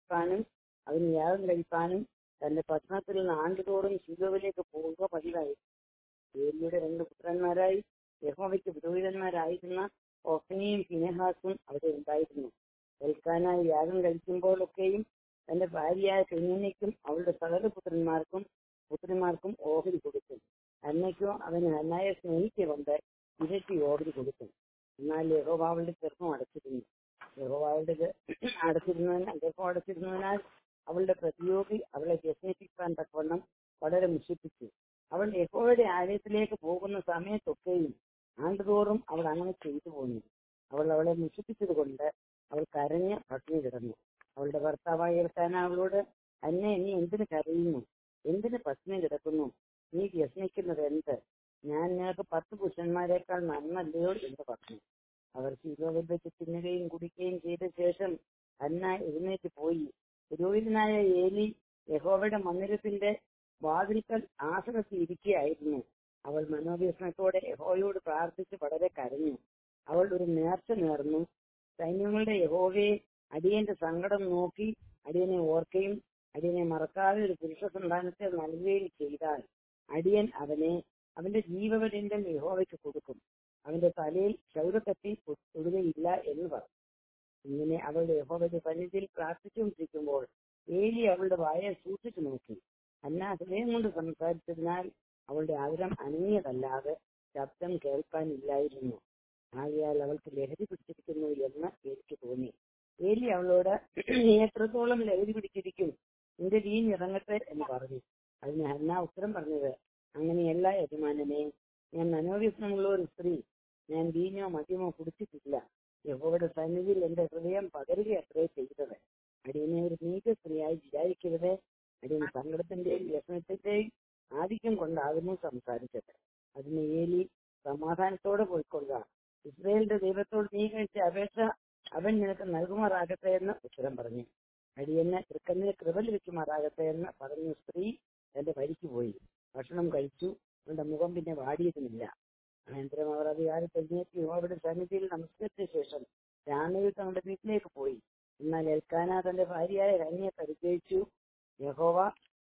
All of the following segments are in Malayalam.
കഴിപ്പാനും അവന് യാഗം കഴിപ്പാനും തന്റെ പട്ടണത്തിൽ നിന്ന് ആണ്ടുതോറും ശിലോവിലേക്ക് പോവുക പതിവായി ഏലിയുടെ രണ്ട് പുത്രന്മാരായി യഹോവയ്ക്ക് പുരോഹിതന്മാരായിരുന്ന ഓഫനിയും ഫിനെഹാസും അവിടെ ഉണ്ടായിരുന്നു എൽക്കാനായി യാഗം കഴിക്കുമ്പോഴൊക്കെയും തന്റെ ഭാര്യയായ പെണ്ണിനേക്കും അവളുടെ സകല പുത്രന്മാർക്കും പുത്രിമാർക്കും ഓഹരി കൊടുക്കും അന്നയ്ക്കോ അവന് അന്നായെ സ്നേഹിച്ചുകൊണ്ട് ഇരട്ടി ഓഹരി കൊടുക്കും എന്നാൽ യഹോവ അവളുടെ ഗർഭം അടച്ചിരുന്നു യഹോവ അവളുടെ ഗ- അടച്ചിരുന്നതിനാൽ ഗർഭം അടച്ചിരുന്നതിനാൽ അവളുടെ പ്രതിയോഗി അവളെ വ്യസനിപ്പിക്കാൻ തക്കവണ്ണം വളരെ മുഷിപ്പിച്ചു അവൾ യഹോവയുടെ ആലയത്തിലേക്ക് പോകുന്ന സമയത്തൊക്കെയും ആണ്ടുതോറും അവൾ അങ്ങനെ ചെയ്തു പോന്നു അവൾ അവളെ മുഷിപ്പിച്ചത് കൊണ്ട് അവൾ കരഞ്ഞ് പട്ടിണി കിടന്നു അവളുടെ ഭർത്താവായി കേൾക്കാൻ അവളോട് അന്നെ നീ എന്തിന് കരയുന്നു എന്തിന് പട്ടിണി കിടക്കുന്നു നീ വ്യസനിക്കുന്നത് എന്ത് ഞാൻ നിനക്ക് പത്ത് പുരുഷന്മാരെക്കാൾ നന്നല്ലയോ എന്ന് പറഞ്ഞു അവർ ശീലോവിൽ വെച്ച് തിന്നുകയും കുടിക്കുകയും ചെയ്ത ശേഷം അന്ന എഴുന്നേറ്റ് പോയി പുരോഹിതനായ ഏലി യഹോവയുടെ മന്ദിരത്തിന്റെ വാതിൽക്കൽ ആസനത്തിൽ ഇരിക്കുകയായിരുന്നു അവൾ മനോവ്യസനത്തോടെ യഹോവയോട് പ്രാർത്ഥിച്ച് വളരെ കരഞ്ഞു അവൾ ഒരു നേർച്ച നേർന്നു സൈന്യങ്ങളുടെ യഹോവയെ അടിയന്റെ സങ്കടം നോക്കി അടിയനെ ഓർക്കുകയും അടിയനെ മറക്കാതെ ഒരു പുരുഷ സന്താനത്തെ നൽകുകയും ചെയ്താൽ അടിയൻ അവനെ അവന്റെ ജീവപര്യന്തം യഹോവയ്ക്ക് കൊടുക്കും അവന്റെ തലയിൽ ക്ഷൗരക്കത്തി തൊടുകയില്ല എന്ന് പറഞ്ഞു ഇങ്ങനെ അവളുടെ യഹോവയുടെ സന്നിധിയിൽ പ്രാർത്ഥിച്ചുകൊണ്ടിരിക്കുമ്പോൾ ഏലി അവളുടെ വായെ സൂക്ഷിച്ചു നോക്കി അന്ന ഹൃദയം കൊണ്ട് സംസാരിച്ചതിനാൽ അവളുടെ ആഗ്രഹം അനങ്ങിയതല്ലാതെ ശബ്ദം കേൾക്കാനില്ലായിരുന്നു ആകയാൽ അവൾക്ക് ലഹരി പിടിച്ചിരിക്കുന്നു എന്ന് എനിക്ക് തോന്നി ഏലി അവളോട് നീ എത്രത്തോളം ലഹരി പിടിച്ചിരിക്കും നിന്റെ വീൻ ഇറങ്ങട്ടെ എന്ന് പറഞ്ഞു അതിന് ഹന്ന ഉത്തരം പറഞ്ഞത് അങ്ങനെയല്ല യജമാനനെ ഞാൻ മനോവ്യസനമുള്ള ഒരു സ്ത്രീ ഞാൻ വീഞ്ഞോ മദ്യമോ കുടിച്ചിട്ടില്ല യഹോവയുടെ സന്നിധിയിൽ എന്റെ ഹൃദയം പകരുക അത്രേ ചെയ്തത് അടിയനെ ഒരു നീച സ്ത്രീയായി വിചാരിക്കരുത് അടിയൻ സങ്കടത്തിന്റെയും വ്യസനത്തിന്റെയും ആധിക്യം കൊണ്ടാകുന്നു സംസാരിച്ചത് അതിന് ഏലി സമാധാനത്തോടെ പോയിക്കൊള്ളുക ഇസ്രയേലിന്റെ ദൈവത്തോട് നീ കഴിച്ച അപേക്ഷ അവൻ നിനക്ക് നൽകുമാറാകട്ടെ എന്ന് ഉത്തരം പറഞ്ഞു അടിയന് തൃക്കണ്ണിന് കൃപ ലഭിക്കുമാറാകട്ടെ എന്ന് പറഞ്ഞു സ്ത്രീ തന്റെ വഴിക്ക് പോയി ഭക്ഷണം കഴിച്ചു അവളുടെ മുഖം പിന്നെ വാടിയതുമില്ല അനന്തരം അവർ അധികാരത്തിൽ എഴുന്നേറ്റ് യഹോവയുടെ സന്നിധിയിൽ നമസ്കരിച്ച ശേഷം രാമയിൽ തങ്ങളുടെ വീട്ടിലേക്ക് പോയി എന്നാൽ എൽക്കാന തന്റെ ഭാര്യയായ കന്യെ പരിചയിച്ചു യഹോവ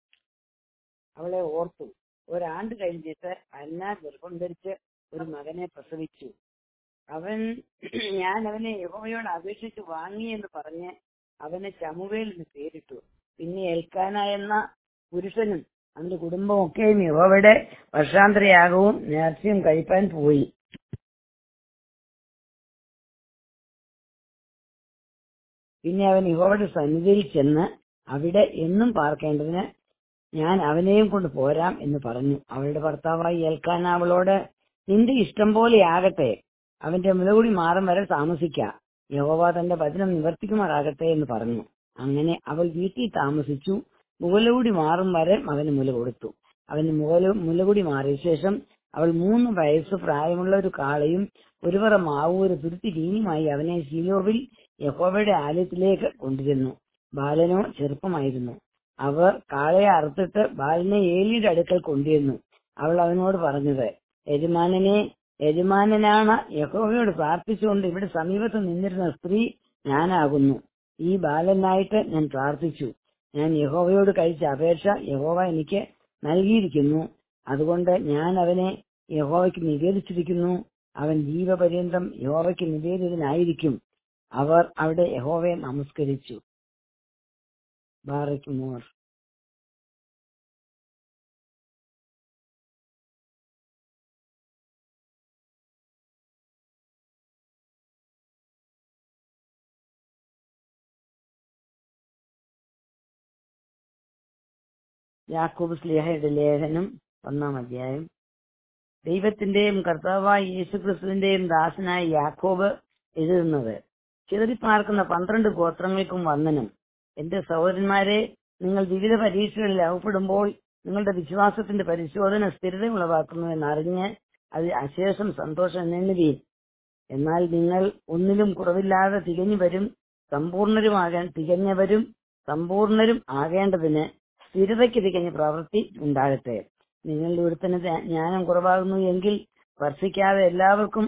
അവളെ ഓർത്തു ഒരാണ്ട് കഴിഞ്ഞിട്ട് അന്ന ഗർഭം ധരിച്ച് ഒരു മകനെ പ്രസവിച്ചു അവൻ ഞാൻ അവനെ യഹോവയോട് അപേക്ഷിച്ച് വാങ്ങി എന്ന് പറഞ്ഞ് അവന് ചമുവേൽ എന്ന് പേരിട്ടു പിന്നെ എൽക്കാന എന്ന പുരുഷനും അവന്റെ കുടുംബമൊക്കെയും യഹോവയുടെ വർഷാന്തരയാകവും നേർച്ചയും കഴിപ്പാൻ പോയി പിന്നെ അവൻ യഹോവയുടെ സന്നിധിയിൽ ചെന്ന് അവിടെ എന്നും പാർക്കേണ്ടതിന് ഞാൻ അവനെയും കൊണ്ട് പോരാം എന്ന് പറഞ്ഞു അവളുടെ ഭർത്താവായി ഏൽക്കാൻ അവളോട് നിന്റെ ഇഷ്ടം പോലെ ആകട്ടെ അവന്റെ മുലകുടി മാറും വരെ താമസിക്കാം യഹോവ തന്റെ വചനം നിവർത്തിക്കുമാറാകട്ടെ എന്ന് പറഞ്ഞു അങ്ങനെ അവൾ വീട്ടിൽ താമസിച്ചു മുലകുടി മാറും വരെ മകന് മുല കൊടുത്തു അവന് മുല മുലകുടി മാറിയ ശേഷം അവൾ മൂന്ന് വയസ്സ് പ്രായമുള്ള ഒരു കാളയും ഒരു പറ മാവും ഒരു തുരുത്തി വീഞ്ഞുമായി അവനെ ശീലോവിൽ യഹോവയുടെ ആലയത്തിലേക്ക് കൊണ്ടുചെന്നു ബാലനോ ചെറുപ്പമായിരുന്നു അവർ കാളയെ അറുത്തിട്ട് ബാലനെ ഏലിയുടെ അടുക്കൽ കൊണ്ടുവന്നു അവൾ അവനോട് പറഞ്ഞത് യജമാനനെ യജമാനനാണ് യഹോവയോട് പ്രാർത്ഥിച്ചുകൊണ്ട് ഇവിടെ സമീപത്ത് നിന്നിരുന്ന സ്ത്രീ ഞാനാകുന്നു ഈ ബാലനായിട്ട് ഞാൻ പ്രാർത്ഥിച്ചു ഞാൻ യഹോവയോട് കഴിച്ച അപേക്ഷ യഹോവ എനിക്ക് നൽകിയിരിക്കുന്നു അതുകൊണ്ട് ഞാൻ അവനെ യഹോവയ്ക്ക് നിവേദിച്ചിരിക്കുന്നു അവൻ ജീവപര്യന്തം യഹോവയ്ക്ക് നിവേദിതനായിരിക്കും അവർ അവിടെ യഹോവയെ നമസ്കരിച്ചു ബാറയ്ക്ക് മോർ യാക്കോബ് സ്ലിഹയുടെ ലേഖനം ഒന്നാം അധ്യായം ദൈവത്തിന്റെയും കർത്താവായ യേശുക്രിസ്തുവിന്റെയും ദാസനായ യാക്കോബ് എഴുതുന്നത് ചിതറിപ്പാർക്കുന്ന പന്ത്രണ്ട് ഗോത്രങ്ങൾക്കും വന്ദനം എന്റെ സഹോദരന്മാരെ നിങ്ങൾ വിവിധ പരീക്ഷകളിൽ അകപ്പെടുമ്പോൾ നിങ്ങളുടെ വിശ്വാസത്തിന്റെ പരിശോധന സ്ഥിരത ഉളവാക്കുന്നുവെന്നറിഞ്ഞ് അത് അശേഷം സന്തോഷം എണ്ണുകയും എന്നാൽ നിങ്ങൾ ഒന്നിലും കുറവില്ലാതെ തികഞ്ഞു വരും സമ്പൂർണരുമാകാൻ തികഞ്ഞവരും സമ്പൂർണരും ആകേണ്ടതിന് സ്ഥിരതയ്ക്ക് തികഞ്ഞ പ്രവൃത്തി ഉണ്ടാകട്ടെ നിങ്ങളുടെ ഒരുത്തന് ജ്ഞാനം കുറവാകുന്നു എങ്കിൽ വർഷിക്കാതെ എല്ലാവർക്കും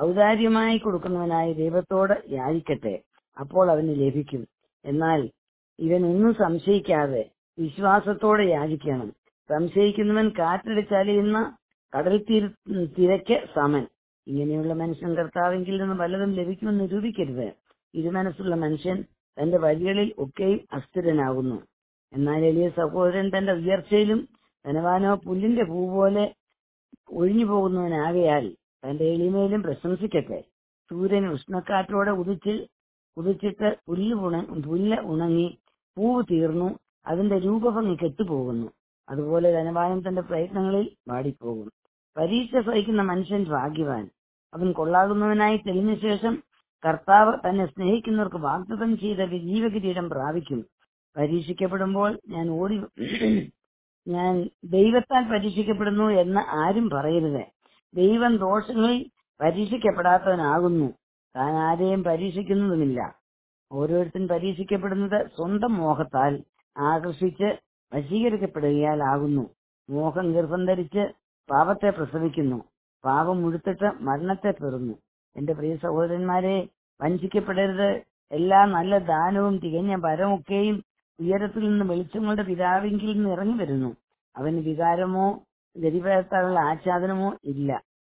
ഔദാര്യമായി കൊടുക്കുന്നവനായ ദൈവത്തോട് യാചിക്കട്ടെ അപ്പോൾ അവന് ലഭിക്കും എന്നാൽ ഇവൻ ഒന്നും സംശയിക്കാതെ വിശ്വാസത്തോടെ യാചിക്കണം സംശയിക്കുന്നവൻ കാറ്റടിച്ചലിയുന്ന കടൽ തീര തിരക്ക് സമൻ ഇങ്ങനെയുള്ള മനുഷ്യൻ കർത്താവെങ്കിൽ നിന്ന് വല്ലതും ലഭിക്കുമെന്ന് നിരൂപിക്കരുത് ഇരുമനസ്സുള്ള മനുഷ്യൻ തന്റെ വഴികളിൽ ഒക്കെയും അസ്ഥിരനാകുന്നു എന്നാൽ എളിയ സഹോദരൻ തന്റെ ഉയർച്ചയിലും ധനവാനോ പുല്ലിന്റെ പൂ പോലെ ഒഴിഞ്ഞു പോകുന്നവനാകയാൽ തന്റെ എളിമയിലും പ്രശംസിക്കട്ടെ സൂര്യൻ ഉഷ്ണക്കാറ്റോടെ ഉദിച്ച് ഉദിച്ചിട്ട് പുല്ല് ഉണ പുല്ല് ഉണങ്ങി പൂവ് തീർന്നു അതിന്റെ രൂപഭംഗി കെട്ടുപോകുന്നു അതുപോലെ ധനവാനും തന്റെ പ്രയത്നങ്ങളിൽ വാടിപ്പോകും പരീക്ഷ സഹിക്കുന്ന മനുഷ്യൻ ഭാഗ്യവാൻ അവൻ കൊള്ളാകുന്നവനായി തെളിഞ്ഞ ശേഷം കർത്താവ് തന്നെ സ്നേഹിക്കുന്നവർക്ക് വാഗ്ദത്തം ചെയ്ത ജീവകിരീടം പ്രാപിക്കും പരീക്ഷിക്കപ്പെടുമ്പോൾ ഞാൻ ഓടി ഞാൻ ദൈവത്താൽ പരീക്ഷിക്കപ്പെടുന്നു എന്ന് ആരും പറയരുത് ദൈവം ദോഷങ്ങളിൽ പരീക്ഷിക്കപ്പെടാത്തവനാകുന്നു താൻ ആരെയും പരീക്ഷിക്കുന്നതുമില്ല ഓരോരുത്തരും പരീക്ഷിക്കപ്പെടുന്നത് സ്വന്തം മോഹത്താൽ ആകർഷിച്ച് വശീകരിക്കപ്പെടുകയാൽ ആകുന്നു മോഹം ഗർഭം ധരിച്ച് പാപത്തെ പ്രസവിക്കുന്നു പാപം മുഴുത്തിട്ട് മരണത്തെ പെറുന്നു എന്റെ പ്രിയ സഹോദരന്മാരെ വഞ്ചിക്കപ്പെടരുത് എല്ലാ നല്ല ദാനവും തികഞ്ഞ പരമൊക്കെയും ഉയരത്തിൽ നിന്ന് വെളിച്ചങ്ങളുടെ പിതാവിങ്കിൽ നിന്ന് ഇറങ്ങി വരുന്നു അവന് വികാരമോ ഗതിപരത്താനുള്ള ആച്ഛാദനമോ ഇല്ല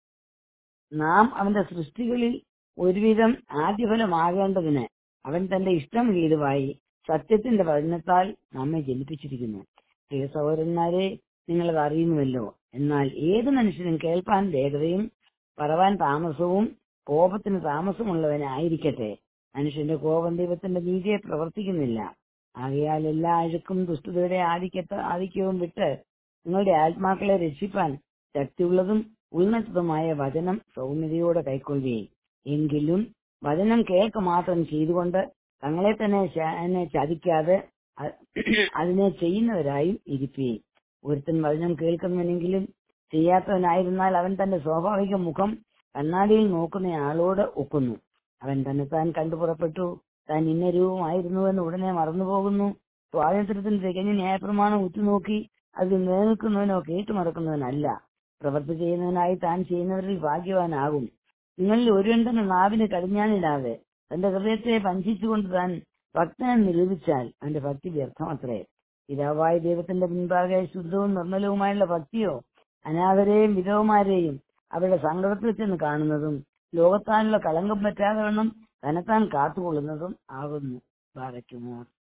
നാം അവന്റെ സൃഷ്ടികളിൽ ഒരുവിധം ആദ്യഫലമാകേണ്ടതിന് അവൻ തന്റെ ഇഷ്ടം ഹേതുവായി സത്യത്തിന്റെ വചനത്താൽ നമ്മെ ജനിപ്പിച്ചിരിക്കുന്നു പ്രിയ സഹോദരന്മാരെ നിങ്ങളത് അറിയുന്നുവല്ലോ എന്നാൽ ഏത് മനുഷ്യനും കേൾപ്പാൻ വേഗതയും പറവാൻ താമസവും കോപത്തിന് താമസമുള്ളവനായിരിക്കട്ടെ മനുഷ്യന്റെ കോപം ദൈവത്തിന്റെ നീതിയെ പ്രവർത്തിക്കുന്നില്ല ആകയാൽ എല്ലാ അഴുക്കും ദുഷ്ടതയുടെ ആധിക്യത്തെ ആധിക്യവും വിട്ട് നിങ്ങളുടെ ആത്മാക്കളെ രക്ഷിപ്പാൻ ശക്തിയുള്ളതും ഉന്നതതുമായ വചനം സൗമ്യതയോടെ കൈക്കൊള്ളുകയും എങ്കിലും വചനം കേൾക്ക മാത്രം ചെയ്തുകൊണ്ട് തങ്ങളെ തന്നെ ശ- എന്നെ ചതിക്കാതെ അ- അതിനെ ചെയ്യുന്നവരായും ഇരിക്കുകയും ഒരുത്തൻ വചനം കേൾക്കുന്നവനെങ്കിലും ചെയ്യാത്തവനായിരുന്നാൽ അവൻ തന്റെ സ്വാഭാവിക മുഖം കണ്ണാടിയിൽ നോക്കുന്ന ആളോട് ഒക്കുന്നു അവൻ തന്നെ താൻ കണ്ടു പുറപ്പെട്ടു താൻ ഇന്ന രൂപമായിരുന്നുവെന്ന് ഉടനെ മറന്നുപോകുന്നു സ്വാതന്ത്ര്യത്തിന് തികഞ്ഞ ന്യായപ്രമാണം ഉറ്റുനോക്കി അത് നിലനിൽക്കുന്നവനോ കേട്ടുമറക്കുന്നവനല്ല പ്രവൃത്തി ചെയ്യുന്നതിനായി താൻ ചെയ്യുന്നവരിൽ ഭാഗ്യവാനാകും നിങ്ങളിൽ ഒരുവൻ തന്നെ നാവിന് കടിഞ്ഞാണിടാതെ തന്റെ ഹൃദയത്തെ വഞ്ചിച്ചുകൊണ്ട് താൻ ഭക്തനെ നിരൂപിച്ചാൽ അവന്റെ ഭക്തി വ്യർത്ഥമത്രേ പിതാവായ ദൈവത്തിന്റെ മുൻപാകെ ശുദ്ധവും നിർമ്മലവുമായുള്ള ഭക്തിയോ അനാഥരെയും വിധവമാരെയും അവരുടെ സങ്കടത്തിൽ ചെന്ന് കാണുന്നതും ലോകത്താനുള്ള കളങ്കം പറ്റാതെ വണ്ണം തന്നെത്താൻ കാത്തുകൊള്ളുന്നതും ആകുന്നു ബാധയ്ക്കുമോ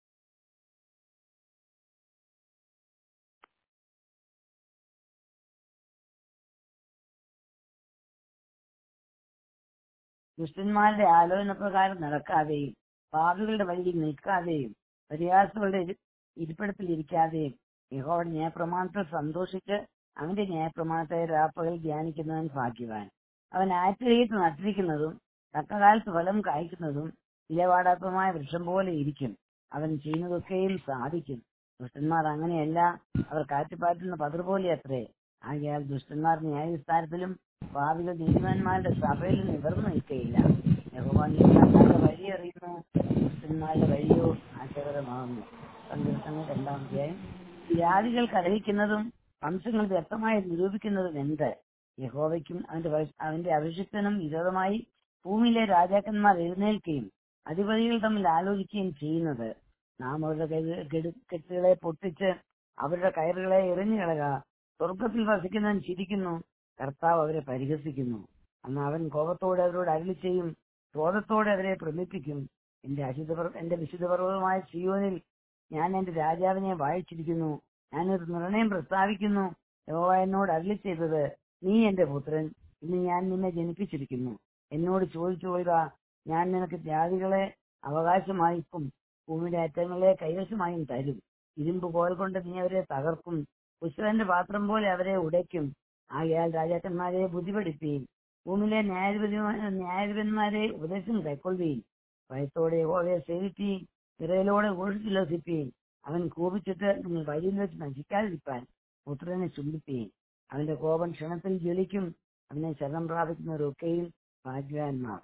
ദുഷ്ടന്മാരുടെ ആലോചന പ്രകാരം നടക്കാതെയും പാപികളുടെ വഴിയിൽ നിൽക്കാതെയും പരിഹാസങ്ങളുടെ ഇരി- ഇരിപ്പിടത്തിൽ ഇരിക്കാതെയും യഹോവയുടെ ന്യായപ്രമാണത്തിൽ സന്തോഷിച്ച് അവന്റെ ന്യായപ്രമാണത്തെ രാപ്പകൽ ധ്യാനിക്കുന്നവൻ ഭാഗ്യവാൻ അവൻ ആറ്റിലേക്ക് നട്ടിരിക്കുന്നതും തക്കകാലത്ത് ഫലം കായ്ക്കുന്നതും ഇലവാടാത്തതുമായ വൃക്ഷം പോലെ ഇരിക്കും അവൻ ചെയ്യുന്നതൊക്കെയും സാധിക്കും ദുഷ്ടന്മാർ അങ്ങനെയല്ല അവർ കാറ്റുപാറ്റുന്ന പതിർ പോലെ അത്രേ ആകയാൽ ദുഷ്ടന്മാർ ന്യായവിസ്താരത്തിലും ഭാവികൾ നീതിമാന്മാരുടെ സഭയിൽ നിവർന്നു നിൽക്കയില്ല യഹോവ നീതിമാന്മാരുടെ വഴി അറിയുന്നു ദുഷ്ടന്മാരുടെ വഴിയോ ആശയകരമാകുന്നു സങ്കീർത്തനം രണ്ടാം അധ്യായം ജാതികൾ കലഹിക്കുന്നതും വംശങ്ങൾ വ്യക്തമായി നിരൂപിക്കുന്നതും എന്ത് യഹോവയ്ക്കും അവന്റെ വഴി- അവന്റെ അഭിഷിക്തനും വിരോധമായി ഭൂമിയിലെ രാജാക്കന്മാർ എഴുന്നേൽക്കുകയും അധിപതികൾ തമ്മിൽ ആലോചിക്കുകയും ചെയ്യുന്നത് നാം അവരുടെ കെടു- കെടു- കെട്ടുകളെ പൊട്ടിച്ച് അവരുടെ കയറുകളെ എറിഞ്ഞു കളക സ്വർഗത്തിൽ വസിക്കുന്നവൻ ചിരിക്കുന്നു കർത്താവ് അവരെ പരിഹസിക്കുന്നു അന്ന് അവൻ കോപത്തോടെ അവരോട് അരുളി ചെയ്യും ക്രോധത്തോടെ അവരെ പ്രമിപ്പിക്കും എന്റെ അശുദ്ധ പർവ്വ- എന്റെ വിശുദ്ധ പർവ്വതമായ സിയോനിൽ ഞാൻ എന്റെ രാജാവിനെ വായിച്ചിരിക്കുന്നു ഞാനൊരു നിർണയം പ്രസ്താവിക്കുന്നു യഹോവ എന്നോട് അരുളി ചെയ്തത് നീ എന്റെ പുത്രൻ ഇന്ന് ഞാൻ നിന്നെ ജനിപ്പിച്ചിരിക്കുന്നു എന്നോട് ചോദിച്ചു കൊള്ളുക ഞാൻ നിനക്ക് ജാതികളെ അവകാശമായിക്കും ഭൂമിയുടെ അറ്റങ്ങളെ കൈവശമായും തരും ഇരുമ്പ് കോൽ കൊണ്ട് നീ അവരെ തകർക്കും പുഷ്പന്റെ പാത്രം പോലെ അവരെ ഉടയ്ക്കും ആകയാൽ രാജാക്കന്മാരെ ബുദ്ധി പഠിപ്പീൻ ഭൂമിയിലെ ന്യായാധിപതി ന്യായാധിപന്മാരെ ഉപദേശം കൈക്കൊള്ളുകയും ഭയത്തോടെ യഹോവയെ സേവിപ്പീൻ വിറയലോടെ ഘോഷിച്ചുല്ലസിപ്പീൻ അവൻ കോപിച്ചിട്ട് നിങ്ങൾ വഴിയിൽ വെച്ച് നശിക്കാതിരിപ്പാൻ പുത്രനെ ചുംബിപ്പീൻ അവന്റെ കോപം ക്ഷണത്തിൽ ജ്വലിക്കും അവനെ ശരണം പ്രാപിക്കുന്നവരൊക്കെയും ഭാഗ്യവാന്മാർ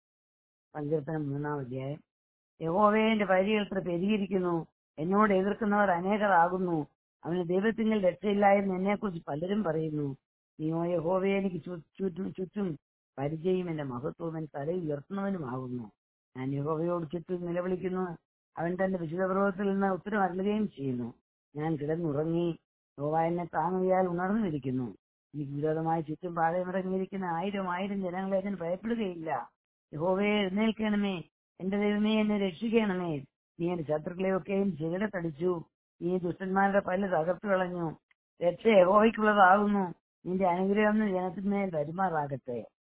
സങ്കീർത്തനം മൂന്നാം അധ്യായം യഹോവയെ എന്റെ വഴികൾ ഇത്ര പെരുകിയിരിക്കുന്നു എന്നോട് എതിർക്കുന്നവർ അനേകരാകുന്നു അവന് ദൈവത്തിങ്കിൽ രക്ഷയില്ലായെന്ന് എന്നെക്കുറിച്ച് പലരും പറയുന്നു നീയോ യഹോവയെ എനിക്ക് ചു- ചുറ്റും ചുറ്റും പരിചയം എന്റെ മഹത്വം എൻ തലയിൽ ഉയർത്തുന്നവനുമാകുന്നു ഞാൻ യഹോവയോട് ചുറ്റും നിലവിളിക്കുന്നു അവൻ തന്റെ വിശുദ്ധപർവ്വത്തിൽ നിന്ന് ഉത്തരം അരുളുകയും ചെയ്യുന്നു ഞാൻ കിടന്നുറങ്ങി യഹോവ എന്നെ താങ്ങുകയാൽ ഉണർന്നിരിക്കുന്നു എനിക്ക് വിരോധമായി ചുറ്റും പാളയമിറങ്ങിയിരിക്കുന്ന ആയിരം ആയിരം ജനങ്ങളെ ഞാൻ ഭയപ്പെടുകയില്ല യഹോവയെ എഴുന്നേൽക്കണമേ എന്റെ ദൈവമേ എന്നെ രക്ഷിക്കണമേ നീ എന്റെ ശത്രുക്കളെയൊക്കെയും ചെകിടത്തടിച്ചു നീ ദുഷ്ടന്മാരുടെ പല്ല് തകർത്തു കളഞ്ഞു രക്ഷ യഹോവയ്ക്കുള്ളതാകുന്നു നിന്റെ അനുഗ്രഹം ജനത്തിന്മേൽ വരുമാറാകട്ടെ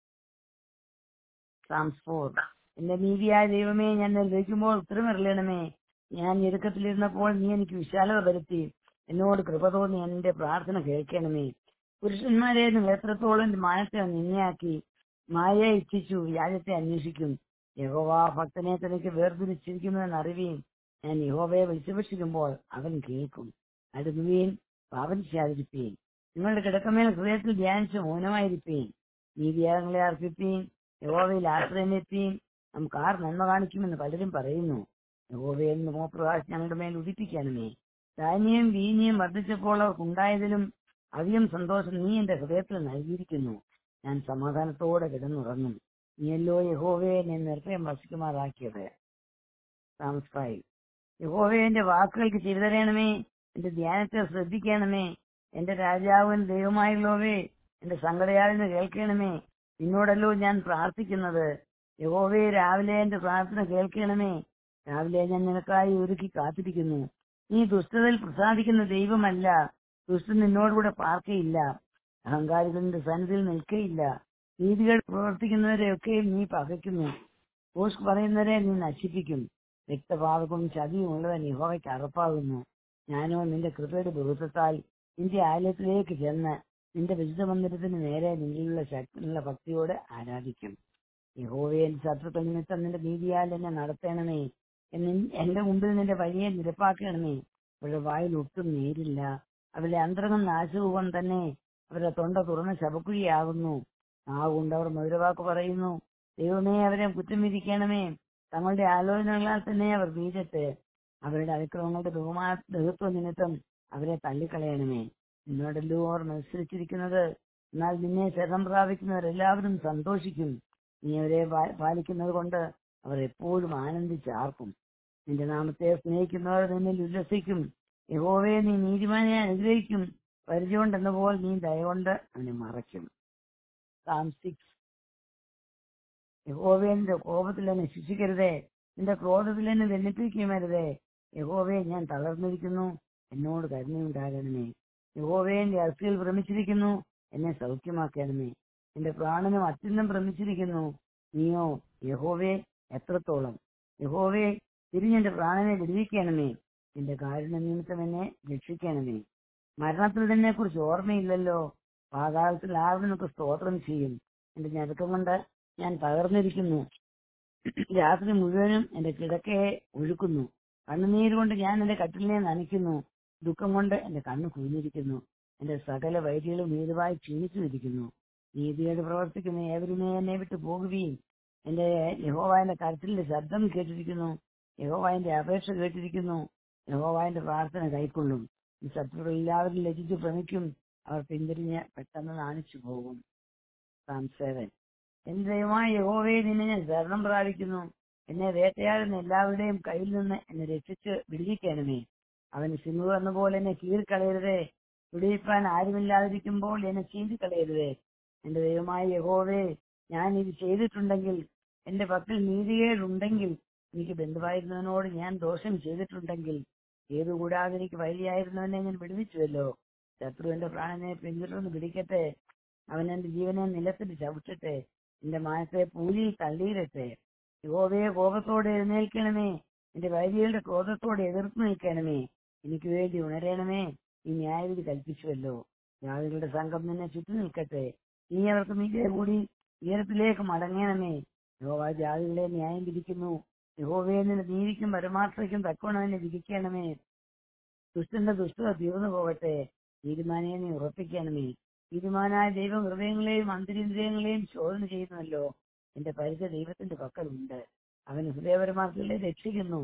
സാംസ് ഫോർ എന്റെ നീതിയായ ദൈവമേ ഞാൻ നിർവഹിക്കുമ്പോൾ ഉത്തരമറിയണമേ ഞാൻ ഞെരുക്കത്തിലിരുന്നപ്പോൾ നീ എനിക്ക് വിശാലത വരുത്തി എന്നോട് കൃപ തോന്നി എന്റെ പ്രാർത്ഥന കേൾക്കണമേ പുരുഷന്മാരെ നിങ്ങൾ എത്രത്തോളം മാനത്തെ നിന്നയാക്കി മായയെ ഇച്ഛിച്ചു വ്യാജത്തെ അന്വേഷിക്കും യഹോവ ഭക്തനെ തനിക്ക് വേർതിരിച്ചിരിക്കുന്നുവെന്ന് അറിയുകയും ഞാൻ യഹോവയെ വിളിച്ചപേക്ഷിക്കുമ്പോൾ അവൻ കേൾക്കും അടുക്കുകയും പാപം ചെയ്യാതിരിപ്പീൻ നിങ്ങളുടെ കിടക്കമേൽ ഹൃദയത്തിൽ ധ്യാനിച്ച് മൗനമായിരിപ്പീൻ നീതിയാഗങ്ങളെ അർപ്പിപ്പീൻ യഹോവയിൽ ആശ്രയമെത്തീൻ നമുക്ക് ആർ നന്മ കാണിക്കുമെന്ന് പലരും പറയുന്നു യഹോവയെ മോപ്രകാശ് ഞങ്ങളുടെ മേൽ ഉദിപ്പിക്കണമേ ധാന്യം വീഞ്ഞിയും വർദ്ധിച്ചപ്പോൾ അവർക്കുണ്ടായതിലും അധികം സന്തോഷം നീ എന്റെ ഹൃദയത്തിൽ നൽകിയിരിക്കുന്നു ഞാൻ സമാധാനത്തോടെ കിടന്നുറങ്ങും നീയല്ലോ യഹോവയെ ഞാൻ നിർഭയം വസിക്കുമാറാക്കിയത് താമസായി യഹോവയെ എന്റെ വാക്കുകൾക്ക് ചെയ്തരയണമേ എന്റെ ധ്യാനത്തെ ശ്രദ്ധിക്കണമേ എന്റെ രാജാവൻ ദൈവമായുള്ളവേ എന്റെ സങ്കടയാളിന് കേൾക്കണമേ നിന്നോടല്ലോ ഞാൻ പ്രാർത്ഥിക്കുന്നത് യഹോവയെ രാവിലെ എന്റെ പ്രാർത്ഥന കേൾക്കണമേ രാവിലെ ഞാൻ നിനക്കായി ഒരുക്കി കാത്തിരിക്കുന്നു നീ ദുഷ്ടതയിൽ പ്രസാദിക്കുന്ന ദൈവമല്ല ദുഷ്ടൻ നിന്നോടുകൂടെ പാർക്കയില്ല അഹങ്കാരികളുടെ സന്നിധിയിൽ നിൽക്കയില്ല നീതികൾ പ്രവർത്തിക്കുന്നവരെയൊക്കെയും നീ പകയ്ക്കുന്നു പോസ്റ്റ് പറയുന്നവരെ നീ നശിപ്പിക്കും രക്തപാതകവും ചതിയും ഉള്ളവൻ യഹോവയ്ക്ക് അറപ്പാകുന്നു ഞാനോ നിന്റെ കൃപയുടെ ബഹുത്വത്താൽ നിന്റെ ആലയത്തിലേക്ക് ചെന്ന് നിന്റെ വിശുദ്ധ മന്ദിരത്തിന് നേരെ നിന്നിലുള്ള ശക്തിയുള്ള ഭക്തിയോട് ആരാധിക്കും യഹോവയെ ശത്രുക്കൾ നിമിത്തം നിന്റെ നീതിയാൽ എന്നെ നടത്തണമേ എന്നെ- എന്റെ മുമ്പിൽ നിന്റെ വഴിയെ നിരപ്പാക്കണമേ അവരുടെ വായിൽ ഒട്ടും നേരില്ല അവരുടെ അന്തരംഗം നാശവും തന്നെ അവരുടെ തൊണ്ട തുറന്ന ശവക്കുഴിയാകുന്നു ആ കൊണ്ട് അവർ മധുരവാക്ക് പറയുന്നു ദൈവമേ അവരെ കുറ്റം വിധിക്കണമേ തങ്ങളുടെ ആലോചനകളാൽ തന്നെ അവർ വീഴട്ടെ അവരുടെ അതിക്രമങ്ങളുടെ ബഹുമാ ബഹുത്വ നിമിത്തം അവരെ തള്ളിക്കളയണമേ നിന്നോടല്ലോ അവർ മത്സരിച്ചിരിക്കുന്നത് എന്നാൽ നിന്നെ ശരണം പ്രാപിക്കുന്നവരെല്ലാവരും സന്തോഷിക്കും നീ അവരെ പാ- പാലിക്കുന്നത് കൊണ്ട് അവർ എപ്പോഴും ആനന്ദിച്ചാർക്കും നിന്റെ നാമത്തെ സ്നേഹിക്കുന്നവർ നിന്നിൽ ഉല്ലസിക്കും യഹോവയെ നീ നീതിമാനെ അനുഗ്രഹിക്കും പരിചയമുണ്ടെന്ന പോൽ നീ ദയകൊണ്ട് അവനെ മറയ്ക്കും സാം സിക്സ് യഹോവയെ നിന്റെ കോപത്തിൽ എന്നെ ശിക്ഷിക്കരുതേ നിന്റെ ക്രോധത്തിൽ എന്നെ ദണ്ഡിപ്പിക്കുമരുതേ യഹോവയെ ഞാൻ തളർന്നിരിക്കുന്നു എന്നോട് കരുണയുണ്ടാകണമേ യഹോവയെ എന്റെ അസ്ഥിയിൽ ഭ്രമിച്ചിരിക്കുന്നു എന്നെ സൗഖ്യമാക്കണമേ എന്റെ പ്രാണനും അത്യന്തം ഭ്രമിച്ചിരിക്കുന്നു നീയോ യഹോവേ എത്രത്തോളം യഹോവേ തിരിഞ്ഞെന്റെ പ്രാണനെ വിടുവിക്കണമേ നിന്റെ കാരുണ്യ നിമിത്തം എന്നെ രക്ഷിക്കണമേ മരണത്തിൽ തന്നെ കുറിച്ച് ഓർമ്മയില്ലല്ലോ പാതാളത്തിൽ ആരും നിനക്ക് സ്തോത്രം ചെയ്യും എന്റെ ഞെരുക്കം കൊണ്ട് ഞാൻ തകർന്നിരിക്കുന്നു രാത്രി മുഴുവനും എന്റെ കിടക്കയെ ഒഴുക്കുന്നു കണ്ണുനീര് കൊണ്ട് ഞാൻ എന്റെ കട്ടിലിനെ നനയ്ക്കുന്നു ദുഃഖം കൊണ്ട് എന്റെ കണ്ണ് കുഞ്ഞിരിക്കുന്നു എന്റെ സകല വൈദ്യകളും നീതുവായി ക്ഷീണിച്ചു ഇരിക്കുന്നു നീതിയോട് പ്രവർത്തിക്കുന്ന ഏവരുമേ എന്നെ വിട്ടു പോകുകയും എന്റെ യഹോവാന്റെ കരച്ചിലിന്റെ ശബ്ദം കേട്ടിരിക്കുന്നു യഹോവാന്റെ അപേക്ഷ കേട്ടിരിക്കുന്നു യഹോവാന്റെ പ്രാർത്ഥന കൈക്കൊള്ളും ഈ ശത്രുക്കൾ എല്ലാവരും ലജിച്ചു ഭ്രമിക്കും അവർ പിന്തിരിഞ്ഞ് പെട്ടെന്ന് നാണിച്ചു പോകും സാം സെവൻ എന്റെ ദൈവമായ യഹോവയെ നിന്നെ ഞാൻ ശരണം പ്രാപിക്കുന്നു എന്നെ വേട്ടയാടുന്ന എല്ലാവരുടെയും കയ്യിൽ നിന്ന് എന്നെ രക്ഷിച്ച് വിടുവിക്കണമേ അവന് സിംഹു എന്ന പോലെ എന്നെ കീറിക്കളയരുതേ വിടുവിപ്പാൻ ആരുമില്ലാതിരിക്കുമ്പോൾ എന്നെ ചീന്തിക്കളയരുതേ എന്റെ ദൈവമായ യഹോവേ ഞാൻ ഇത് ചെയ്തിട്ടുണ്ടെങ്കിൽ എന്റെ പക്കൽ നീതികേടുണ്ടെങ്കിൽ എനിക്ക് ബന്ധുവായിരുന്നവനോട് ഞാൻ ദോഷം ചെയ്തിട്ടുണ്ടെങ്കിൽ ഏതു കൂടാതെ എനിക്ക് വൈരിയായിരുന്നവനെ ഞാൻ വിടുവിച്ചുവല്ലോ ശത്രു എന്റെ പ്രാണനെ പിന്തുടർന്ന് പിടിക്കട്ടെ അവൻ എന്റെ ജീവനെ നിലത്തിൽ ചവിട്ടട്ടെ എന്റെ മാനത്തെ പൂലിയിൽ തള്ളിയിടട്ടെ യഹോവയെ കോപത്തോടെ എഴുന്നേൽക്കണമേ എന്റെ വൈരികളുടെ ക്രോധത്തോടെ എതിർത്ത് നിൽക്കണമേ എനിക്ക് വേണ്ടി ഉണരണമേ ഈ ന്യായവിധി കൽപ്പിച്ചുവല്ലോ ജാതികളുടെ സംഘം നിന്നെ ചുറ്റി നിൽക്കട്ടെ നീ അവർക്ക് മീതെ കൂടി ഉയരത്തിലേക്ക് മടങ്ങണമേ യഹോവ ജാതികളെ ന്യായം വിധിക്കുന്നു യഹോവയെ നിന്റെ നീതിക്കും പരമാർത്ഥയ്ക്കും തക്കവണ്ണം എന്നെ വിധിക്കണമേ ദുഷ്ടന്റെ ദുഷ്ടത തീർന്നു പോകട്ടെ തീരുമാനയെ നീ ഉറപ്പിക്കണമേ തീരുമാനായ ദൈവം ഹൃദയങ്ങളെയും അന്തരിന്ദ്രിയങ്ങളെയും ശോധന ചെയ്യുന്നല്ലോ എന്റെ പരിച ദൈവത്തിന്റെ പക്കലുണ്ട് അവൻ ഹൃദയപരമാർത്ഥങ്ങളെ രക്ഷിക്കുന്നു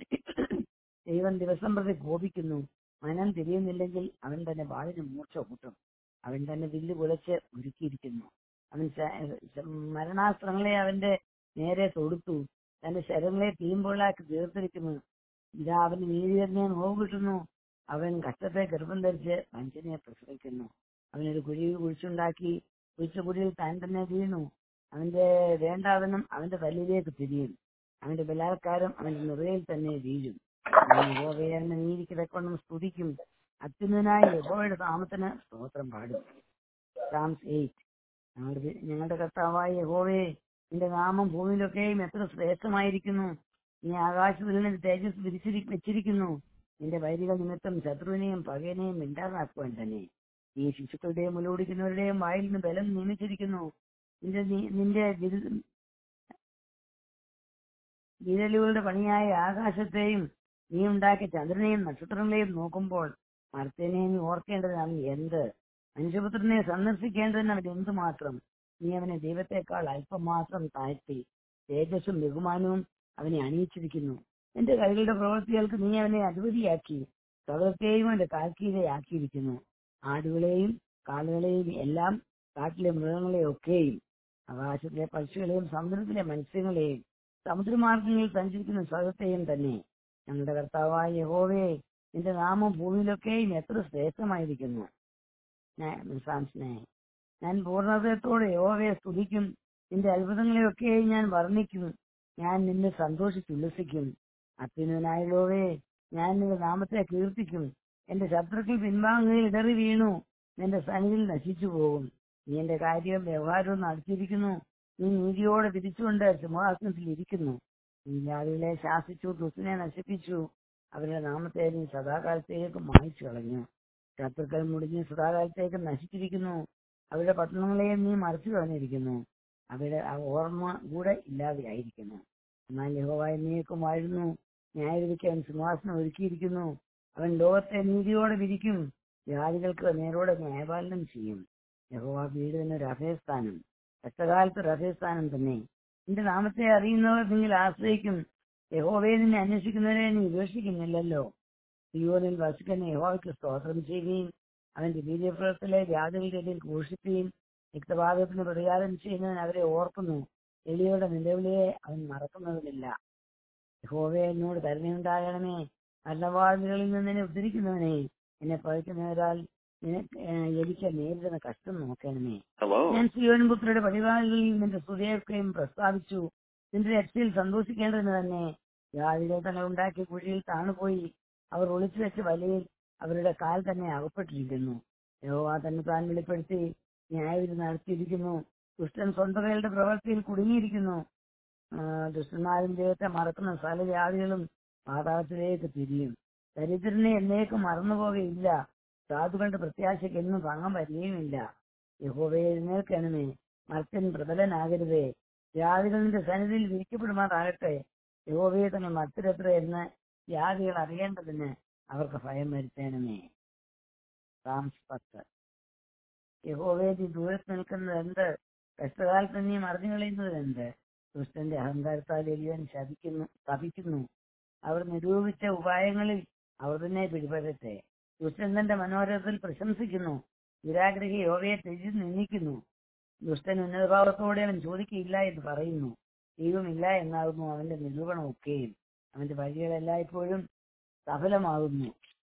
ദൈവം ദിവസം പ്രതി കോപിക്കുന്നു മനം തിരിയുന്നില്ലെങ്കിൽ അവൻ തന്നെ വാളിന് മൂർച്ച കൂട്ടും അവൻ തന്നെ വില്ല് കുലച്ച് ഒരുക്കിയിരിക്കുന്നു അവൻ ശ- ശ- മരണാസ്ത്രങ്ങളെ അവന്റെ നേരെ തൊടുത്തു തന്റെ ശരങ്ങളെ തീമ്പൊള്ളാക്കി തീർത്തിരിക്കുന്നു ഇതാ അവന് നീതിയറിനെ നോവ് കിട്ടുന്നു അവൻ കഷ്ടത്തെ ഗർഭം ധരിച്ച് മനുഷ്യനെ പ്രസവിക്കുന്നു അവനൊരു കുഴി കുഴിച്ചുണ്ടാക്കി കുഴിച്ച കുഴിയിൽ താൻ തന്നെ വീണു അവന്റെ വേണ്ടാവനം അവന്റെ തല്ലിലേക്ക് തിരിയും അവന്റെ ബലാത്കാരം അവന്റെ നിറയിൽ തന്നെ വീഴും ഞാൻ യഹോവയെ അവന്റെ നീതിക്ക് തക്കൊണ്ടും സ്തുതിക്കും അത്യുന്നനായ യഹോവയുടെ നാമത്തിന് സ്തോത്രം പാടും സാംസ് എയ്റ്റ് ഞങ്ങളുടെ ദി- ഞങ്ങളുടെ കർത്താവായ യഹോവേ നിന്റെ നാമം ഭൂമിയിലൊക്കെയും എത്ര ശ്രേഷ്ഠമായിരിക്കുന്നു നീ ആകാശത്തിൽ നിന്ന് തേജസ് വിരിച്ചിരി വെച്ചിരിക്കുന്നു നിന്റെ വൈദിക നിമിത്തം ശത്രുവിനെയും പകയനെയും ഇല്ലാതാക്കുവാൻ തന്നെ ഈ ശിശുക്കളുടെയും മുലോടിക്കുന്നവരുടെയും വായിൽ നിന്ന് ബലം നിയമിച്ചിരിക്കുന്നു നിന്റെ നീ- നിന്റെ വിരു- വിരലുകളുടെ പണിയായ ആകാശത്തെയും നീ ഉണ്ടാക്കിയ ചന്ദ്രനെയും നക്ഷത്രങ്ങളെയും നോക്കുമ്പോൾ മർത്തേനെ നീ ഓർക്കേണ്ടതാണ് എന്ത് മനുഷ്യപുത്രനെ സന്ദർശിക്കേണ്ടതിന് അവൻ എന്തുമാത്രം നീ അവനെ ദൈവത്തെക്കാൾ അല്പം മാത്രം താഴ്ത്തി തേജസ്സും ബഹുമാനവും അവനെ അണിയിച്ചിരിക്കുന്നു എന്റെ കൈകളുടെ പ്രവൃത്തികൾക്ക് നീ അവനെ അധിപതിയാക്കി സകലത്തെയും അവന്റെ കാൽക്കീഴയാക്കിയിരിക്കുന്നു ആടുകളെയും കാളുകളെയും എല്ലാം കാട്ടിലെ മൃഗങ്ങളെയും ഒക്കെയും ആകാശത്തിലെ പക്ഷികളെയും സമുദ്രത്തിലെ മത്സ്യങ്ങളെയും സമുദ്രമാർഗങ്ങളിൽ സഞ്ചരിക്കുന്ന സകലത്തെയും തന്നെ ഞങ്ങളുടെ കർത്താവായ യഹോവേ നിന്റെ നാമം ഭൂമിയിലൊക്കെയും എത്ര ശ്രേഷ്ഠമായിരിക്കുന്നു ഞാൻ- സാംസനെ ഞാൻ പൂർണ്ണതയോടെ യഹോവയെ സ്തുതിക്കും നിന്റെ അത്ഭുതങ്ങളെയൊക്കെയും ഞാൻ വർണ്ണിക്കും ഞാൻ നിന്നെ സന്തോഷിച്ചുല്ലസിക്കും അത്യുന്നതനായുള്ളവേ ഞാൻ നിന്റെ നാമത്തെ കീർത്തിക്കും എന്റെ ശത്രുക്കൾ പിൻവാങ്ങുകയിൽ ഇടറി വീണു നിന്റെ സന്നിധിയിൽ നശിച്ചു പോകും നീ എന്റെ കാര്യവും വ്യവഹാരവും നടത്തിയിരിക്കുന്നു നീ നീതിയോടെ വിധിച്ചുകൊണ്ട് സിംഹാസനത്തിൽ ഇരിക്കുന്നു നീ ജാതികളെ ശാസിച്ചു ദുഃഖിനെ നശിപ്പിച്ചു അവരുടെ നാമത്തെ നീ സദാകാലത്തേക്ക് മായ്ച്ചു കളഞ്ഞു ശത്രുക്കൾ മുടിഞ്ഞ് സദാകാലത്തേക്ക് നശിച്ചിരിക്കുന്നു അവരുടെ പട്ടണങ്ങളെയും നീ മറച്ചു കളഞ്ഞിരിക്കുന്നു അവരുടെ ആ ഓർമ്മ കൂടെ ഇല്ലാതെയായിരിക്കുന്നു എന്നാൽ യഹോവായ നീക്കും വാഴുന്നു ന്യായവിധിക്ക് അവൻ സിംഹാസനം ഒരുക്കിയിരിക്കുന്നു അവൻ ലോകത്തെ നീതിയോടെ വിധിക്കും ജാതികൾക്ക് നേരോടെ ന്യായപാലനം ചെയ്യും യഹോവ വീട് തന്നെ ഒരു അഭയസ്ഥാനം കഷ്ടകാലത്ത് ഒരു അഭയസ്ഥാനം തന്നെ നിന്റെ നാമത്തെ അറിയുന്നവർ നിങ്ങൾ ആശ്രയിക്കും യഹോവയെ നിന്നെ അന്വേഷിക്കുന്നവരെ നീ ഉപേക്ഷിക്കുന്നില്ലല്ലോ സിയോനിൽ വസിക്കുന്ന യഹോവയ്ക്ക് സ്തോത്രം ചെയ്യുകയും അവന്റെ വീര്യപ്രവർത്തലെ ജാതികളുടെ ഇടയിൽ ഘോഷിക്കുകയും രക്തപാതത്തിന് പ്രതികാരം ചെയ്യുന്നവൻ അവരെ ഓർക്കുന്നു എളിയവരുടെ നിലവിളിയെ അവൻ മറക്കുന്നതുമില്ല യഹോവയെ എന്നോട് കരുണയുണ്ടാകണമേ മരണവാദികളിൽ നിന്ന് എന്നെ ഉദ്ധരിക്കുന്നവനെ എന്നെ പഴിക്കുന്നവരാൽ നിനക്ക് ഏഹ് എനിക്ക് നേരിടുന്ന കഷ്ടം നോക്കണമേ Hello. ഞാൻ സിയോൻപുത്രയുടെ പടിവാളുകളിൽ നിന്റെ സ്തുതിയൊക്കെയും പ്രസ്താവിച്ചു നിന്റെ രക്ഷയിൽ സന്തോഷിക്കേണ്ടതിന് തന്നെ ജാതികൾ തങ്ങൾ ഉണ്ടാക്കിയ കുഴിയിൽ താണുപോയി അവർ ഒളിച്ചു വെച്ച വലയിൽ അവരുടെ കാൽ തന്നെ അകപ്പെട്ടിരിക്കുന്നു യഹോവ തന്നെ താൻ വെളിപ്പെടുത്തി ന്യായവിധി നടത്തിയിരിക്കുന്നു ദുഷ്ടൻ സ്വന്തകളുടെ പ്രവൃത്തിയിൽ കുടുങ്ങിയിരിക്കുന്നു ആ, ദുഷ്ടന്മാരും ദൈവത്തെ മറക്കുന്ന സകല ജാതികളും പാതാളത്തിലേക്ക് തിരിയും ദരിദ്രനെ എന്നേക്കും മറന്നുപോകുകയില്ല സാധുക്കളുടെ പ്രത്യാശയ്ക്ക് എന്നും ഭംഗം വരികയുമില്ല യഹോവയെ എഴുന്നേൽക്കണമേ മർത്യൻ പ്രബലനാകരുതേ ജാതികളിന്റെ സന്നിധിയിൽ വിരിക്കപ്പെടുമാറാകട്ടെ യഹോവയെ തങ്ങൾ മർത്തരത്ര എന്ന് ജാതികൾ അറിയേണ്ടതിന് അവർക്ക് ഭയം വരുത്തേണമേ സാംസ് പത്ത് യഹോവയെ നീ ദൂരത്ത് നിൽക്കുന്നത് എന്ത് കഷ്ടകാലത്ത് നീ മറിഞ്ഞു കളയുന്നത് എന്ത് ദുഷ്ടന്റെ അഹങ്കാരത്താൽ എലിയൻ ശപിക്കുന്നു തപിക്കുന്നു അവർ നിരൂപിച്ച ഉപായങ്ങളിൽ അവർ തന്നെ പിടിപെടട്ടെ ദുഷ്ടൻ തന്റെ മനോരഥത്തിൽ പ്രശംസിക്കുന്നു ദുരാഗ്രഹി യോവയെ ത്യജിച്ച് നിന്ദിക്കുന്നു ദുഷ്ടൻ ഉന്നതഭാവത്തോടെ അവൻ ചോദിക്കയില്ല എന്ന് പറയുന്നു ദൈവമില്ല എന്നാകുന്നു അവന്റെ നിരൂപണമൊക്കെയും അവന്റെ വഴികൾ എല്ലായ്പ്പോഴും സഫലമാകുന്നു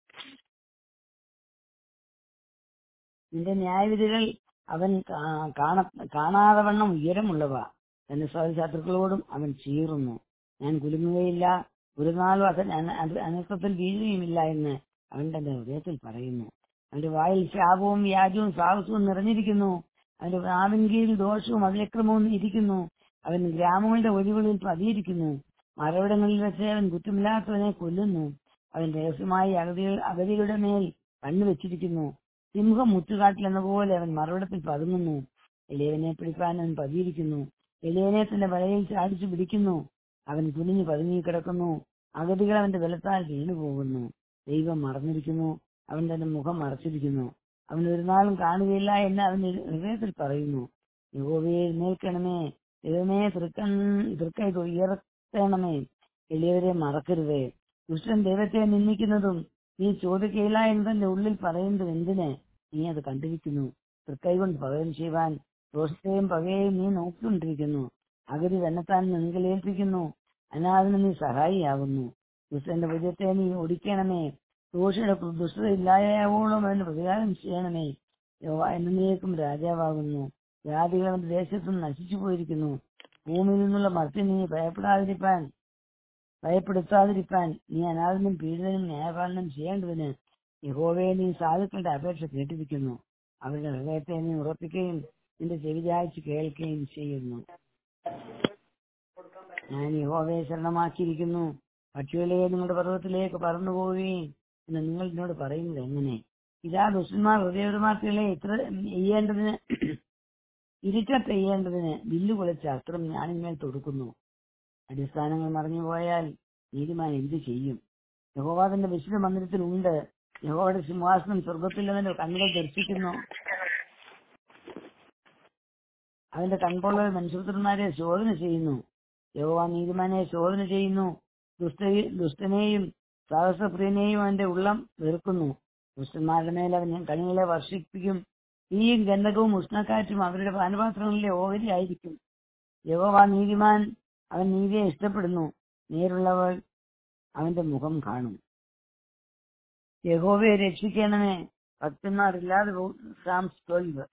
നിന്റെ ന്യായവിധികൾ അവൻ കാ- കാണ കാണാതെ വണ്ണം ഉയരമുള്ളവ തന്റെ ശത്രുക്കളോടും അവൻ ചീറുന്നു ഞാൻ കുലുങ്ങുകയില്ല ഒരു നാളും അവൻ അന- അത് അനർത്ഥത്തിൽ വീഴുകയുമില്ല എന്ന് അവൻ തന്റെ ഹൃദയത്തിൽ പറയുന്നു അവന്റെ വായിൽ ശാപവും വ്യാജവും സാഹസവും നിറഞ്ഞിരിക്കുന്നു അവന്റെ നാവിൻ കീഴിൽ ദോഷവും അതിക്രമവും ഇരിക്കുന്നു അവൻ ഗ്രാമങ്ങളുടെ ഒഴിവുകളിൽ പതിയിരിക്കുന്നു മറവിടങ്ങളിൽ വെച്ച് അവൻ കുറ്റമില്ലാത്തവനെ കൊല്ലുന്നു അവൻ രഹസ്യമായി അഗതികൾ അഗതികളുടെ മേൽ കണ്ണുവെച്ചിരിക്കുന്നു സിംഹം മുറ്റുകാട്ടിൽ എന്ന പോലെ അവൻ മറുവിടത്തിൽ പതുങ്ങുന്നു എളിയവനെ പിടിക്കാൻ അവൻ പതിയിരിക്കുന്നു എളിയവനെ തന്റെ വലയിൽ ചാടിച്ചു പിടിക്കുന്നു അവൻ കുനിഞ്ഞു പതുങ്ങി കിടക്കുന്നു അഗതികൾ അവന്റെ ബലത്താൽ വീണു പോകുന്നു ദൈവം മറന്നിരിക്കുന്നു അവൻ തന്റെ മുഖം മറച്ചിരിക്കുന്നു അവൻ ഒരു നാളും കാണുകയില്ല എന്ന് അവൻ ഹൃദയത്തിൽ പറയുന്നു യഹോവയെ എഴുന്നേൽക്കണമേ ദൈവമേ തൃക്കൺ തൃക്കൈ ഉയർത്തണമേ എളിയവരെ മറക്കരുതേ ദുഷ്ടൻ ദൈവത്തെ നിന്ദിക്കുന്നതും നീ ചോദിക്കയില്ല എന്ന് തന്റെ ഉള്ളിൽ പറയുന്നത് എന്തിന് നീ അത് കണ്ടിരിക്കുന്നു തൃക്കൈ കൊണ്ട് പകരം ചെയ്യുവാൻ ദോഷത്തെയും പകയെയും നീ നോക്കിക്കൊണ്ടിരിക്കുന്നു അഗതി തന്നെത്താൻ നിങ്കലേൽപ്പിക്കുന്നു അനാഥന് നീ സഹായിയാകുന്നു ദുഷ്ടന്റെ ഭുജത്തെ നീ ഒടിക്കണമേ ദോഷിയുടെ ദുഷ്ടത ഇല്ലായാവോളം അവന് പ്രതികാരം ചെയ്യണമേ യഹോവ എന്നേക്കും രാജാവാകുന്നു ജാതികൾ അവന്റെ ദേശത്തു നിന്ന് നശിച്ചു പോയിരിക്കുന്നു ഭൂമിയിൽ നിന്നുള്ള മർത്തി നീ ഭയപ്പെടാതിരിപ്പാൻ ഭയപ്പെടുത്താതിരിപ്പാൻ നീ അനാഥനും പീഡിതനും ന്യായപാലനം ചെയ്യേണ്ടതിന് യഹോവയെ നീ സാധുക്കളുടെ അപേക്ഷ കേട്ടിരിക്കുന്നു അവരുടെ ഹൃദയത്തെ നീ ഉറപ്പിക്കുകയും നിന്റെ ചെവിചായ്ച്ച് കേൾക്കുകയും ചെയ്യുന്നു ഞാൻ യഹോവയെ ശരണമാക്കിയിരിക്കുന്നു പക്ഷികളെ നിങ്ങളുടെ പർവ്വത്തിലേക്ക് പറന്നു പോവുകയും എന്ന് നിങ്ങൾ എന്നോട് പറയുന്നത് എങ്ങനെ ഇതാ ദുഷ്ടന്മാർ ഹൃദയപരമാക്കളെ ഇത്ര ചെയ്യേണ്ടതിന് ഇരുട്ടത്ത് ചെയ്യേണ്ടതിന് വില്ലു കുളിച്ച അസ്ത്രം ഞാനിന്മേൽ തൊടുക്കുന്നു അടിസ്ഥാനങ്ങൾ മറിഞ്ഞു പോയാൽ നീതിമാൻ എന്ത് ചെയ്യും യഹോവാദിന്റെ വിശുദ്ധ മന്ദിരത്തിലുണ്ട് യഹോവയുടെ സിംഹാസനം സ്വർഗത്തിൽ അവന്റെ കണ്ണുകൾ ദർശിക്കുന്നു അവന്റെ കൺപോളകൾ മനുഷ്യപുത്രന്മാരെ ശോധന ചെയ്യുന്നു യഹോവ നീതിമാനെ ശോധന ചെയ്യുന്നു ദുഷ്ട ദുഷ്ടനെയും സാഹസപ്രിയനെയും അവന്റെ ഉള്ളം വെറുക്കുന്നു ദുഷ്ടന്മാരുടെ മേൽ അവൻ കണികളെ വർഷിപ്പിക്കും തീയും ഗന്ധകവും ഉഷ്ണക്കാറ്റും അവരുടെ പാനപാത്രങ്ങളിലെ ഓഹരി ആയിരിക്കും യഹോവ നീതിമാൻ അവൻ നീതിയെ ഇഷ്ടപ്പെടുന്നു നേരുള്ളവൾ അവന്റെ മുഖം കാണും യഹോവയെ രക്ഷിക്കണമേ ഭക്തന്മാരില്ലാതെ പോകും സാംസ് ട്വൽവ്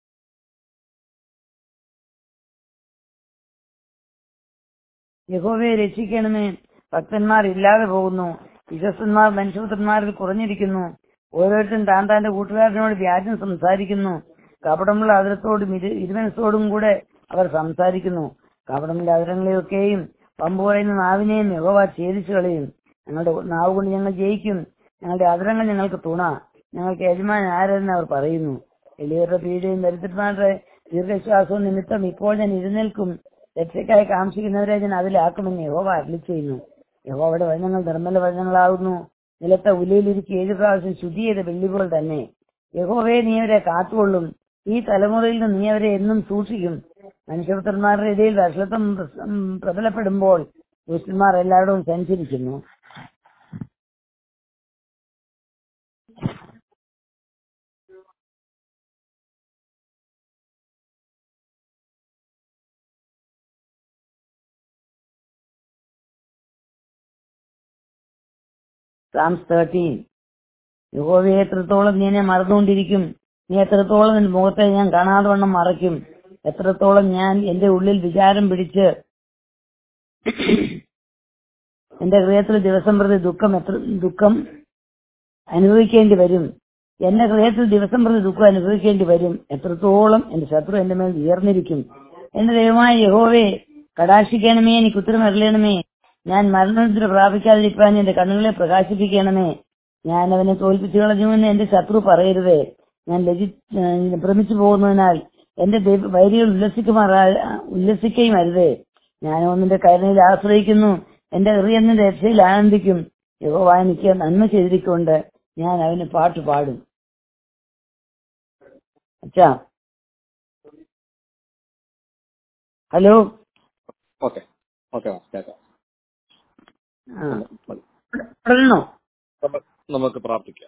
യഹോവയെ രക്ഷിക്കണമേ ഭക്തന്മാർ ഇല്ലാതെ പോകുന്നു വിശ്വസ്തന്മാർ മനുഷ്യപുത്രന്മാരിൽ കുറഞ്ഞിരിക്കുന്നു ഓരോരുത്തരും താൻ താന്റെ കൂട്ടുകാരനോട് വ്യാജം സംസാരിക്കുന്നു കപടമുള്ള അതിരത്തോടും ഇരു ഇരുമനത്തോടും കൂടെ അവർ സംസാരിക്കുന്നു കപടമുള്ള അതിരങ്ങളെയൊക്കെയും പമ്പ് പറയുന്ന നാവിനെയും യഹോവ ഛേദിച്ചു കളയും ഞങ്ങളുടെ നാവ് കൊണ്ട് ഞങ്ങൾ ജയിക്കും ഞങ്ങളുടെ അതിരങ്ങൾ ഞങ്ങൾക്ക് തുണ ഞങ്ങൾക്ക് യജമാൻ ആരെന്ന് അവർ പറയുന്നു എളിയവരുടെ പീഡയും ദരിദ്രന്മാരുടെ ദീർഘശ്വാസവും നിമിത്തം ഇപ്പോൾ ഞാൻ എഴുന്നേൽക്കും രക്ഷയ്ക്കായി കാംക്ഷിക്കുന്നവരെ ഞാൻ അതിലാക്കുമെന്ന് യഹോവ അരളി ചെയ്യുന്നു യഹോവയുടെ വചനങ്ങൾ നിർമ്മല വചനങ്ങളാകുന്നു നിലത്തെ ഉലയിലിരിക്ക് ഏഴ് പ്രാവശ്യം ശുദ്ധി ചെയ്ത വെള്ളി പോലെ തന്നെ യഹോവയെ നീ അവരെ കാത്തുകൊള്ളും ഈ തലമുറയിൽ നിന്ന് നീ അവരെ എന്നും സൂക്ഷിക്കും മനുഷ്യപുത്രന്മാരുടെ ഇടയിൽ വഷളത്വം പ്രബലപ്പെടുമ്പോൾ ദുഷ്ടന്മാർ എല്ലാവരും സഞ്ചരിക്കുന്നു സാംസ് തേർട്ടീൻ യഹോവയെ എത്രത്തോളം നീ എന്നെ മറന്നുകൊണ്ടിരിക്കും നീ എത്രത്തോളം നിന്റെ മുഖത്തെ ഞാൻ കാണാതെ വണ്ണം മറയ്ക്കും എത്രത്തോളം ഞാൻ എന്റെ ഉള്ളിൽ വിചാരം പിടിച്ച് എന്റെ ഹൃദയത്തിൽ ദിവസം പ്രതി ദുഃഖം എത്ര ദുഃഖം അനുഭവിക്കേണ്ടി വരും എന്റെ ഹൃദയത്തിൽ ദിവസം പ്രതി ദുഃഖം അനുഭവിക്കേണ്ടി വരും എത്രത്തോളം എന്റെ ശത്രു എന്റെ മേൽ ഉയർന്നിരിക്കും എന്റെ ദൈവമായ യഹോവേ കടാക്ഷിക്കണമേ എനിക്ക് ഉത്തരം അറിയണമേ ഞാൻ മരണത്തിന് പ്രാപിക്കാതിരിക്കാൻ എന്റെ കണ്ണുകളെ പ്രകാശിപ്പിക്കണമേ ഞാൻ അവനെ തോൽപ്പിച്ചു കളഞ്ഞുവെന്ന് എന്റെ ശത്രു പറയരുതേ ഞാൻ ലജി ഭ്രമിച്ചു പോകുന്നതിനാൽ എന്റെ ദൈവ- വൈരികൾ ഉല്ലസിക്കുമാറാ ഉല്ലസിക്കുകയും അരുതേ ഞാൻ ഒന്നിന്റെ കരുണയിൽ ആശ്രയിക്കുന്നു എന്റെ ഹൃദയത്തിന്റെ രക്ഷയിൽ ആനന്ദിക്കും യഹോവ എനിക്ക് നന്മ ചെയ്തിരിക്കൊണ്ട് ഞാൻ അവന് പാട്ട് പാടും അച്ഛാ ഹലോ ഓക്കെ ഓക്കെ കേൾക്കാം ആ തുടരണോ നമ്മ- നമുക്ക് പ്രാർത്ഥിക്കാം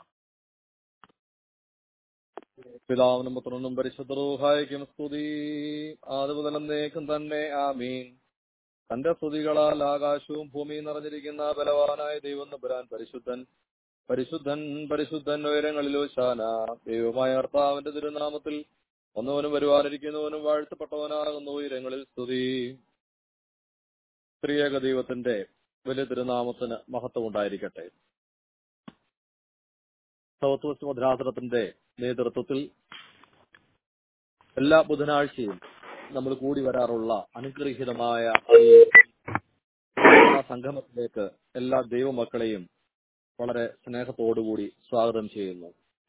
പിതാവിനും പുത്രനും പരിശുദ്ധരൂഹായിക്കും സ്തുതി ആദ്യ എന്നേക്കും തന്നെ ആമീൻ തന്റെ സ്തുതികളാൽ ആകാശവും ഭൂമിയും നിറഞ്ഞിരിക്കുന്ന ബലവാനായ ദൈവം നമ്പുരാൻ പരിശുദ്ധൻ പരിശുദ്ധൻ പരിശുദ്ധൻ ഉയരങ്ങളിലോ ശാന ദൈവമായ കർത്താവിന്റെ തിരുനാമത്തിൽ ഒന്നവനും വരുവാനിരിക്കുന്നവനും വാഴ്ത്തപ്പെട്ടവനാകുന്ന ഉയരങ്ങളിൽ സ്തുതി സ്ത്രീയേക ദൈവത്തിന്റെ വലിയ തിരുനാമത്തിന് മഹത്വം ഉണ്ടായിരിക്കട്ടെ സൗത്ത് വെസ്റ്റ് ഭദ്രാസനത്തിന്റെ നേതൃത്വത്തിൽ എല്ലാ ബുധനാഴ്ചയും നമ്മൾ കൂടി വരാറുള്ള അനുഗ്രഹീതമായ ഈ പ്രാർത്ഥനാ സംഗമത്തിലേക്ക് എല്ലാ ദൈവമക്കളെയും വളരെ സ്നേഹത്തോടുകൂടി സ്വാഗതം ചെയ്യുന്നു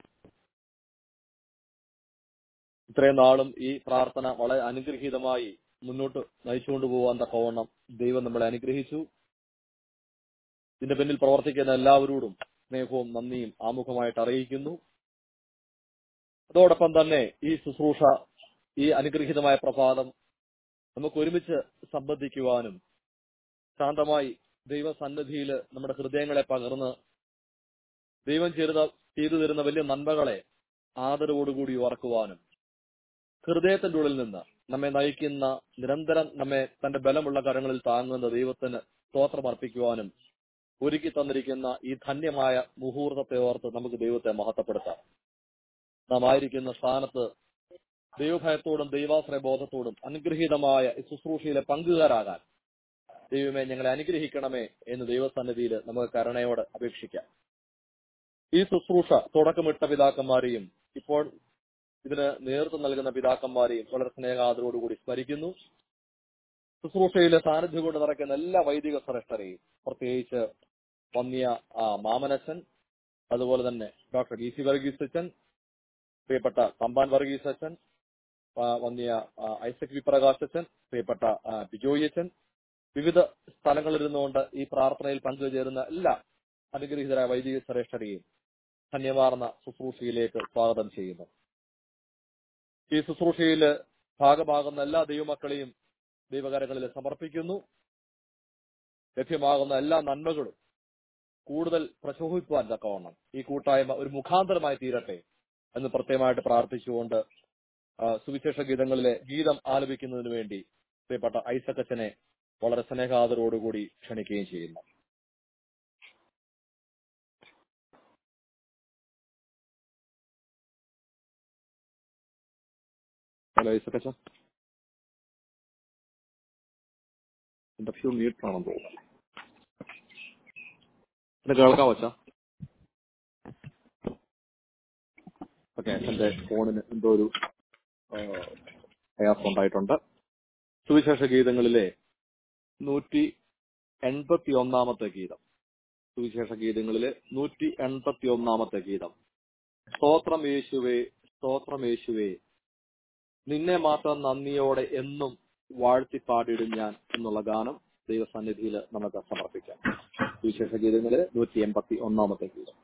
ഇത്രയും നാളും ഈ പ്രാർത്ഥന വളരെ അനുഗ്രഹീതമായി മുന്നോട്ട് നയിച്ചുകൊണ്ടു പോകാൻ തക്കവണ്ണം ദൈവം നമ്മളെ അനുഗ്രഹിച്ചു ഇതിന്റെ പിന്നിൽ പ്രവർത്തിക്കുന്ന എല്ലാവരോടും സ്നേഹവും നന്ദിയും ആമുഖമായിട്ട് അറിയിക്കുന്നു അതോടൊപ്പം തന്നെ ഈ ശുശ്രൂഷ ഈ അനുഗ്രഹീതമായ പ്രഭാതം നമുക്ക് ഒരുമിച്ച് സംബന്ധിക്കുവാനും ശാന്തമായി ദൈവസന്നിധിയിൽ നമ്മുടെ ഹൃദയങ്ങളെ പകർന്ന് ദൈവം ചെയ്ത ചെയ്തു തരുന്ന വലിയ നന്മകളെ ആദരവോടുകൂടി ഓർക്കുവാനും ഹൃദയത്തിന്റെ ഉള്ളിൽ നിന്ന് നമ്മെ നയിക്കുന്ന നിരന്തരം നമ്മെ തന്റെ ബലമുള്ള കരങ്ങളിൽ താങ്ങുന്ന ദൈവത്തിന് സ്തോത്രം അർപ്പിക്കുവാനും ഒരുക്കി തന്നിരിക്കുന്ന ഈ ധന്യമായ മുഹൂർത്തത്തെ ഓർത്ത് നമുക്ക് ദൈവത്തെ മഹത്വപ്പെടുത്താം നാം ആയിരിക്കുന്ന സ്ഥാനത്ത് ദൈവഭയത്തോടും ദൈവാശ്രയ ബോധത്തോടും അനുഗ്രഹീതമായ ഈ ശുശ്രൂഷയിലെ പങ്കുകാരാകാൻ ദൈവമേ ഞങ്ങളെ അനുഗ്രഹിക്കണമേ എന്ന് ദൈവസന്നിധിയിൽ നമുക്ക് കരുണയോട് അപേക്ഷിക്കാം ഈ ശുശ്രൂഷ തുടക്കമിട്ട പിതാക്കന്മാരെയും ഇപ്പോൾ ഇതിന് നേതൃത്വം നൽകുന്ന പിതാക്കന്മാരെയും വളരെ സ്നേഹാദരോടുകൂടി സ്മരിക്കുന്നു ശുശ്രൂഷയിലെ സാന്നിധ്യം കൊണ്ട് നിറയ്ക്കുന്ന എല്ലാ വൈദിക ശ്രേഷ്ഠരെയും പ്രത്യേകിച്ച് വന്യ ആ, മാമനച്ചൻ അതുപോലെ തന്നെ ഡോക്ടർ ഇ സി വർഗീസ് അച്ഛൻ പ്രിയപ്പെട്ട തമ്പാൻ വർഗീസ് അച്ഛൻ ആ, വന്യ ആ, ഐസക് വി പ്രകാശ് അച്ഛൻ പ്രിയപ്പെട്ട ആ, ബിജോയ് അച്ഛൻ വിവിധ സ്ഥലങ്ങളിൽ ഇരുന്നുകൊണ്ട് ഈ പ്രാർത്ഥനയിൽ പങ്കുചേരുന്ന എല്ലാ അനുഗ്രഹീതരായ വൈദിക ശ്രേഷ്ഠരെയും ധന്യമാർന്ന ശുശ്രൂഷയിലേക്ക് സ്വാഗതം ചെയ്യുന്നു ഈ ശുശ്രൂഷയിൽ ഭാഗമാകുന്ന എല്ലാ ദൈവമക്കളെയും ദൈവകരങ്ങളിൽ സമർപ്പിക്കുന്നു ലഭ്യമാകുന്ന എല്ലാ നന്മകളും കൂടുതൽ പ്രശോഭിക്കുവാൻ തക്കവണ്ണം ഈ കൂട്ടായ്മ ഒരു മുഖാന്തരമായി തീരട്ടെ എന്ന് പ്രത്യേകമായിട്ട് പ്രാർത്ഥിച്ചുകൊണ്ട് ആ, സുവിശേഷ ഗീതങ്ങളിലെ ഗീതം ആലപിക്കുന്നതിന് വേണ്ടി പ്രിയപ്പെട്ട ഐസക്കച്ചനെ വളരെ സ്നേഹാദരോടുകൂടി ക്ഷണിക്കുകയും ചെയ്യുന്നു ഹലോ ഐസക്കച്ച ഇന്റർവ്യൂ മീറ്റാണെന്ന് തോന്നുന്നു എന്നെ കേൾക്കാൻ വച്ചാ ഓക്കെ എന്റെ ഫോണിന് എന്തോ ഒരു ആ, പ്രയാസം ഉണ്ടായിട്ടുണ്ട് സുവിശേഷ ഗീതങ്ങളിലെ നൂറ്റി എൺപത്തി ഒന്നാമത്തെ ഗീതം സുവിശേഷ ഗീതങ്ങളിലെ നൂറ്റി എൺപത്തി ഒന്നാമത്തെ ഗീതം സ്തോത്രം യേശുവേ സ്തോത്രം യേശുവേ നിന്നെ മാത്രം നന്ദിയോടെ എന്നും വാഴ്ത്തി പാടിയിടും ഞാൻ എന്നുള്ള ഗാനം ദൈവസന്നിധിയിൽ നമുക്ക് സമർപ്പിക്കാം സുവിശേഷ ഗീതങ്ങളിലെ നൂറ്റി എൺപത്തി ഒന്നാമത്തെ ഗീതം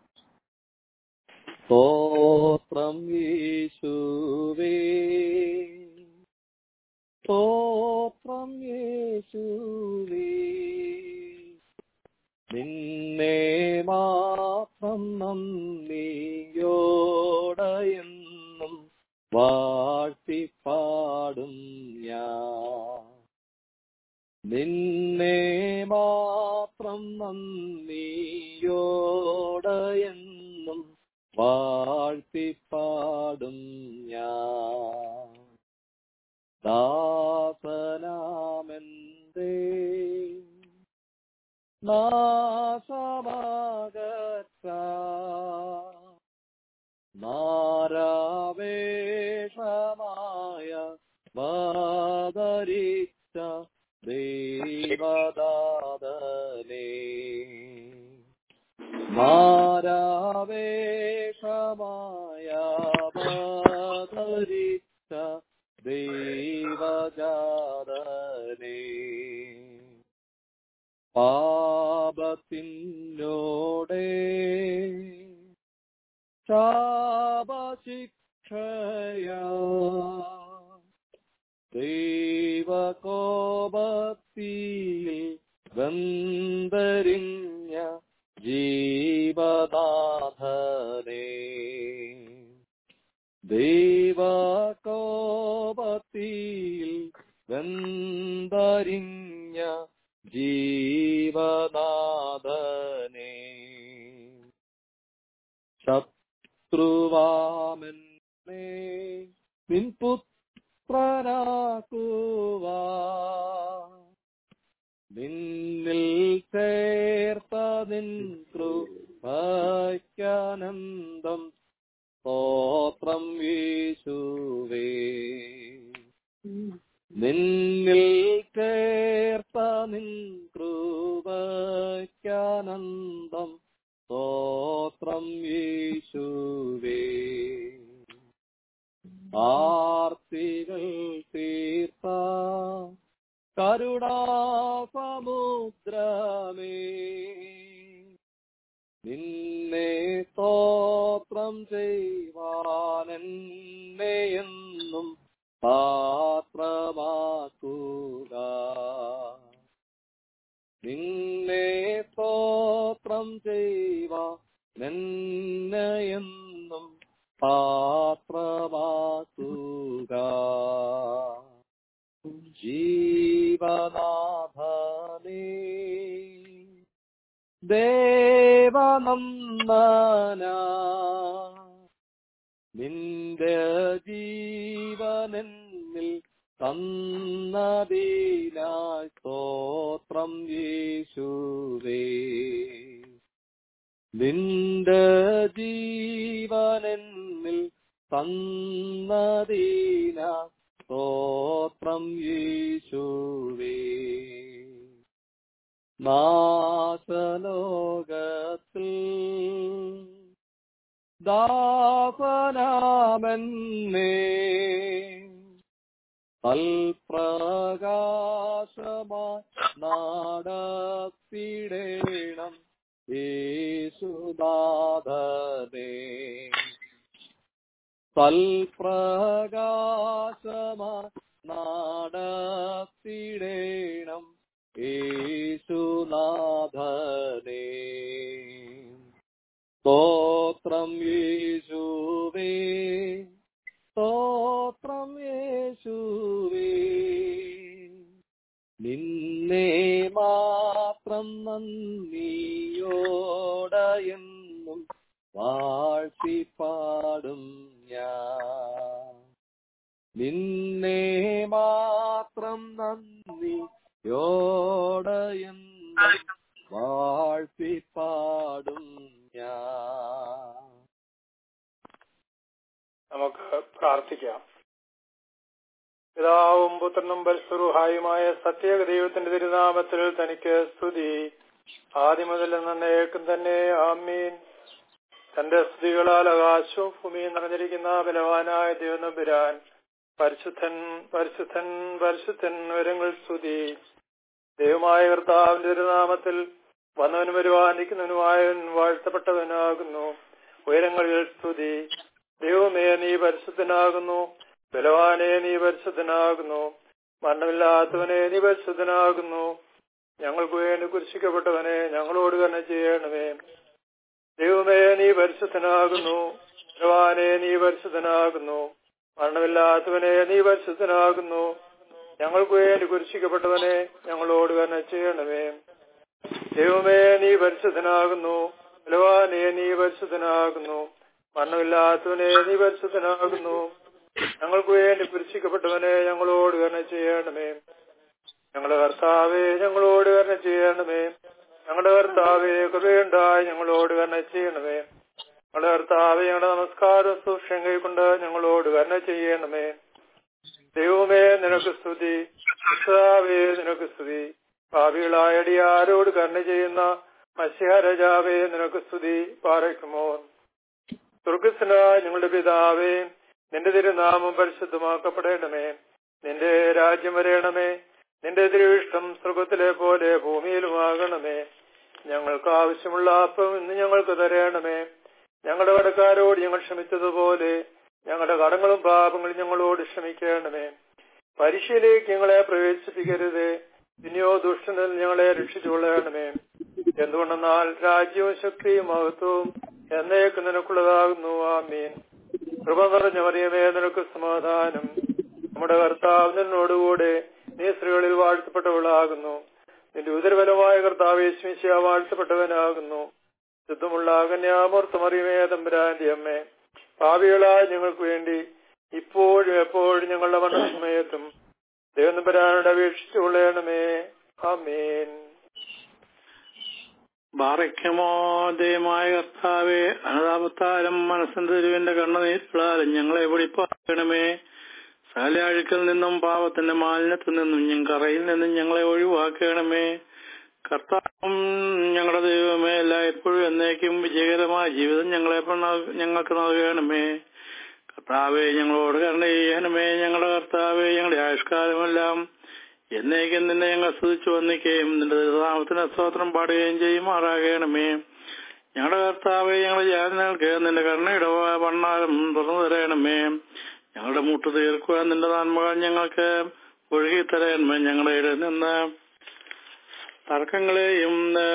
സ്തോത്രം യേശുവേ സ്തോത്രം യേശുവേ നിന്നെ മാത്രം നന്ദിയോടെയെന്നും വാഴ്ത്തിപ്പാടും ഞാൻ നിന്നെ മാത്രം നന്ദിയോടെയെന്നും വാഴ്ത്തിപ്പാടും ഞാൻ ദാസനാമെന്തേ നാശമാകറ്റ നാരാവേഷമായ ബാധരിച്ച ദൈവദാതനേ മാരാവേഷമായ ബാധരിച്ച ദൈവജാതനേ പാപത്തിനോടെ ശാപശിക്ഷയ ദൈവകോപത്തിൽ ഗന്ധരിഞ്ഞ ജീവനാഥനേ ദൈവകോപത്തിൽ ഗന്ധരിഞ്ഞ ജീവനാഥനേ ശത്രുവാമെന്നേ നിൻപുത്രനാക്കുവാ നിന്നിൽ ചേർത്ത നിൻ കൃപയ്ക്കനന്തം സ്തോത്രം യേശുവേ നിന്നിൽ ചേർത്ത നിൻ കൃപയ്ക്കനന്തം സ്തോത്രം യേശുവേ ആർത്തികൾ തീർത്ത കരുണാസമുദ്രമേ നിന്നെ സ്തോത്രം ചെയ്യുവാനെന്നെ എന്നും പാത്രമാക്കുക നിന്നെ സ്തോത്രം ചെയ്യുവാനെന്നെ എന്നും പാത്രമാക്കുക ജീവനാഥനേ ദേവനന്ദന നിന്റെ ജീവനെന്നിൽ തന്നതിനായി സ്തോത്രം യേശുവേ നിന്റെ ജീവനെന്നിൽ തന്നതിന സ്തോത്രം യേശുവേ നാശലോകത്തിൽ ദാസനാമെന്നേ തൽപ്രകാശമായി നാടത്തിടേണം യേശുനാഥനേ തൽപ്രകാശമായി നാടത്തിടേണം യേശുനാഥനേ സ്തോത്രം യേശുവേ സ്തോത്രം യേശുവേ നിന്നെ മാത്രം നന്ദിയോടെന്നും വാഴ്ത്തിപ്പാടും ഞാൻ നിന്നെ മാത്രം നന്ദിയോടെന്നും വാഴ്ത്തിപ്പാടും ഞാൻ നമുക്ക് പ്രാർത്ഥിക്കാം പിതാവും പുത്രനും പരിശുഹായുമായ സത്യേക ദൈവത്തിന്റെ തിരുനാമത്തിൽ തനിക്ക് സ്തുതി ആദ്യം മുതൽ നന്നേക്കും തന്നെ ആമീൻ തന്റെ സ്തുതികളാൽ ആകാശവും ഭൂമിയും നിറഞ്ഞിരിക്കുന്ന ബലവാനായ ദൈവനബിരാൻ പരിശുദ്ധൻ പരിശുദ്ധൻ പരിശുദ്ധൻ വരങ്ങൾ സ്തുതി ദൈവമായ കർത്താവിന്റെ തിരുനാമത്തിൽ വന്നവനും വരുവാനിക്കുന്നവനുമായവൻ വാഴ്ത്തപ്പെട്ടവനാകുന്നു ഉയരങ്ങളിൽ സ്തുതി ദൈവമേ നീ പരിശുദ്ധനാകുന്നു ബലവാനെ നീ പരിശുദ്ധനാകുന്നു മരണമില്ലാത്തവനെ നീ പരിശുദ്ധനാകുന്നു ഞങ്ങൾക്ക് വേണ്ടി കുരിശിക്കപ്പെട്ടവനെ ഞങ്ങളോട് തന്നെ ചെയ്യണമേ ദൈവമേ നീ പരിശുദ്ധനാകുന്നു ബലവാനെ നീ പരിശുദ്ധനാകുന്നു മരണമില്ലാത്തവനെ നീ പരിശുദ്ധനാകുന്നു ഞങ്ങൾക്ക് വേണ്ടി കുരിശിക്കപ്പെട്ടവനെ ഞങ്ങളോട് തന്നെ ചെയ്യണമേ ദൈവമേ നീ പരിശുദ്ധനാകുന്നു ബലവാനെ നീ പരിശുദ്ധനാകുന്നു മരണമില്ലാത്തവനെ നീ പരിശുദ്ധനാകുന്നു ഞങ്ങൾക്ക് വേണ്ടി കുരിശിക്കപ്പെട്ടവനെ ഞങ്ങളോട് തന്നെ ചെയ്യണമേ ഞങ്ങളുടെ കർത്താവെ ഞങ്ങളോട് തന്നെ ചെയ്യണമേ ഞങ്ങളുടെ കർത്താവെ കൃപയുണ്ടായി ഞങ്ങളോട് തന്നെ ചെയ്യണമേ ഞങ്ങളുടെ കർത്താവെ ഞങ്ങളുടെ നമസ്കാരം സൂക്ഷ്യം കൈക്കൊണ്ട് ഞങ്ങളോട് തന്നെ ചെയ്യണമേ ദൈവമേ നിനക്ക് സ്തുതി കർത്താവേ നിനക്ക് സ്തുതി ഭാവികളായ അടിയാരോട് കരുണ ചെയ്യുന്ന മത്സ്യരാജാവേ നിനക്ക് സ്തുതി പാറയ്ക്കുമോ സ്വർഗസ്നായ ഞങ്ങളുടെ പിതാവേ നിന്റെ തിരുനാമം പരിശുദ്ധമാക്കപ്പെടണമേ നിന്റെ രാജ്യം വരയണമേ നിന്റെ തിരുവിഷ്ടം സ്വർഗത്തിലെ പോലെ ഭൂമിയിലുമാകണമേ ഞങ്ങൾക്ക് ആവശ്യമുള്ള അപ്പം ഇന്ന് ഞങ്ങൾക്ക് തരയണമേ ഞങ്ങളുടെ കടക്കാരോട് ഞങ്ങൾ ക്ഷമിച്ചതുപോലെ ഞങ്ങളുടെ കടങ്ങളും പാപങ്ങളും ഞങ്ങളോട് ക്ഷമിക്കണമേ പരീക്ഷയിലേക്ക് ഞങ്ങളെ പ്രവേശിപ്പിക്കരുത് പിന്നെയോ ദുഷ്ടനിൽ ഞങ്ങളെ രക്ഷിച്ചുകൊള്ളണമേ എന്തുകൊണ്ടെന്നാൽ രാജ്യവും ശക്തിയും മഹത്വവും എന്നേക്ക് നിനക്കുള്ളതാകുന്നു ആമീൻ കൃപ നിറഞ്ഞ മറിയമേ നിനക്ക് സമാധാനം നമ്മുടെ കർത്താവ് നിന്നോടുകൂടെ നീ സ്ത്രീകളിൽ വാഴ്ത്തപ്പെട്ടവളാകുന്നു നിന്റെ ഉദരബലമായ കർത്താവ് യേശുമിശിയ വാഴ്ത്തപ്പെട്ടവനാകുന്നു ശുദ്ധമുള്ള കന്യാമൂർത്തമറിയമേ തമ്പുരാന്റെ അമ്മേ ഭാവികളായ ഞങ്ങൾക്ക് വേണ്ടി ഇപ്പോഴും എപ്പോഴും ഞങ്ങളുടെ മരണസമയത്തും ദൈവനമ്പരാനോട് അപേക്ഷിച്ചു കൊള്ളണമേ ആമേൻ ബാറയ്ക്കുമോ ദയമായ കർത്താവെ അനതാപത്താലും മനസ്സിന്റെ തിരുവിന്റെ കണ്ണുനീരിലാലും ഞങ്ങളെ വെളിപ്പാക്കണമേ സകല അഴുക്കിൽ നിന്നും പാവത്തിന്റെ മാലിന്യത്തിൽ നിന്നും ഞങ്ങറയിൽ നിന്നും ഞങ്ങളെ ഒഴിവാക്കണമേ കർത്താവും ഞങ്ങളുടെ ദൈവമേ എല്ലായ്പ്പോഴും എന്നേക്കും വിജയകരമായ ജീവിതം ഞങ്ങളെ ഞങ്ങൾക്ക് നൽകണമേ കർത്താവെ ഞങ്ങളോട് കരുണ ചെയ്യണമേ ഞങ്ങളുടെ കർത്താവെ ഞങ്ങളുടെ ആയുഷ്കാലമെല്ലാം എന്നേക്കും നിന്നെ ഞങ്ങൾ സ്തുതിച്ചു വന്നിക്കുകയും നിന്റെ നാമത്തിന് സ്തോത്രം പാടുകയും ചെയ്യുമാറാകണമേ ഞങ്ങളുടെ കർത്താവെ ഞങ്ങളുടെ ജാതനകൾക്ക് നിന്റെ കരുണയുടെ വണ്ണാരം തുറന്നു തരണമേ ഞങ്ങളുടെ മുട്ട് തീർക്കുവാൻ നിന്റെ നന്മകൾ ഞങ്ങൾക്ക് ഒഴുകി തരണമേ ഞങ്ങളുടെ ഇടയിൽ നിന്ന് തർക്കങ്ങളെയും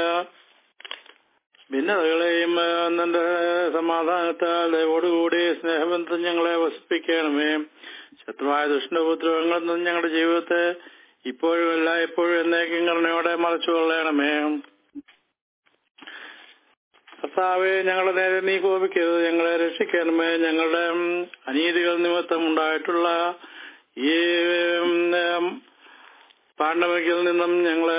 ഭിന്നതകളെയും നിന്റെ സമാധാനത്താൽ ദയവോടുകൂടി സ്നേഹബന്ധം ഞങ്ങളെ വസിപ്പിക്കണമേ ശത്രുവായ ദുഷ്ടപുത്രങ്ങളിൽ നിന്നും ഞങ്ങളുടെ ജീവിതത്തെ ഇപ്പോഴും എല്ലായ്പ്പോഴും എന്നേക്കും കരുണയോടെ മറച്ചു കൊള്ളണമേ കർത്താവെ ഞങ്ങളുടെ നേരെ നീ കോപിക്കരുത് ഞങ്ങളെ രക്ഷിക്കണമേ ഞങ്ങളുടെ ഉം, അനീതികൾ നിമിത്തം ഉണ്ടായിട്ടുള്ള ഈ ഉം, പാണ്ഡവയ്ക്കിൽ നിന്നും ഞങ്ങളെ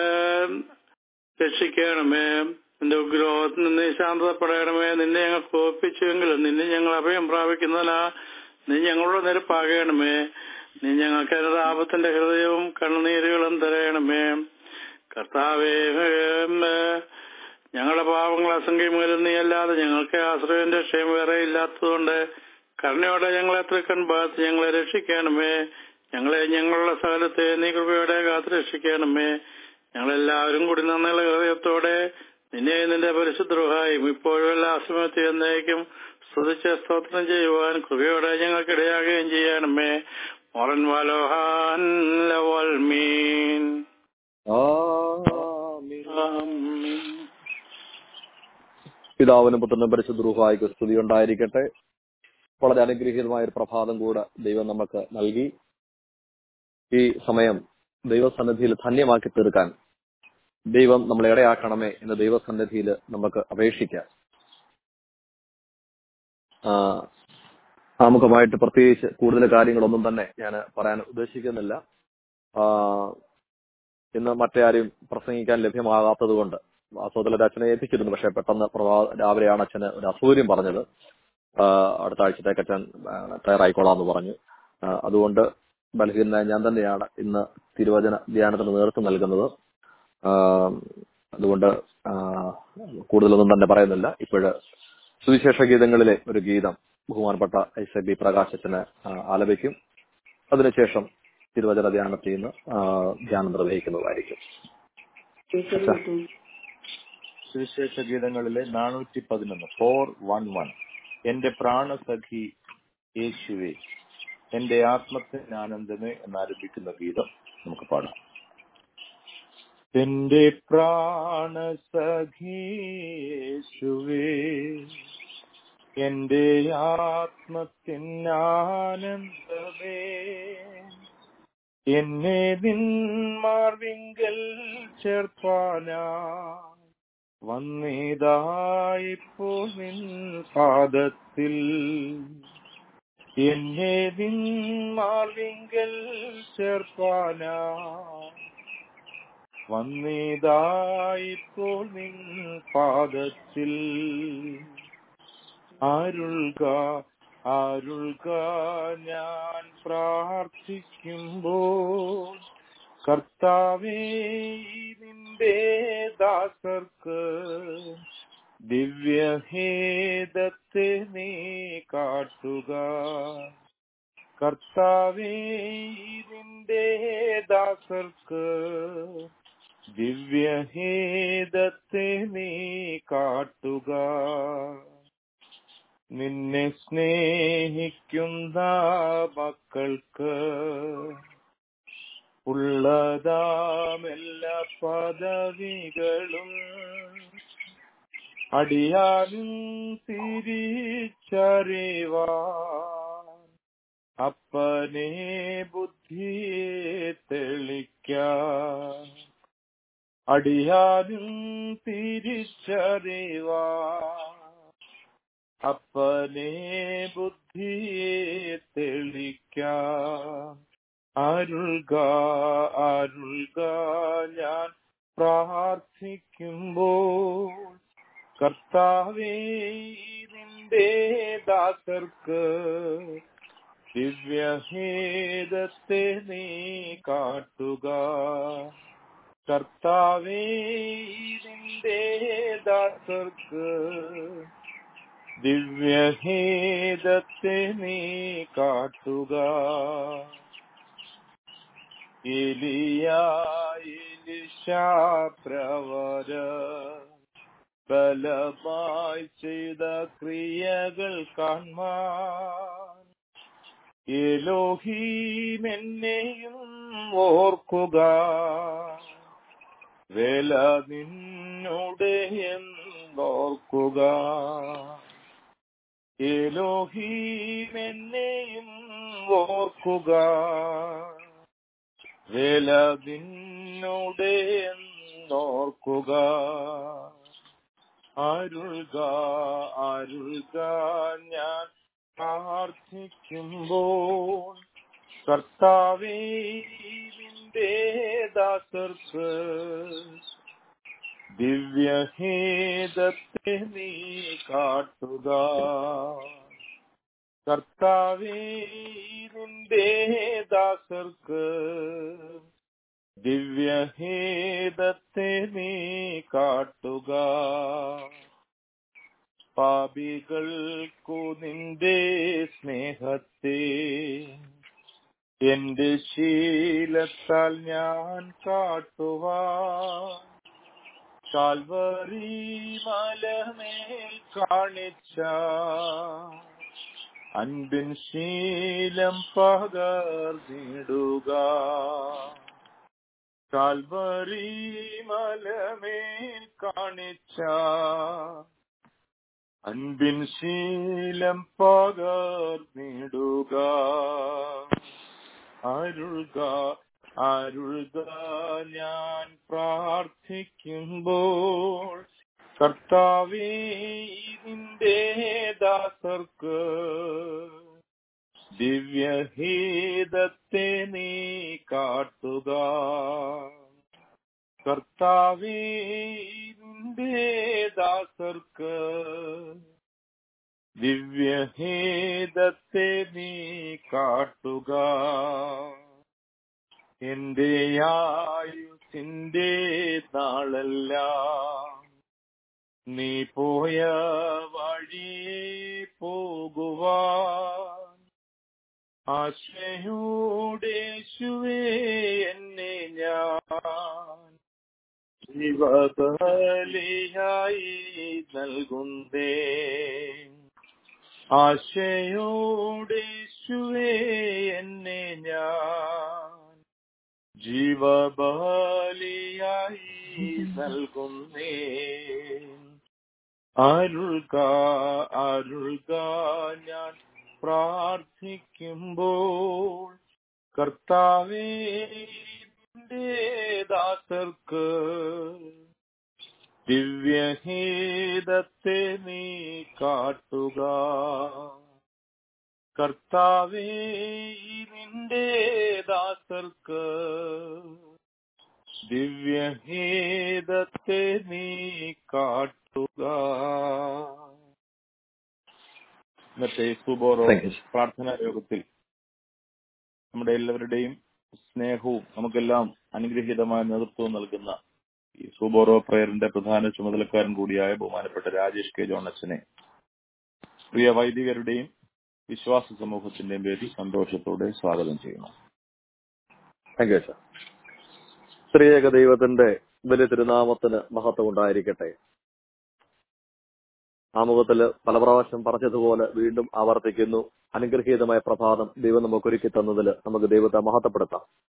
രക്ഷിക്കണമേ നിന്റെ ഉഗ്രോഹത്തിൽ നിന്ന് നീ ശാന്തപ്പെടണമേ നിന്നെ ഞങ്ങൾ കോപ്പിച്ചുവെങ്കിലും നിന്നെ ഞങ്ങൾ അഭയം പ്രാപിക്കുന്നതിനാ നീ ഞങ്ങളുടെ നിരപ്പാകണമേ നീ ഞങ്ങൾക്ക് അനുതാപത്തിന്റെ ഹൃദയവും കണ്ണുനീരുകളും തരയണമേ കർത്താവേ ഉം, ഞങ്ങളുടെ പാവങ്ങൾ അസംഖ്യമേലും നീ അല്ലാതെ ഞങ്ങൾക്ക് ആശ്രയം രക്ഷയും വേറെ ഇല്ലാത്തതുകൊണ്ട് കരുണയോടെ ഞങ്ങളെ തൃക്കൺ ഭാഗത്ത് ഞങ്ങളെ രക്ഷിക്കണമേ ഞങ്ങളെ ഞങ്ങളുടെ സകലത്തെ നീ കൃപയോടെ കാത്ത് രക്ഷിക്കണമേ ഞങ്ങളെല്ലാവരും കൂടി നന്ദിയുള്ള ഹൃദയത്തോടെ നിന്നെ നിന്റെ പരിശുദ്രോഹായും ഇപ്പോഴും എല്ലാ സമയത്തും എന്നേക്കും സ്തുതിച്ച് സ്തോത്രം ചെയ്യുവാൻ കൃപയോടെ ഞങ്ങൾക്കിടയാകുകയും ചെയ്യണമേ മോറൻ വാലോഹാൻ ലവൽ മീൻ ആമീൻ. ആമീൻ. പിതാവിനും പുത്രനും പരിശുദ്ധ സ്തുതി ഉണ്ടായിരിക്കട്ടെ വളരെ അനുഗ്രഹീതമായ ഒരു പ്രഭാതം കൂടെ ദൈവം നമുക്ക് നൽകി ഈ സമയം ദൈവസന്നിധിയിൽ ധന്യമാക്കി തീർക്കാൻ ദൈവം നമ്മളെ ഇടയാക്കണമേ എന്ന് ദൈവസന്നിധിയിൽ നമുക്ക് അപേക്ഷിക്കാം ആ, ആമുഖമായിട്ട് പ്രത്യേകിച്ച് കൂടുതൽ കാര്യങ്ങളൊന്നും തന്നെ ഞാൻ പറയാൻ ഉദ്ദേശിക്കുന്നില്ല ആ, ഇന്ന് മറ്റേ ആരും പ്രസംഗിക്കാൻ ലഭ്യമാകാത്തത് കൊണ്ട് വാസ്തവത്തിൽ ഒരു അച്ഛനെ ഏൽപ്പിച്ചിരുന്നു പക്ഷെ പെട്ടെന്ന് പ്രഭാ രാവിലെയാണ് അച്ഛന് ഒരു അസൗകര്യം പറഞ്ഞത് ആ, അടുത്ത ആഴ്ചത്തേക്ക് അച്ഛൻ തയ്യാറായിക്കോളാന്ന് പറഞ്ഞു ആ, അതുകൊണ്ട് ബലഹീന ഞാൻ തന്നെയാണ് ഇന്ന് തിരുവചന ധ്യാനത്തിന് നേതൃത്വം നൽകുന്നത് ആ, അതുകൊണ്ട് ആ, കൂടുതലൊന്നും തന്നെ പറയുന്നില്ല ഇപ്പോഴ് സുവിശേഷ ഗീതങ്ങളിലെ ഒരു ഗീതം ബഹുമാനപ്പെട്ട ഐസ ബി പ്രകാശത്തിന് ആ, ആലപിക്കും അതിനുശേഷം തിരുവചന ധ്യാനത്തിൽ നിന്ന് ആ, ധ്യാനം നിർവഹിക്കുന്നതായിരിക്കും സുവിശേഷ ഗീതങ്ങളിലെ നാനൂറ്റി പതിനൊന്ന് ഫോർ വൺ വൺ എന്റെ പ്രാണസഖി യേശുവേ എന്റെ ആത്മത്തിന് ആനന്ദമേ എന്നാരംഭിക്കുന്ന ഗീതം നമുക്ക് പാടാം എന്റെ പ്രാണസഖി യേശുവേ എന്റെ ആത്മത്തിന് ആനന്ദമേ എന്നെ നിന്മാർവിങ്കൽ ചേർപ്പാനാ വന്നിതായിപ്പോൾ നിൻ പാദത്തിൽ എന്നെ നിന്മാർവിങ്കൽ ചേർപ്പാനാ വന്നിതായിപ്പോൾ നിൻ പാദത്തിൽ അരുൾക അരുൾക ഞാൻ പ്രാർത്ഥിക്കുമ്പോൾ കർത്താവേ നിന്റെ ദാസർക്ക് ദിവ്യഹേദത്തെ നീ കാട്ടുക കർത്താവേ നിന്റെ ദാസർക്ക് ദിവ്യഹേദത്തെ നീ കാട്ടുക നിന്നെ സ്നേഹിക്കുന്ന മക്കൾക്ക് ഉള്ളതാമെല്ലാ പദവികളും അടിയാനും തിരിച്ചറിവാൻ അപ്പനെ ബുദ്ധിയെ തെളിക്കാൻ അടിയാനും തിരിച്ചറിവാൻ അപ്പനെ ബുദ്ധിയെ തെളിക്കാൻ അരുൾക അരുൾക ഞാൻ പ്രാർത്ഥിക്കുമ്പോൾ കർത്താവേ നിന്റെ ദാസർക്ക് ദിവ്യഹേദത്തെ നീ കാട്ടുക കർത്താവേ നിന്റെ ദാസർക്ക് ദിവ്യഹേദത്തെ നീ കാട്ടുക എലിയായിലിശാപ്രവര ബലമായി ചെയ്ത ക്രിയകൾ കാൺമാൻ എലോഹീമെന്നെയും ഓർക്കുക വേല നിന്നോട് എന്നോർക്കുക എലോഹീമെന്നെയും ഓർക്കുക വേല നിന്നോട് എന്നോർക്കുക അരുൾക അരുൾക ഞാൻ പ്രാർത്ഥിക്കുമ്പോൾ കർത്താവേ നിന്റെ ദാസർക്ക് ദിവ്യഹേദത്തെ നീ കാട്ടുക കർത്താവേ നിന്റെ ദാസർക്ക് ദിവ്യഹേദത്തെ നീ കാട്ടുക പാപികൾക്കു നിന്റെ സ്നേഹത്തെ എന്റെ ശീലത്താൽ ഞാൻ കാട്ടുവാൻ കാൽവറി മലമേൽ കാണിച്ച അൻപിൻ ശീലം പകർന്നിടുക കാൽവറി മലമേൽ കാണിച്ച അൻപിൻ ശീലം പകർന്നിടുക അരുൾക അരുൾക ഞാൻ പ്രാർത്ഥിക്കുമ്പോൾ കർത്താവേ നിന്റെ ദാസർക്ക് ദിവ്യഹേദത്തെ നീ കാട്ടുക കർത്താവേ നിന്റെ ദാസർക്ക് ദിവ്യഹേദത്തെ നീ കാട്ടുക എന്റെ ആയുസിന്റെ നാളെല്ലാം നീ പോയ വഴിയെ പോകുവാൻ ആശയോടേശുവേ എന്നെ ഞാൻ ജീവബലിയായി നൽകുന്നേ ആശയോടേശുവേ എന്നെ ഞാൻ ജീവബലിയായി നൽകുന്നേ അരുൾക അരുൾക ഞാൻ പ്രാർത്ഥിക്കുമ്പോൾ കർത്താവേ നിന്റെ ദാസർക്ക് ദിവ്യഹേദത്തെ നീ കാട്ടുക കർത്താവേ നിന്റെ ദാസർക്ക് ദിവ്യഹേദത്തെ നീ കാട്ടുക ഇന്നത്തെ സുബോറോ Thank you. പ്രാർത്ഥനാ യോഗത്തിൽ നമ്മുടെ എല്ലാവരുടെയും സ്നേഹവും നമുക്കെല്ലാം അനുഗ്രഹീതമായ നേതൃത്വവും നൽകുന്ന ഈ സുബോറോ പ്രയറിന്റെ പ്രധാന ചുമതലക്കാരൻ കൂടിയായ ബഹുമാനപ്പെട്ട രാജേഷ് കെ ജോൺ അച്ഛനെ പ്രിയ വൈദികരുടെയും വിശ്വാസ സമൂഹത്തിന്റെയും പേരിൽ സന്തോഷത്തോടെ സ്വാഗതം ചെയ്യുന്നു താങ്ക് യു അച്ഛാ സ്ത്രീയേക ദൈവത്തിന്റെ വലിയ തിരുനാമത്തിന് മഹത്വം ഉണ്ടായിരിക്കട്ടെ ആമുഖത്തില് പല പ്രാവശ്യം പറഞ്ഞതുപോലെ വീണ്ടും ആവർത്തിക്കുന്നു അനുഗ്രഹീതമായ പ്രഭാതം ദൈവം നമുക്ക് ഒരുക്കി തന്നതിൽ നമുക്ക് ദൈവത്തെ മഹത്വപ്പെടുത്താം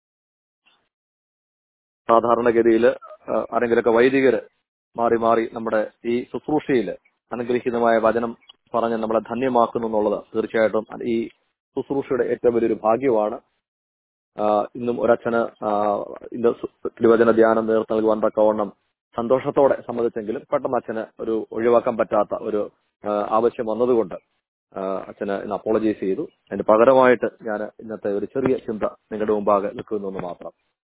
സാധാരണഗതിയിൽ ആരെങ്കിലൊക്കെ വൈദികര് മാറി മാറി നമ്മുടെ ഈ ശുശ്രൂഷയിൽ അനുഗ്രഹീതമായ വചനം പറഞ്ഞ് നമ്മളെ ധന്യമാക്കുന്നു എന്നുള്ളത് തീർച്ചയായിട്ടും ഈ ശുശ്രൂഷയുടെ ഏറ്റവും വലിയൊരു ഭാഗ്യമാണ് ആഹ് ഇന്നും ഒരച്ഛന് ആഹ് ഇന്ന് സു- തിരുവചന ധ്യാനം നേതൃത്വം നൽകുവാൻ തക്കവണ്ണം സന്തോഷത്തോടെ സമ്മതിച്ചെങ്കിലും പെട്ടെന്ന് അച്ഛന് ഒരു ഒഴിവാക്കാൻ പറ്റാത്ത ഒരു ആഹ് ആവശ്യം വന്നതുകൊണ്ട് ആഹ് അച്ഛന് ഇന്ന് അപ്പോളജൈസ് ചെയ്തു അതിന് പകരമായിട്ട് ഞാൻ ഇന്നത്തെ ഒരു ചെറിയ ചിന്ത നിങ്ങളുടെ മുമ്പാകെ നിൽക്കുന്നു എന്ന് മാത്രം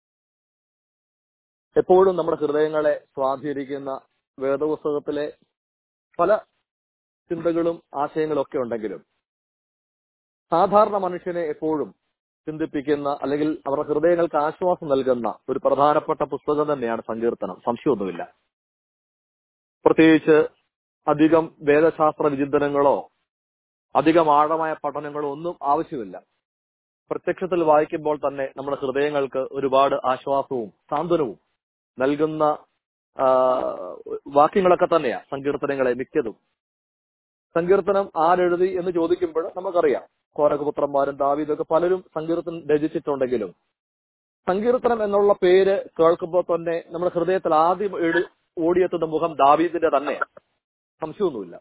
എപ്പോഴും നമ്മുടെ ഹൃദയങ്ങളെ സ്വാധീനിക്കുന്ന വേദപുസ്തകത്തിലെ പല ചിന്തകളും ആശയങ്ങളും ഒക്കെ ഉണ്ടെങ്കിലും സാധാരണ മനുഷ്യനെ എപ്പോഴും ചിന്തിപ്പിക്കുന്ന അല്ലെങ്കിൽ അവരുടെ ഹൃദയങ്ങൾക്ക് ആശ്വാസം നൽകുന്ന ഒരു പ്രധാനപ്പെട്ട പുസ്തകം തന്നെയാണ് സങ്കീർത്തനം സംശയമൊന്നുമില്ല പ്രത്യേകിച്ച് അധികം വേദശാസ്ത്ര വിചിന്തനങ്ങളോ അധികം ആഴമായ പഠനങ്ങളോ ഒന്നും ആവശ്യമില്ല പ്രത്യക്ഷത്തിൽ വായിക്കുമ്പോൾ തന്നെ നമ്മുടെ ഹൃദയങ്ങൾക്ക് ഒരുപാട് ആശ്വാസവും സാന്ത്വനവും നൽകുന്ന ആ, വാക്യങ്ങളൊക്കെ തന്നെയാ സങ്കീർത്തനങ്ങളെ മിക്കതും സങ്കീർത്തനം ആരെഴുതി എന്ന് ചോദിക്കുമ്പോൾ നമുക്കറിയാം കോരകപുത്രന്മാരും ദാവീദൊക്കെ പലരും സങ്കീർത്തനം രചിച്ചിട്ടുണ്ടെങ്കിലും സങ്കീർത്തനം എന്നുള്ള പേര് കേൾക്കുമ്പോൾ തന്നെ നമ്മുടെ ഹൃദയത്തിൽ ആദ്യം എഴു- ഓടിയെത്തുന്ന മുഖം ദാവീദിന്റെ തന്നെയാണ് സംശയമൊന്നുമില്ല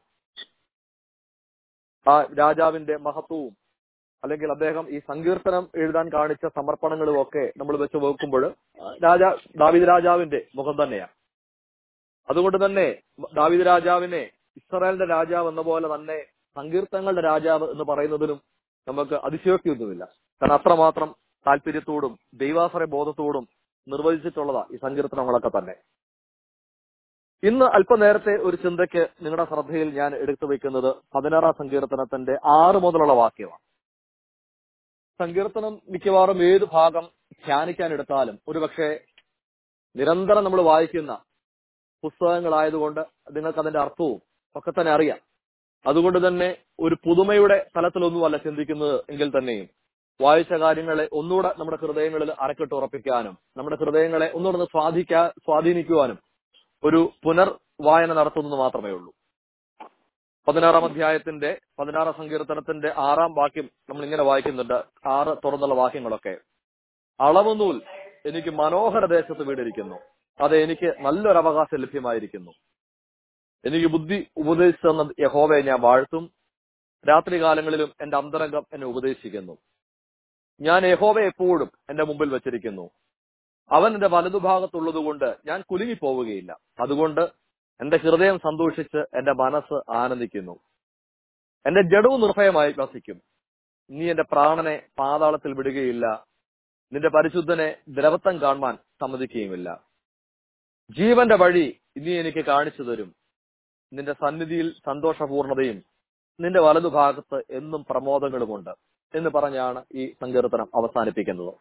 ആ രാജാവിന്റെ മഹത്വവും അല്ലെങ്കിൽ അദ്ദേഹം ഈ സങ്കീർത്തനം എഴുതാൻ കാണിച്ച സമർപ്പണങ്ങളും ഒക്കെ നമ്മൾ വെച്ച് നോക്കുമ്പോൾ രാജാ ദാവീദ് രാജാവിന്റെ മുഖം തന്നെയാണ് അതുകൊണ്ട് തന്നെ ദാവിദ് രാജാവിനെ ഇസ്രായേലിന്റെ രാജാവ് എന്ന പോലെ തന്നെ സങ്കീർത്തനങ്ങളുടെ രാജാവ് എന്ന് പറയുന്നതിലും നമുക്ക് അതിശയോക്തിയൊന്നുമില്ല കാരണം അത്രമാത്രം താല്പര്യത്തോടും ദൈവാശ്രയ ബോധത്തോടും നിർവചിച്ചിട്ടുള്ളതാ ഈ സങ്കീർത്തനങ്ങളൊക്കെ തന്നെ ഇന്ന് അല്പനേരത്തെ ഒരു ചിന്തയ്ക്ക് നിങ്ങളുടെ ശ്രദ്ധയിൽ ഞാൻ എടുത്തു വെക്കുന്നത് പതിനാറാം സങ്കീർത്തനത്തിന്റെ ആറ് മുതലുള്ള വാക്യമാണ് സങ്കീർത്തനം മിക്കവാറും ഏത് ഭാഗം ധ്യാനിക്കാൻ എടുത്താലും ഒരുപക്ഷെ നിരന്തരം നമ്മൾ വായിക്കുന്ന പുസ്തകങ്ങളായതുകൊണ്ട് നിങ്ങൾക്ക് അതിന്റെ അർത്ഥവും ഒക്കെ തന്നെ അറിയാം അതുകൊണ്ട് തന്നെ ഒരു പുതുമയുടെ തലത്തിലൊന്നുമല്ല ചിന്തിക്കുന്നത് എങ്കിൽ തന്നെയും വായിച്ച കാര്യങ്ങളെ ഒന്നുകൂടെ നമ്മുടെ ഹൃദയങ്ങളിൽ അരക്കിട്ട് ഉറപ്പിക്കാനും നമ്മുടെ ഹൃദയങ്ങളെ ഒന്നുകൂടെ ഒന്ന് സ്വാധീക്കാ സ്വാധീനിക്കുവാനും ഒരു പുനർ വായന നടത്തുന്നത് മാത്രമേ ഉള്ളൂ പതിനാറാം അധ്യായത്തിന്റെ പതിനാറാം സങ്കീർത്തനത്തിന്റെ ആറാം വാക്യം നമ്മൾ ഇങ്ങനെ വായിക്കുന്നുണ്ട് ആറ് തുറന്നുള്ള വാക്യങ്ങളൊക്കെ അളവുനൂൽ എനിക്ക് മനോഹര ദേശത്ത് വീടിരിക്കുന്നു അത് എനിക്ക് നല്ലൊരു അവകാശം ലഭ്യമായിരിക്കുന്നു എനിക്ക് ബുദ്ധി ഉപദേശിച്ചു തന്ന യഹോവയെ ഞാൻ വാഴ്ത്തും രാത്രികാലങ്ങളിലും എന്റെ അന്തരംഗം എന്നെ ഉപദേശിക്കുന്നു ഞാൻ യഹോവയെ എപ്പോഴും എന്റെ മുമ്പിൽ വെച്ചിരിക്കുന്നു അവൻ എന്റെ വലതുഭാഗത്തുള്ളതുകൊണ്ട് ഞാൻ കുലുങ്ങിപ്പോവുകയില്ല അതുകൊണ്ട് എന്റെ ഹൃദയം സന്തോഷിച്ച് എന്റെ മനസ്സ് ആനന്ദിക്കുന്നു എന്റെ ജഡവും നിർഭയമായി വസിക്കും നീ എന്റെ പ്രാണനെ പാതാളത്തിൽ വിടുകയില്ല നിന്റെ പരിശുദ്ധനെ ദ്രവത്വം കാണുവാൻ സമ്മതിക്കുകയുമില്ല ജീവന്റെ വഴി നീ എനിക്ക് കാണിച്ചു തരും നിന്റെ സന്നിധിയിൽ സന്തോഷപൂർണതയും നിന്റെ വലതുഭാഗത്ത് എന്നും പ്രമോദങ്ങളുമുണ്ട് എന്ന് പറഞ്ഞാണ് ഈ സങ്കീർത്തനം അവസാനിപ്പിക്കുന്നത്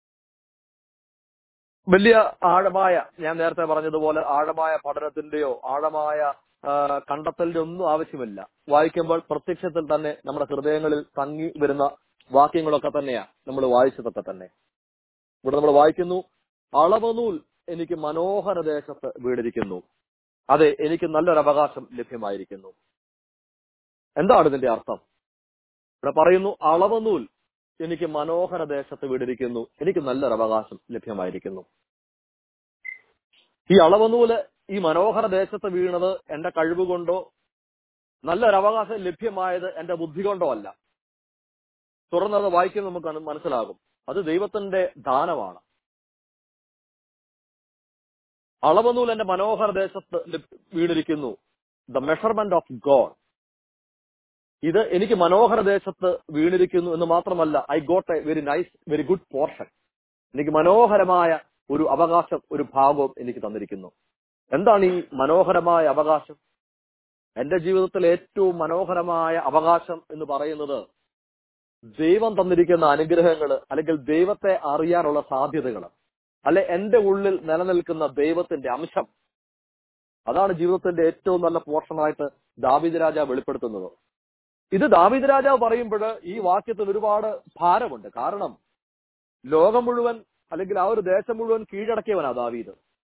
വലിയ ആഴമായ ഞാൻ നേരത്തെ പറഞ്ഞതുപോലെ ആഴമായ പഠനത്തിന്റെയോ ആഴമായ ആ, കണ്ടെത്തലിന്റെ ഒന്നും ആവശ്യമില്ല വായിക്കുമ്പോൾ പ്രത്യക്ഷത്തിൽ തന്നെ നമ്മുടെ ഹൃദയങ്ങളിൽ തങ്ങി വരുന്ന വാക്യങ്ങളൊക്കെ തന്നെയാ നമ്മൾ വായിച്ചതൊക്കെ തന്നെ ഇവിടെ നമ്മൾ വായിക്കുന്നു അളവനൂൽ എനിക്ക് മനോഹര ദേശത്ത് വീടിരിക്കുന്നു അതെ എനിക്ക് നല്ലൊരു അവകാശം ലഭ്യമായിരിക്കുന്നു എന്താണ് ഇതിന്റെ അർത്ഥം ഇവിടെ പറയുന്നു അളവനൂൽ എനിക്ക് മനോഹര ദേശത്ത് വീടിരിക്കുന്നു എനിക്ക് നല്ലൊരു അവകാശം ലഭ്യമായിരിക്കുന്നു ഈ അളവനൂല് ഈ മനോഹര ദേശത്ത് വീണത് എന്റെ കഴിവ് കൊണ്ടോ നല്ലൊരു അവകാശം ലഭ്യമായത് എന്റെ ബുദ്ധി കൊണ്ടോ അല്ല തുറന്നത് വായിക്കുമ്പോൾ നമുക്ക് അത് മനസ്സിലാകും അത് ദൈവത്തിന്റെ ദാനമാണ് അളവനൂൽ എന്റെ മനോഹര ദേശത്ത് ലഭ്- വീണിരിക്കുന്നു ദ മെഷർമെന്റ് ഓഫ് ഗോഡ് ഇത് എനിക്ക് മനോഹര ദേശത്ത് വീണിരിക്കുന്നു എന്ന് മാത്രമല്ല I got a very nice very good portion എനിക്ക് മനോഹരമായ ഒരു അവകാശം ഒരു ഭാഗവും എനിക്ക് തന്നിരിക്കുന്നു എന്താണ് ഈ മനോഹരമായ അവകാശം എന്റെ ജീവിതത്തിലെ ഏറ്റവും മനോഹരമായ അവകാശം എന്ന് പറയുന്നത് ദൈവം തന്നിരിക്കുന്ന അനുഗ്രഹങ്ങൾ അല്ലെങ്കിൽ ദൈവത്തെ അറിയാനുള്ള സാധ്യതകൾ അല്ലെ എന്റെ ഉള്ളിൽ നിലനിൽക്കുന്ന ദൈവത്തിന്റെ അംശം അതാണ് ജീവിതത്തിന്റെ ഏറ്റവും നല്ല പോർഷനായിട്ട് ദാവിദ് രാജാവ് വെളിപ്പെടുത്തുന്നത് ഇത് ദാവിദ് രാജാവ് പറയുമ്പോൾ ഈ വാക്യത്തിൽ ഒരുപാട് ഭാരമുണ്ട് കാരണം ലോകം മുഴുവൻ അല്ലെങ്കിൽ ആ ഒരു ദേശം മുഴുവൻ കീഴടക്കിയവനാ ദാവീദ്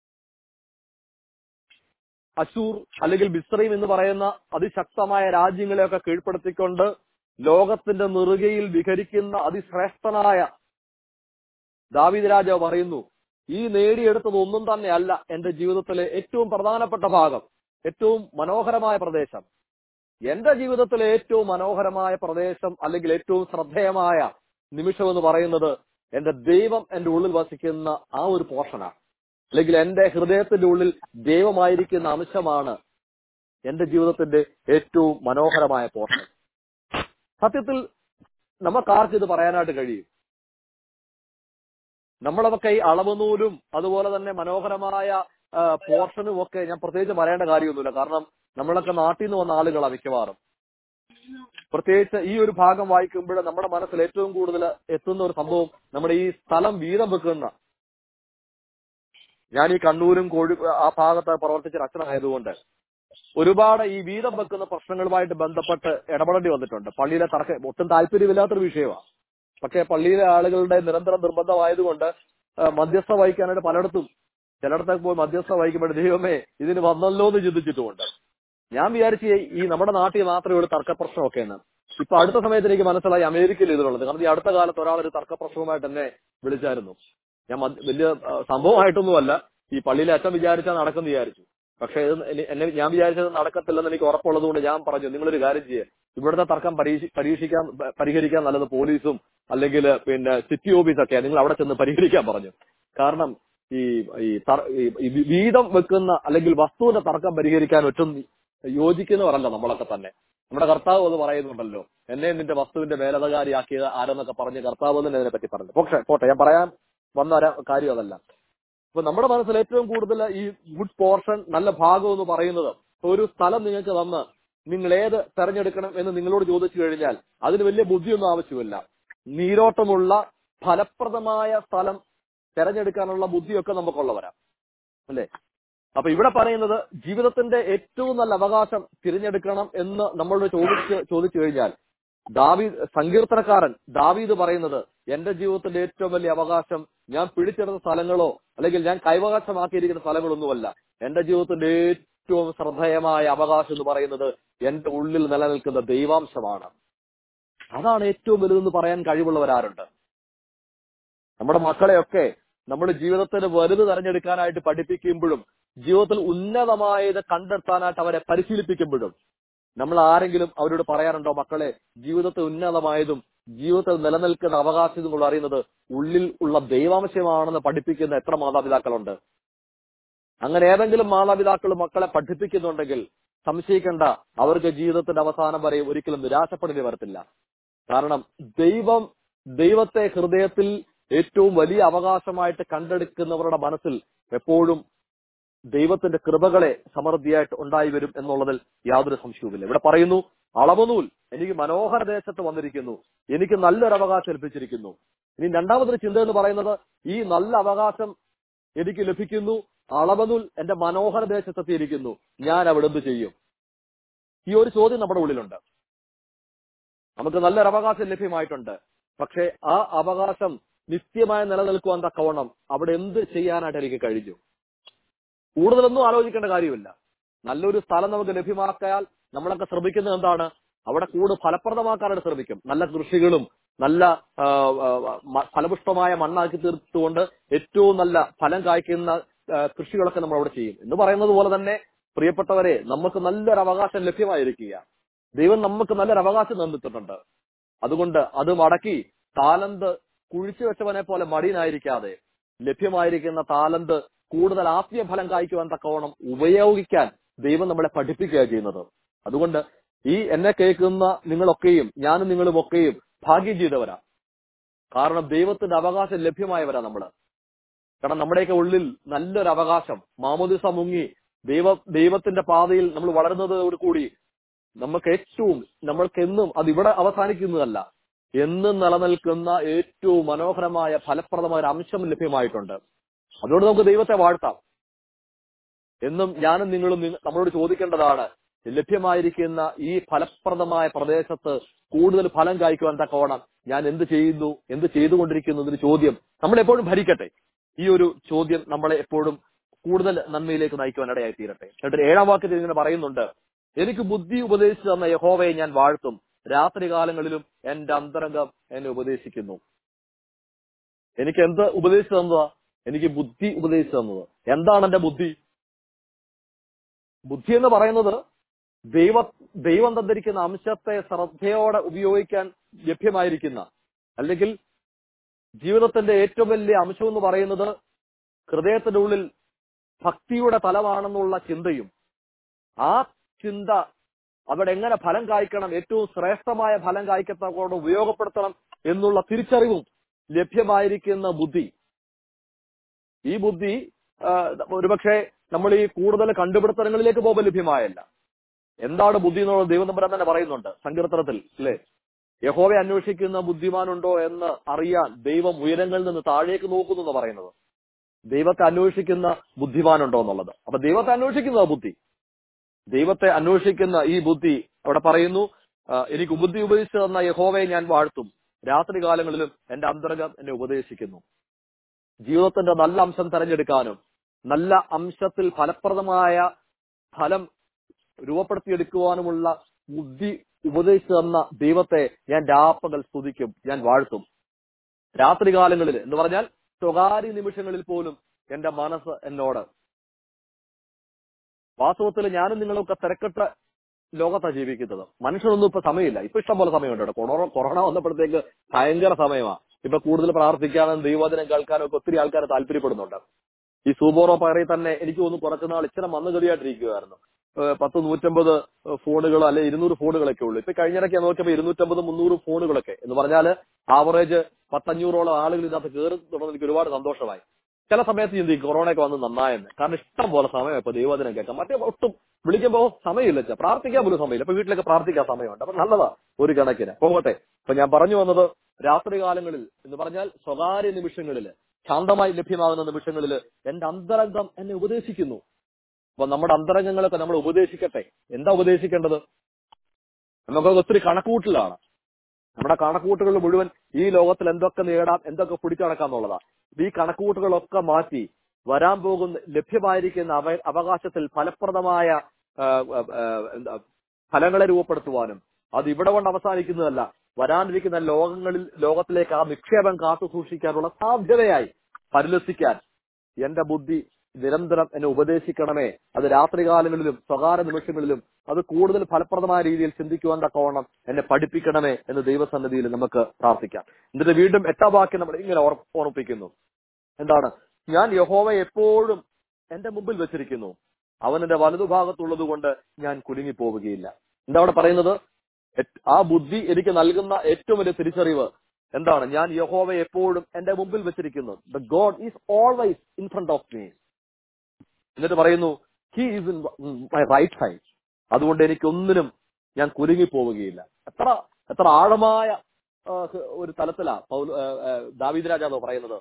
അശൂർ അല്ലെങ്കിൽ ബിസ്രയും എന്ന് പറയുന്ന അതിശക്തമായ രാജ്യങ്ങളെയൊക്കെ കീഴ്പ്പെടുത്തിക്കൊണ്ട് ലോകത്തിന്റെ നെറുകയിൽ വിഹരിക്കുന്ന അതിശ്രേഷ്ഠനായ ദാവീദ് രാജാവ് പറയുന്നു ഈ നേടിയെടുത്തത് ഒന്നും തന്നെ അല്ല എന്റെ ജീവിതത്തിലെ ഏറ്റവും പ്രധാനപ്പെട്ട ഭാഗം ഏറ്റവും മനോഹരമായ പ്രദേശം എന്റെ ജീവിതത്തിലെ ഏറ്റവും മനോഹരമായ പ്രദേശം അല്ലെങ്കിൽ ഏറ്റവും ശ്രദ്ധേയമായ നിമിഷം എന്ന് പറയുന്നത് എന്റെ ദൈവം എന്റെ ഉള്ളിൽ വസിക്കുന്ന ആ ഒരു പോർഷനാണ് അല്ലെങ്കിൽ എന്റെ ഹൃദയത്തിന്റെ ഉള്ളിൽ ദൈവമായിരിക്കുന്ന അംശമാണ് എന്റെ ജീവിതത്തിന്റെ ഏറ്റവും മനോഹരമായ പോർഷൻ സത്യത്തിൽ നമുക്കാർക്ക് ഇത് പറയാനായിട്ട് കഴിയും നമ്മളതൊക്കെ ഈ അളവുനൂലും അതുപോലെ തന്നെ മനോഹരമായ ആ, പോർഷനും ഒക്കെ ഞാൻ പ്രത്യേകിച്ച് പറയേണ്ട കാര്യമൊന്നുമില്ല കാരണം നമ്മളൊക്കെ നാട്ടിൽ നിന്ന് വന്ന ആളുകളാണ് മിക്കവാറും പ്രത്യേകിച്ച് ഈ ഒരു ഭാഗം വായിക്കുമ്പോൾ നമ്മുടെ മനസ്സിൽ ഏറ്റവും കൂടുതൽ എത്തുന്ന ഒരു സംഭവം നമ്മുടെ ഈ സ്ഥലം വീതം വെക്കുന്ന ഞാൻ ഈ കണ്ണൂരും കോഴി ആ ഭാഗത്ത് പ്രവർത്തിച്ച ഒരു അച്ഛനായതുകൊണ്ട് ഒരുപാട് ഈ വീതം വെക്കുന്ന പ്രശ്നങ്ങളുമായിട്ട് ബന്ധപ്പെട്ട് ഇടപെടേണ്ടി വന്നിട്ടുണ്ട് പള്ളിയിലെ തർക്ക ഒട്ടും താല്പര്യമില്ലാത്തൊരു വിഷയമാണ് പക്ഷേ പള്ളിയിലെ ആളുകളുടെ നിരന്തരം നിർബന്ധമായതുകൊണ്ട് ആ, മധ്യസ്ഥ വഹിക്കാനായിട്ട് പലയിടത്തും ചിലയിടത്തൊക്കെ പോയി മധ്യസ്ഥ വഹിക്കുമ്പോൾ ദൈവമേ ഇതിന് വന്നല്ലോ എന്ന് ചിന്തിച്ചിട്ടുമുണ്ട് ഞാൻ വിചാരിച്ചു ഈ നമ്മുടെ നാട്ടിൽ മാത്രമേ ഉള്ളൂ തർക്ക പ്രശ്നമൊക്കെ എന്ന് ഇപ്പൊ അടുത്ത സമയത്ത് എനിക്ക് മനസ്സിലായി അമേരിക്കയിൽ ഇതിലുള്ളത് കാരണം ഈ അടുത്ത കാലത്ത് ഒരാൾ ഒരു തർക്ക പ്രശ്നവുമായിട്ട് എന്നെ വിളിച്ചായിരുന്നു ഞാൻ മധ്യ- വലിയ ആ, സംഭവമായിട്ടൊന്നുമല്ല ഈ പള്ളിയിലെ അച്ഛൻ വിചാരിച്ചാൽ നടക്കും വിചാരിച്ചു പക്ഷെ ഇത് എനി- എന്നെ ഞാൻ വിചാരിച്ചത് നടക്കത്തില്ലെന്ന് എനിക്ക് ഉറപ്പുള്ളത് കൊണ്ട് ഞാൻ പറഞ്ഞു നിങ്ങളൊരു കാര്യം ചെയ്യേ ഇവിടുത്തെ തർക്കം പരീക്ഷ പരീക്ഷിക്കാൻ പ- പരിഹരിക്കാൻ നല്ലത് പോലീസും അല്ലെങ്കിൽ പിന്നെ സിറ്റി ഓഫീസൊക്കെ നിങ്ങൾ അവിടെ ചെന്ന് പരിഹരിക്കാൻ പറഞ്ഞു കാരണം ഈ ഈ തർ- ഈ- ഈ വീതം വെക്കുന്ന അല്ലെങ്കിൽ വസ്തുവിന്റെ തർക്കം പരിഹരിക്കാൻ ഒറ്റും യോജിക്കുന്നവരല്ല നമ്മളൊക്കെ തന്നെ നമ്മുടെ കർത്താവ് അത് പറയുന്നുണ്ടല്ലോ എന്നെ നിന്റെ വസ്തുവിന്റെ മേലധികാരിയാക്കിയത് ആരെന്നൊക്കെ പറഞ്ഞ് കർത്താവ് തന്നെ അതിനെ പറ്റി പറഞ്ഞു പക്ഷെ പോട്ടെ ഞാൻ പറയാൻ വന്ന ഒരു കാര്യം അതല്ല അപ്പൊ നമ്മുടെ മനസ്സിൽ ഏറ്റവും കൂടുതൽ ഈ ഗുഡ് പോർഷൻ നല്ല ഭാഗം എന്ന് പറയുന്നത് ഒരു സ്ഥലം നിങ്ങൾക്ക് തന്ന് നിങ്ങൾ ഏത് തെരഞ്ഞെടുക്കണം എന്ന് നിങ്ങളോട് ചോദിച്ചു കഴിഞ്ഞാൽ അതിന് വലിയ ബുദ്ധിയൊന്നും ആവശ്യമില്ല നീരോട്ടമുള്ള ഫലപ്രദമായ സ്ഥലം തെരഞ്ഞെടുക്കാനുള്ള ബുദ്ധിയൊക്കെ നമുക്കുള്ളവരാ അല്ലേ അപ്പൊ ഇവിടെ പറയുന്നത് ജീവിതത്തിന്റെ ഏറ്റവും നല്ല അവകാശം തിരഞ്ഞെടുക്കണം എന്ന് നമ്മളോട് ചോദിച്ച് ചോദിച്ചു കഴിഞ്ഞാൽ ദാവീ സങ്കീർത്തനക്കാരൻ ദാവീദ് പറയുന്നത് എന്റെ ജീവിതത്തിന്റെ ഏറ്റവും വലിയ അവകാശം ഞാൻ പിടിച്ചെടുത്ത സ്ഥലങ്ങളോ അല്ലെങ്കിൽ ഞാൻ കൈവകാശമാക്കിയിരിക്കുന്ന സ്ഥലങ്ങളൊന്നുമല്ല എന്റെ ജീവിതത്തിന്റെ ഏറ്റവും ശ്രദ്ധേയമായ അവകാശം എന്ന് പറയുന്നത് എന്റെ ഉള്ളിൽ നിലനിൽക്കുന്ന ദൈവാംശമാണ് അതാണ് ഏറ്റവും വലുതെന്ന് പറയാൻ കഴിവുള്ളവരാരുണ്ട് നമ്മുടെ മക്കളെയൊക്കെ നമ്മൾ ജീവിതത്തിന് വലുത് തെരഞ്ഞെടുക്കാനായിട്ട് പഠിപ്പിക്കുമ്പോഴും ജീവിതത്തിൽ ഉന്നതമായത് കണ്ടെത്താനായിട്ട് അവരെ പരിശീലിപ്പിക്കുമ്പോഴും നമ്മൾ ആരെങ്കിലും അവരോട് പറയാറുണ്ടോ മക്കളെ ജീവിതത്തിൽ ഉന്നതമായതും ജീവിതത്തിൽ നിലനിൽക്കുന്ന അവകാശം നിങ്ങൾ അറിയുന്നത് ഉള്ളിൽ ഉള്ള ദൈവാംശമാണെന്ന് പഠിപ്പിക്കുന്ന എത്ര മാതാപിതാക്കളുണ്ട് അങ്ങനെ ഏതെങ്കിലും മാതാപിതാക്കൾ മക്കളെ പഠിപ്പിക്കുന്നുണ്ടെങ്കിൽ സംശയിക്കേണ്ട അവർക്ക് ജീവിതത്തിന്റെ അവസാനം വരെ ഒരിക്കലും നിരാശപ്പെടേണ്ടി വരത്തില്ല കാരണം ദൈവം ദൈവത്തെ ഹൃദയത്തിൽ ഏറ്റവും വലിയ അവകാശമായിട്ട് കണ്ടെടുക്കുന്നവരുടെ മനസ്സിൽ എപ്പോഴും ദൈവത്തിന്റെ കൃപകളെ സമൃദ്ധിയായിട്ട് ഉണ്ടായി വരും എന്നുള്ളതിൽ യാതൊരു സംശയവുമില്ല ഇവിടെ പറയുന്നു അളവനൂൽ എനിക്ക് മനോഹര ദേശത്ത് വന്നിരിക്കുന്നു എനിക്ക് നല്ലൊരു അവകാശം ലഭിച്ചിരിക്കുന്നു ഇനി രണ്ടാമതൊരു ചിന്ത എന്ന് പറയുന്നത് ഈ നല്ല അവകാശം എനിക്ക് ലഭിക്കുന്നു അളവനൂൽ എന്റെ മനോഹര ദേശത്തെത്തിയിരിക്കുന്നു ഞാൻ അവിടെ എന്ത് ചെയ്യും ഈ ഒരു ചോദ്യം നമ്മുടെ ഉള്ളിലുണ്ട് നമുക്ക് നല്ലൊരു അവകാശം ലഭ്യമായിട്ടുണ്ട് പക്ഷെ ആ അവകാശം നിത്യമായി നിലനിൽക്കുവാൻ തക്കവണ്ണം അവിടെ എന്ത് ചെയ്യാനായിട്ട് എനിക്ക് കഴിഞ്ഞു കൂടുതലൊന്നും ആലോചിക്കേണ്ട കാര്യമില്ല നല്ലൊരു സ്ഥലം നമുക്ക് ലഭ്യമാക്കാൻ നമ്മളൊക്കെ ശ്രമിക്കുന്നത് എന്താണ് അവിടെ കൂടുതൽ ഫലപ്രദമാക്കാനായിട്ട് ശ്രമിക്കും നല്ല കൃഷികളും നല്ല ആ, ആ, മ- ഫലപുഷ്ടമായ മണ്ണാക്കി തീർത്തുകൊണ്ട് ഏറ്റവും നല്ല ഫലം കായ്ക്കുന്ന ആ, കൃഷികളൊക്കെ നമ്മൾ അവിടെ ചെയ്യും എന്ന് പറയുന്നത് പോലെ തന്നെ പ്രിയപ്പെട്ടവരെ നമുക്ക് നല്ലൊരു അവകാശം ലഭ്യമായിരിക്കുക ദൈവം നമുക്ക് നല്ലൊരു അവകാശം തന്നിട്ടുണ്ട് അതുകൊണ്ട് അത് മടക്കി താലന്ത് കുഴിച്ചു വെച്ചവനെ പോലെ മടിയനായിരിക്കാതെ ലഭ്യമായിരിക്കുന്ന താലന്ത് കൂടുതൽ ആത്മീയ ഫലം കായ്ക്കുവാൻ തക്കവണ്ണം ഉപയോഗിക്കാൻ ദൈവം നമ്മളെ പഠിപ്പിക്കുക ചെയ്യുന്നത് അതുകൊണ്ട് ഈ എന്നെ കേൾക്കുന്ന നിങ്ങളൊക്കെയും ഞാനും നിങ്ങളും ഒക്കെയും ഭാഗ്യം ചെയ്തവരാ കാരണം ദൈവത്തിന്റെ അവകാശം ലഭ്യമായവരാ നമ്മള് കാരണം നമ്മുടെയൊക്കെ ഉള്ളിൽ നല്ലൊരു അവകാശം മാമോദിസ മുങ്ങി ദൈവ ദൈവത്തിന്റെ പാതയിൽ നമ്മൾ വളരുന്നതോട് കൂടി നമുക്ക് ഏറ്റവും നമ്മൾക്ക് എന്നും അത് ഇവിടെ അവസാനിക്കുന്നതല്ല എന്നും നിലനിൽക്കുന്ന ഏറ്റവും മനോഹരമായ ഫലപ്രദമായ ഒരു അംശം ലഭ്യമായിട്ടുണ്ട് അതുകൊണ്ട് നമുക്ക് ദൈവത്തെ വാഴ്ത്താം എന്നും ഞാനും നിങ്ങളും നിങ്ങ- നമ്മളോട് ചോദിക്കേണ്ടതാണ് ലഭ്യമായിരിക്കുന്ന ഈ ഫലപ്രദമായ പ്രദേശത്ത് കൂടുതൽ ഫലം കായ്ക്കുവാൻ തക്കവണ്ണം ഞാൻ എന്ത് ചെയ്യുന്നു എന്ത് ചെയ്തുകൊണ്ടിരിക്കുന്നു എന്നൊരു ചോദ്യം നമ്മൾ എപ്പോഴും ഭരിക്കട്ടെ ഈ ഒരു ചോദ്യം നമ്മളെ എപ്പോഴും കൂടുതൽ നന്മയിലേക്ക് നയിക്കുവാൻ ഇടയായി തീരട്ടെ എന്നിട്ട് ഏഴാം വാക്യത്തിൽ ഇങ്ങനെ പറയുന്നുണ്ട് എനിക്ക് ബുദ്ധി ഉപദേശിച്ചു തന്ന യഹോവയെ ഞാൻ വാഴ്ത്തും രാത്രി കാലങ്ങളിലും എന്റെ അന്തരംഗം എന്നെ ഉപദേശിക്കുന്നു എനിക്ക് എന്ത് ഉപദേശിച്ചു തന്നതാ എനിക്ക് ബുദ്ധി ഉപദേശിച്ചു തന്നത് എന്താണ് എന്റെ ബുദ്ധി ബുദ്ധി എന്ന് പറയുന്നത് ദൈവ ദൈവം തന്നിരിക്കുന്ന അംശത്തെ ശ്രദ്ധയോടെ ഉപയോഗിക്കാൻ ലഭ്യമായിരിക്കുന്ന അല്ലെങ്കിൽ ജീവിതത്തിന്റെ ഏറ്റവും വലിയ അംശം എന്ന് പറയുന്നത് ഹൃദയത്തിന്റെ ഉള്ളിൽ ഭക്തിയുടെ തലമാണെന്നുള്ള ചിന്തയും ആ ചിന്ത അവിടെ എങ്ങനെ ഫലം കായ്ക്കണം ഏറ്റവും ശ്രേഷ്ഠമായ ഫലം കായ്ക്കത്തക്കോടെ ഉപയോഗപ്പെടുത്തണം എന്നുള്ള തിരിച്ചറിവും ലഭ്യമായിരിക്കുന്ന ബുദ്ധി ഈ ബുദ്ധി ആ, ഒരുപക്ഷെ നമ്മൾ ഈ കൂടുതൽ കണ്ടുപിടുത്തങ്ങളിലേക്ക് പോകുമ്പോൾ ലഭ്യമായല്ല എന്താണ് ബുദ്ധി എന്നുള്ളത് ദൈവം തമ്പുരാൻ തന്നെ പറയുന്നുണ്ട് സങ്കീർത്തനത്തിൽ അല്ലെ യഹോവയെ അന്വേഷിക്കുന്ന ബുദ്ധിമാനുണ്ടോ എന്ന് അറിയാൻ ദൈവം ഉയരങ്ങളിൽ നിന്ന് താഴേക്ക് നോക്കുന്നു എന്ന് പറയുന്നത് ദൈവത്തെ അന്വേഷിക്കുന്ന ബുദ്ധിമാനുണ്ടോ എന്നുള്ളത് അപ്പൊ ദൈവത്തെ അന്വേഷിക്കുന്ന ബുദ്ധി ദൈവത്തെ അന്വേഷിക്കുന്ന ഈ ബുദ്ധി അവിടെ പറയുന്നു ആ, എനിക്ക് ബുദ്ധി ഉപദേശിച്ചു തന്ന യഹോവയെ ഞാൻ വാഴ്ത്തും രാത്രി കാലങ്ങളിലും എന്റെ അന്തർഗം എന്നെ ഉപദേശിക്കുന്നു ജീവിതത്തിന്റെ നല്ല അംശം തെരഞ്ഞെടുക്കാനും നല്ല അംശത്തിൽ ഫലപ്രദമായ ഫലം രൂപപ്പെടുത്തിയെടുക്കുവാനുമുള്ള ബുദ്ധി ഉപദേശിച്ചു തന്ന ദൈവത്തെ ഞാൻ രാപ്പകൽ സ്തുതിക്കും ഞാൻ വാഴ്ത്തും രാത്രികാലങ്ങളിൽ എന്ന് പറഞ്ഞാൽ സ്വകാര്യ നിമിഷങ്ങളിൽ പോലും എന്റെ മനസ്സ് എന്നോട് വാസ്തവത്തിൽ ഞാനും നിങ്ങളൊക്കെ തിരക്കിട്ട ലോകത്താണ് ജീവിക്കുന്നത് മനുഷ്യനൊന്നും ഇപ്പൊ സമയമില്ല ഇപ്പൊ ഇഷ്ടം പോലെ സമയമുണ്ട് കേട്ടോ കൊറോണ കൊറോണ വന്നപ്പോഴത്തേക്ക് ഭയങ്കര സമയമാണ് ഇപ്പൊ കൂടുതൽ പ്രാർത്ഥിക്കാനും ദൈവവചനം കേൾക്കാനും ഒക്കെ ഒത്തിരി ആൾക്കാർ താല്പര്യപ്പെടുന്നുണ്ട് ഈ സൂബോറോ പയറിൽ തന്നെ എനിക്ക് തോന്നുന്നു കുറച്ചുനാൾ ഇച്ചിരി മന്ദഗതിയായിട്ടിരിക്കുകയായിരുന്നു ഏഹ് പത്ത് നൂറ്റമ്പത് ഫോണുകൾ അല്ലെ ഇരുന്നൂറ് ഫോണുകളൊക്കെ ഉള്ളൂ ഇപ്പൊ കഴിഞ്ഞിടയ്ക്ക് ഞാൻ നോക്കിയപ്പോൾ ഇരുന്നൂറ്റമ്പത് മുന്നൂറ് ഫോണുകളൊക്കെ എന്ന് പറഞ്ഞാൽ ആവറേജ് പത്തഞ്ഞൂറോളം ആളുകൾ ഇതിനകത്ത് കയറി തുടർന്ന് എനിക്ക് ഒരുപാട് സന്തോഷമായി ചില സമയത്ത് ചിന്തിക്കും കൊറോണയൊക്കെ വന്ന് നന്നായെന്ന് കാരണം ഇഷ്ടം പോലെ സമയം ഇപ്പൊ ദൈവദിനം കേൾക്കാം മറ്റേ ഒട്ടും വിളിക്കുമ്പോൾ സമയമില്ല ചെ. പ്രാർത്ഥിക്കാൻ പോലും സമയമില്ല ഇപ്പൊ വീട്ടിലൊക്കെ പ്രാർത്ഥിക്കാൻ സമയമുണ്ട് അപ്പൊ നല്ലതാ ഒരു കണക്കിന് പോകട്ടെ ഇപ്പൊ ഞാൻ പറഞ്ഞു വന്നത് രാത്രി കാലങ്ങളിൽ എന്ന് പറഞ്ഞാൽ സ്വകാര്യ നിമിഷങ്ങളിൽ ശാന്തമായി ലഭ്യമാകുന്ന നിമിഷങ്ങളിൽ എന്റെ അന്തരംഗം എന്നെ ഉപദേശിക്കുന്നു അപ്പൊ നമ്മുടെ അന്തരംഗങ്ങളൊക്കെ നമ്മൾ ഉപദേശിക്കട്ടെ എന്താ ഉപദേശിക്കേണ്ടത് നമുക്കൊക്കെ ഒത്തിരി കണക്കൂട്ടിലാണ് നമ്മുടെ കണക്കൂട്ടുകൾ മുഴുവൻ ഈ ലോകത്തിൽ എന്തൊക്കെ നേടാം എന്തൊക്കെ പിടിച്ചടക്കാം എന്നുള്ളതാ ഈ കണക്കൂട്ടുകളൊക്കെ മാറ്റി വരാൻ പോകുന്ന ലഭ്യമായിരിക്കുന്ന അവ അവകാശത്തിൽ ഫലപ്രദമായ ആ, ആ, എന്താ ഫലങ്ങളെ രൂപപ്പെടുത്തുവാനും അത് ഇവിടെ കൊണ്ട് അവസാനിക്കുന്നതല്ല വരാനിരിക്കുന്ന ലോകങ്ങളിൽ ലോകത്തിലേക്ക് ആ നിക്ഷേപം കാത്തു സൂക്ഷിക്കാനുള്ള സാധ്യതയായി പരിലസിക്കാൻ എന്റെ ബുദ്ധി നിരന്തരം എന്നെ ഉപദേശിക്കണമേ അത് രാത്രികാലങ്ങളിലും സ്വകാര്യ നിമിഷങ്ങളിലും അത് കൂടുതൽ ഫലപ്രദമായ രീതിയിൽ ചിന്തിക്കുവാൻ തക്കവണ്ണം എന്നെ പഠിപ്പിക്കണമേ എന്ന് ദൈവസന്നിധിയിൽ നമുക്ക് പ്രാർത്ഥിക്കാം എന്നിട്ട് വീണ്ടും എട്ടാം വാക്യം നമ്മൾ ഇങ്ങനെ ഓർ- ഓർമ്മിപ്പിക്കുന്നു എന്താണ് ഞാൻ യഹോവ എപ്പോഴും എന്റെ മുമ്പിൽ വെച്ചിരിക്കുന്നു അവൻ എന്റെ വലതുഭാഗത്തുള്ളത് കൊണ്ട് ഞാൻ കുലുങ്ങിപ്പോവുകയില്ല എന്താ അവിടെ പറയുന്നത് എറ്റ്- ആ ബുദ്ധി എനിക്ക് നൽകുന്ന ഏറ്റവും വലിയ തിരിച്ചറിവ് എന്താണ് ഞാൻ യഹോവ എപ്പോഴും എന്റെ മുമ്പിൽ വെച്ചിരിക്കുന്നു the God is always in front of me എന്നിട്ട് പറയുന്നു he is in my right side അതുകൊണ്ട് എനിക്കൊന്നിനും ഞാൻ കുലുങ്ങി പോവുകയില്ല എത്ര എത്ര ആഴമായ ആ, ഒരു തലത്തിലാ പൗൽ ആ, ആ, ദാവീദ് രാജാവ് പറയുന്നത്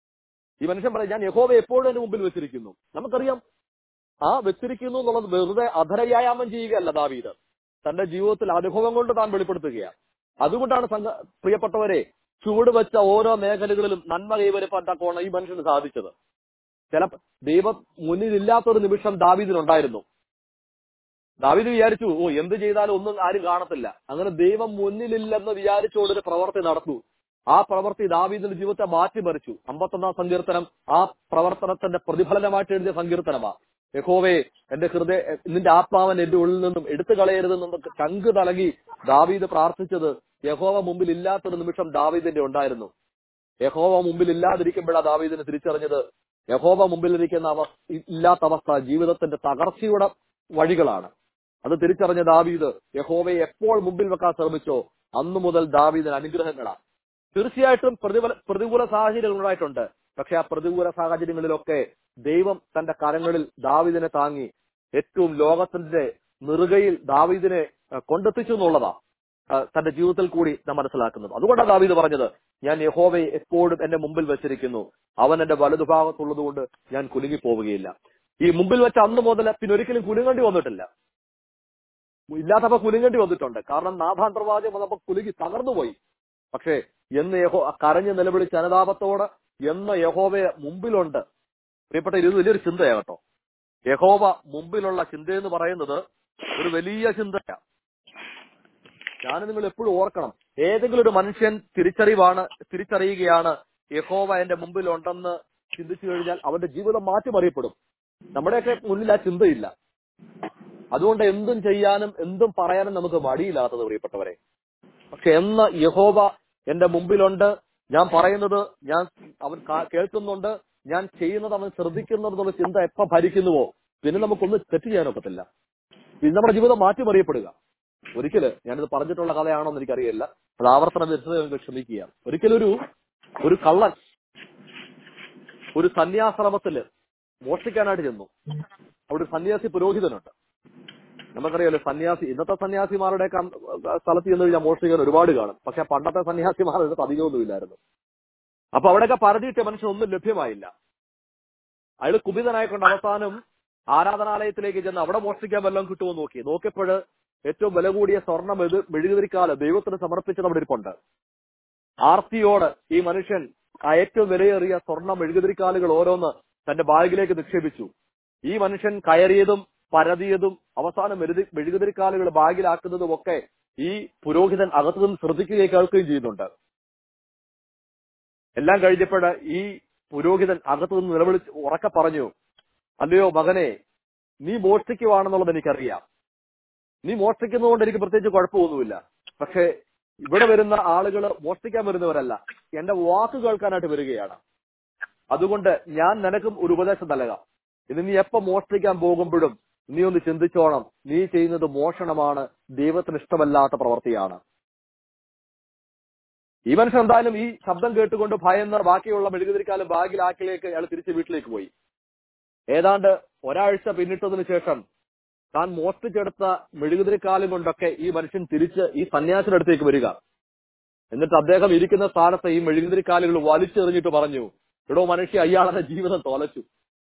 ഈ മനുഷ്യൻ പറയും ഞാൻ യഹോവ എപ്പോഴും എന്റെ മുമ്പിൽ വെച്ചിരിക്കുന്നു നമുക്കറിയാം ആ വെച്ചിരിക്കുന്നു എന്നുള്ളത് വെറുതെ അധരവ്യായാമം ചെയ്യുകയല്ല ദാവീദ് തന്റെ ജീവിതത്തിൽ അനുഭവം കൊണ്ട് താൻ വെളിപ്പെടുത്തുകയാണ് അതുകൊണ്ടാണ് സംഘ പ്രിയപ്പെട്ടവരെ ചുവട് വെച്ച ഓരോ മേഖലകളിലും നന്മ കൈവരിപ്പാൻ തക്കോണം ഈ മനുഷ്യന് സാധിച്ചത് ചില ദൈവം മുന്നിലില്ലാത്തൊരു നിമിഷം ദാവീദിനുണ്ടായിരുന്നു ദാവീദ് വിചാരിച്ചു ഓ എന്ത് ചെയ്താലും ഒന്നും ആരും കാണത്തില്ല അങ്ങനെ ദൈവം മുന്നിലില്ലെന്ന് വിചാരിച്ചുകൊണ്ട് ഒരു പ്രവർത്തി നടന്നു ആ പ്രവൃത്തി ദാവീദിന്റെ ജീവിതത്തെ മാറ്റിമറിച്ചു അമ്പത്തൊന്നാം സങ്കീർത്തനം ആ പ്രവർത്തനത്തിന്റെ പ്രതിഫലനമായിട്ട് എഴുതിയ സങ്കീർത്തനമാ യഹോവേ എന്റെ ഹൃദയ നിന്റെ ആത്മാവൻ എന്റെ ഉള്ളിൽ നിന്നും എടുത്തു കളയരുതെന്നും ചങ്ക് തലകി ദാവീദ് പ്രാർത്ഥിച്ചത് യഹോവ മുമ്പിൽ ഇല്ലാത്തൊരു നിമിഷം ദാവീദിന്റെ ഉണ്ടായിരുന്നു യഹോവ മുമ്പിൽ ഇല്ലാതിരിക്കുമ്പോഴാണ് ദാവീദിന് തിരിച്ചറിഞ്ഞത് യഹോവ മുമ്പിലിരിക്കുന്ന അവ ഇല്ലാത്ത അവസ്ഥ ജീവിതത്തിന്റെ തകർച്ചയുടെ വഴികളാണ് അത് തിരിച്ചറിഞ്ഞ ദാവീദ് യഹോവയെ എപ്പോൾ മുമ്പിൽ വെക്കാൻ ശ്രമിച്ചോ അന്നു മുതൽ ദാവീദിന് അനുഗ്രഹങ്ങളാണ് തീർച്ചയായിട്ടും പ്രതികൂല പ്രതികൂല സാഹചര്യങ്ങൾ ഉണ്ടായിട്ടുണ്ട് പക്ഷെ ആ പ്രതികൂല സാഹചര്യങ്ങളിലൊക്കെ ദൈവം തന്റെ കരങ്ങളിൽ ദാവീദിനെ താങ്ങി ഏറ്റവും ലോകത്തിന്റെ നെറുകയിൽ ദാവീദിനെ അഹ് കൊണ്ടെത്തിച്ചു എന്നുള്ളതാ അഹ് തന്റെ ജീവിതത്തിൽ കൂടി നാം മനസ്സിലാക്കുന്നത് അതുകൊണ്ടാണ് ദാവീദ് പറഞ്ഞത് ഞാൻ യഹോവയെ എപ്പോഴും എന്റെ മുമ്പിൽ വെച്ചിരിക്കുന്നു അവൻ എന്റെ വലതുഭാഗത്തുള്ളത് കൊണ്ട് ഞാൻ കുലുങ്ങിപ്പോവുകയില്ല ഈ മുമ്പിൽ വെച്ച അന്ന് മുതൽ പിന്നെ ഒരിക്കലും കുലുങ്ങേണ്ടി വന്നിട്ടില്ല ഇല്ലാത്തപ്പോ കുലുങ്ങേണ്ടി വന്നിട്ടുണ്ട് കാരണം നാഥാൻ പ്രവാചകം വന്നപ്പോ കുലുങ്ങി തകർന്നുപോയി പക്ഷേ എന്ന് യഹോ കരഞ്ഞ് നിലവിളിച്ച് അനുതാപത്തോട് എന്ന് യഹോവയെ മുമ്പിലുണ്ട് പ്രിയപ്പെട്ട ഇത് വലിയൊരു ചിന്തയാ കേട്ടോ യഹോവ മുമ്പിലുള്ള ചിന്തയെന്ന് പറയുന്നത് ഒരു വലിയ ചിന്തയാണ് ഞാൻ നിങ്ങൾ എപ്പോഴും ഓർക്കണം ഏതെങ്കിലും ഒരു മനുഷ്യൻ തിരിച്ചറിവാണ് തിരിച്ചറിയുകയാണ് യഹോവ എന്റെ മുമ്പിലുണ്ടെന്ന് ചിന്തിച്ചു കഴിഞ്ഞാൽ അവന്റെ ജീവിതം മാറ്റിമറിയപ്പെടും നമ്മുടെയൊക്കെ മുന്നിൽ ആ ചിന്തയില്ല അതുകൊണ്ട് എന്തും ചെയ്യാനും എന്തും പറയാനും നമുക്ക് മടിയില്ലാത്തത് പ്രിയപ്പെട്ടവരെ പക്ഷെ എന്ന് യഹോവ എന്റെ മുമ്പിലുണ്ട് ഞാൻ പറയുന്നത് ഞാൻ അവൻ കാ- കേൾക്കുന്നുണ്ട് ഞാൻ ചെയ്യുന്നത് അവൻ ശ്രദ്ധിക്കുന്നത് എന്നുള്ള ചിന്ത എപ്പോ ഭരിക്കുന്നുവോ പിന്നെ നമുക്കൊന്നും തെറ്റ് ചെയ്യാനൊക്കത്തില്ല പിന്നെ നമ്മുടെ ജീവിതം മാറ്റിമറിയപ്പെടുക ഒരിക്കല് ഞാനിത് പറഞ്ഞിട്ടുള്ള കഥയാണോ എന്ന് എനിക്കറിയില്ല അത് ആവർത്തനം വരുന്നത് നിങ്ങൾക്ക് ക്ഷമിക്കുക ഒരിക്കലൊരു ഒരു കള്ളൻ ഒരു സന്യാശ്രമത്തില് മോഷ്ടിക്കാനായിട്ട് ചെന്നു അവിടെ ഒരു സന്യാസി പുരോഹിതനുണ്ട് നമുക്കറിയാലോ സന്യാസി ഇന്നത്തെ സന്യാസിമാരുടെ സ്ഥലത്ത് ചെന്ന് കഴിഞ്ഞാൽ മോഷ്ടിക്കാൻ ഒരുപാട് കാണും പക്ഷെ പണ്ടത്തെ സന്യാസിമാർ ഇത് അധികമൊന്നുമില്ലായിരുന്നു അപ്പൊ അവിടെയൊക്കെ പരതിയിട്ട മനുഷ്യൻ ഒന്നും ലഭ്യമായില്ല അയാൾ കുപിതനായിക്കൊണ്ട് അവസാനം ആരാധനാലയത്തിലേക്ക് ചെന്ന് അവിടെ മോഷ്ടിക്കാൻ വല്ലതും കിട്ടുമോ എന്ന് നോക്കി നോക്കിയപ്പോൾ ഏറ്റവും വില കൂടിയ സ്വർണം ഇത് മെഴുകുതിരിക്കാല് ദൈവത്തിന് സമർപ്പിച്ചത് അവിടെ ഇരിപ്പുണ്ട് ആർത്തിയോട് ഈ മനുഷ്യൻ ആ ഏറ്റവും വിലയേറിയ സ്വർണ്ണ മെഴുകുതിരിക്കാലുകൾ ഓരോന്ന് തന്റെ ബാഗിലേക്ക് നിക്ഷേപിച്ചു ഈ മനുഷ്യൻ കയറിയതും പരതിയതും അവസാനം മെഴുതി മെഴുകുതിരിക്കാലുകൾ ബാഗിലാക്കുന്നതും ഒക്കെ ഈ പുരോഹിതൻ അകത്തുനിന്ന് ശ്രദ്ധിക്കുകയും കേൾക്കുകയും ചെയ്യുന്നുണ്ട് എല്ലാം കഴിഞ്ഞപ്പോൾ ഈ പുരോഹിതൻ അകത്തുനിന്ന് നിലവിളിച്ച് ഉറക്കെ പറഞ്ഞു അല്ലയോ മകനെ നീ മോഷ്ടിക്കുവാണെന്നുള്ളത് എനിക്കറിയാം നീ മോഷ്ടിക്കുന്നതുകൊണ്ട് എനിക്ക് പ്രത്യേകിച്ച് കുഴപ്പമൊന്നുമില്ല പക്ഷെ ഇവിടെ വരുന്ന ആളുകൾ മോഷ്ടിക്കാൻ വരുന്നവരല്ല എന്റെ വാക്ക് കേൾക്കാനായിട്ട് വരികയാണ് അതുകൊണ്ട് ഞാൻ നിനക്കും ഒരു ഉപദേശം നൽകാം ഇത് നീ എപ്പോ മോഷ്ടിക്കാൻ പോകുമ്പോഴും നീ ഒന്ന് ചിന്തിച്ചോണം നീ ചെയ്യുന്നത് മോഷണമാണ് ദൈവത്തിന് ഇഷ്ടമല്ലാത്ത പ്രവൃത്തിയാണ് ഈ മനുഷ്യൻ എന്തായാലും ഈ ശബ്ദം കേട്ടുകൊണ്ട് ഭയന്ന് ബാക്കിയുള്ള മെഴുകുതിരിക്കാലം ബാഗിലാക്കിലേക്ക് അയാൾ തിരിച്ച് വീട്ടിലേക്ക് പോയി ഏതാണ്ട് ഒരാഴ്ച പിന്നിട്ടതിന് ശേഷം താൻ മോഷ്ടിച്ചെടുത്ത മെഴുകുതിരിക്കാലം കൊണ്ടൊക്കെ ഈ മനുഷ്യൻ തിരിച്ച് ഈ സന്യാസിന്റെ അടുത്തേക്ക് വരിക എന്നിട്ട് അദ്ദേഹം ഇരിക്കുന്ന സ്ഥാനത്ത് ഈ മെഴുകുതിരിക്കാലുകൾ വലിച്ചെറിഞ്ഞിട്ട് പറഞ്ഞു എടോ മനുഷ്യ അയാളുടെ ജീവിതം തോലച്ചു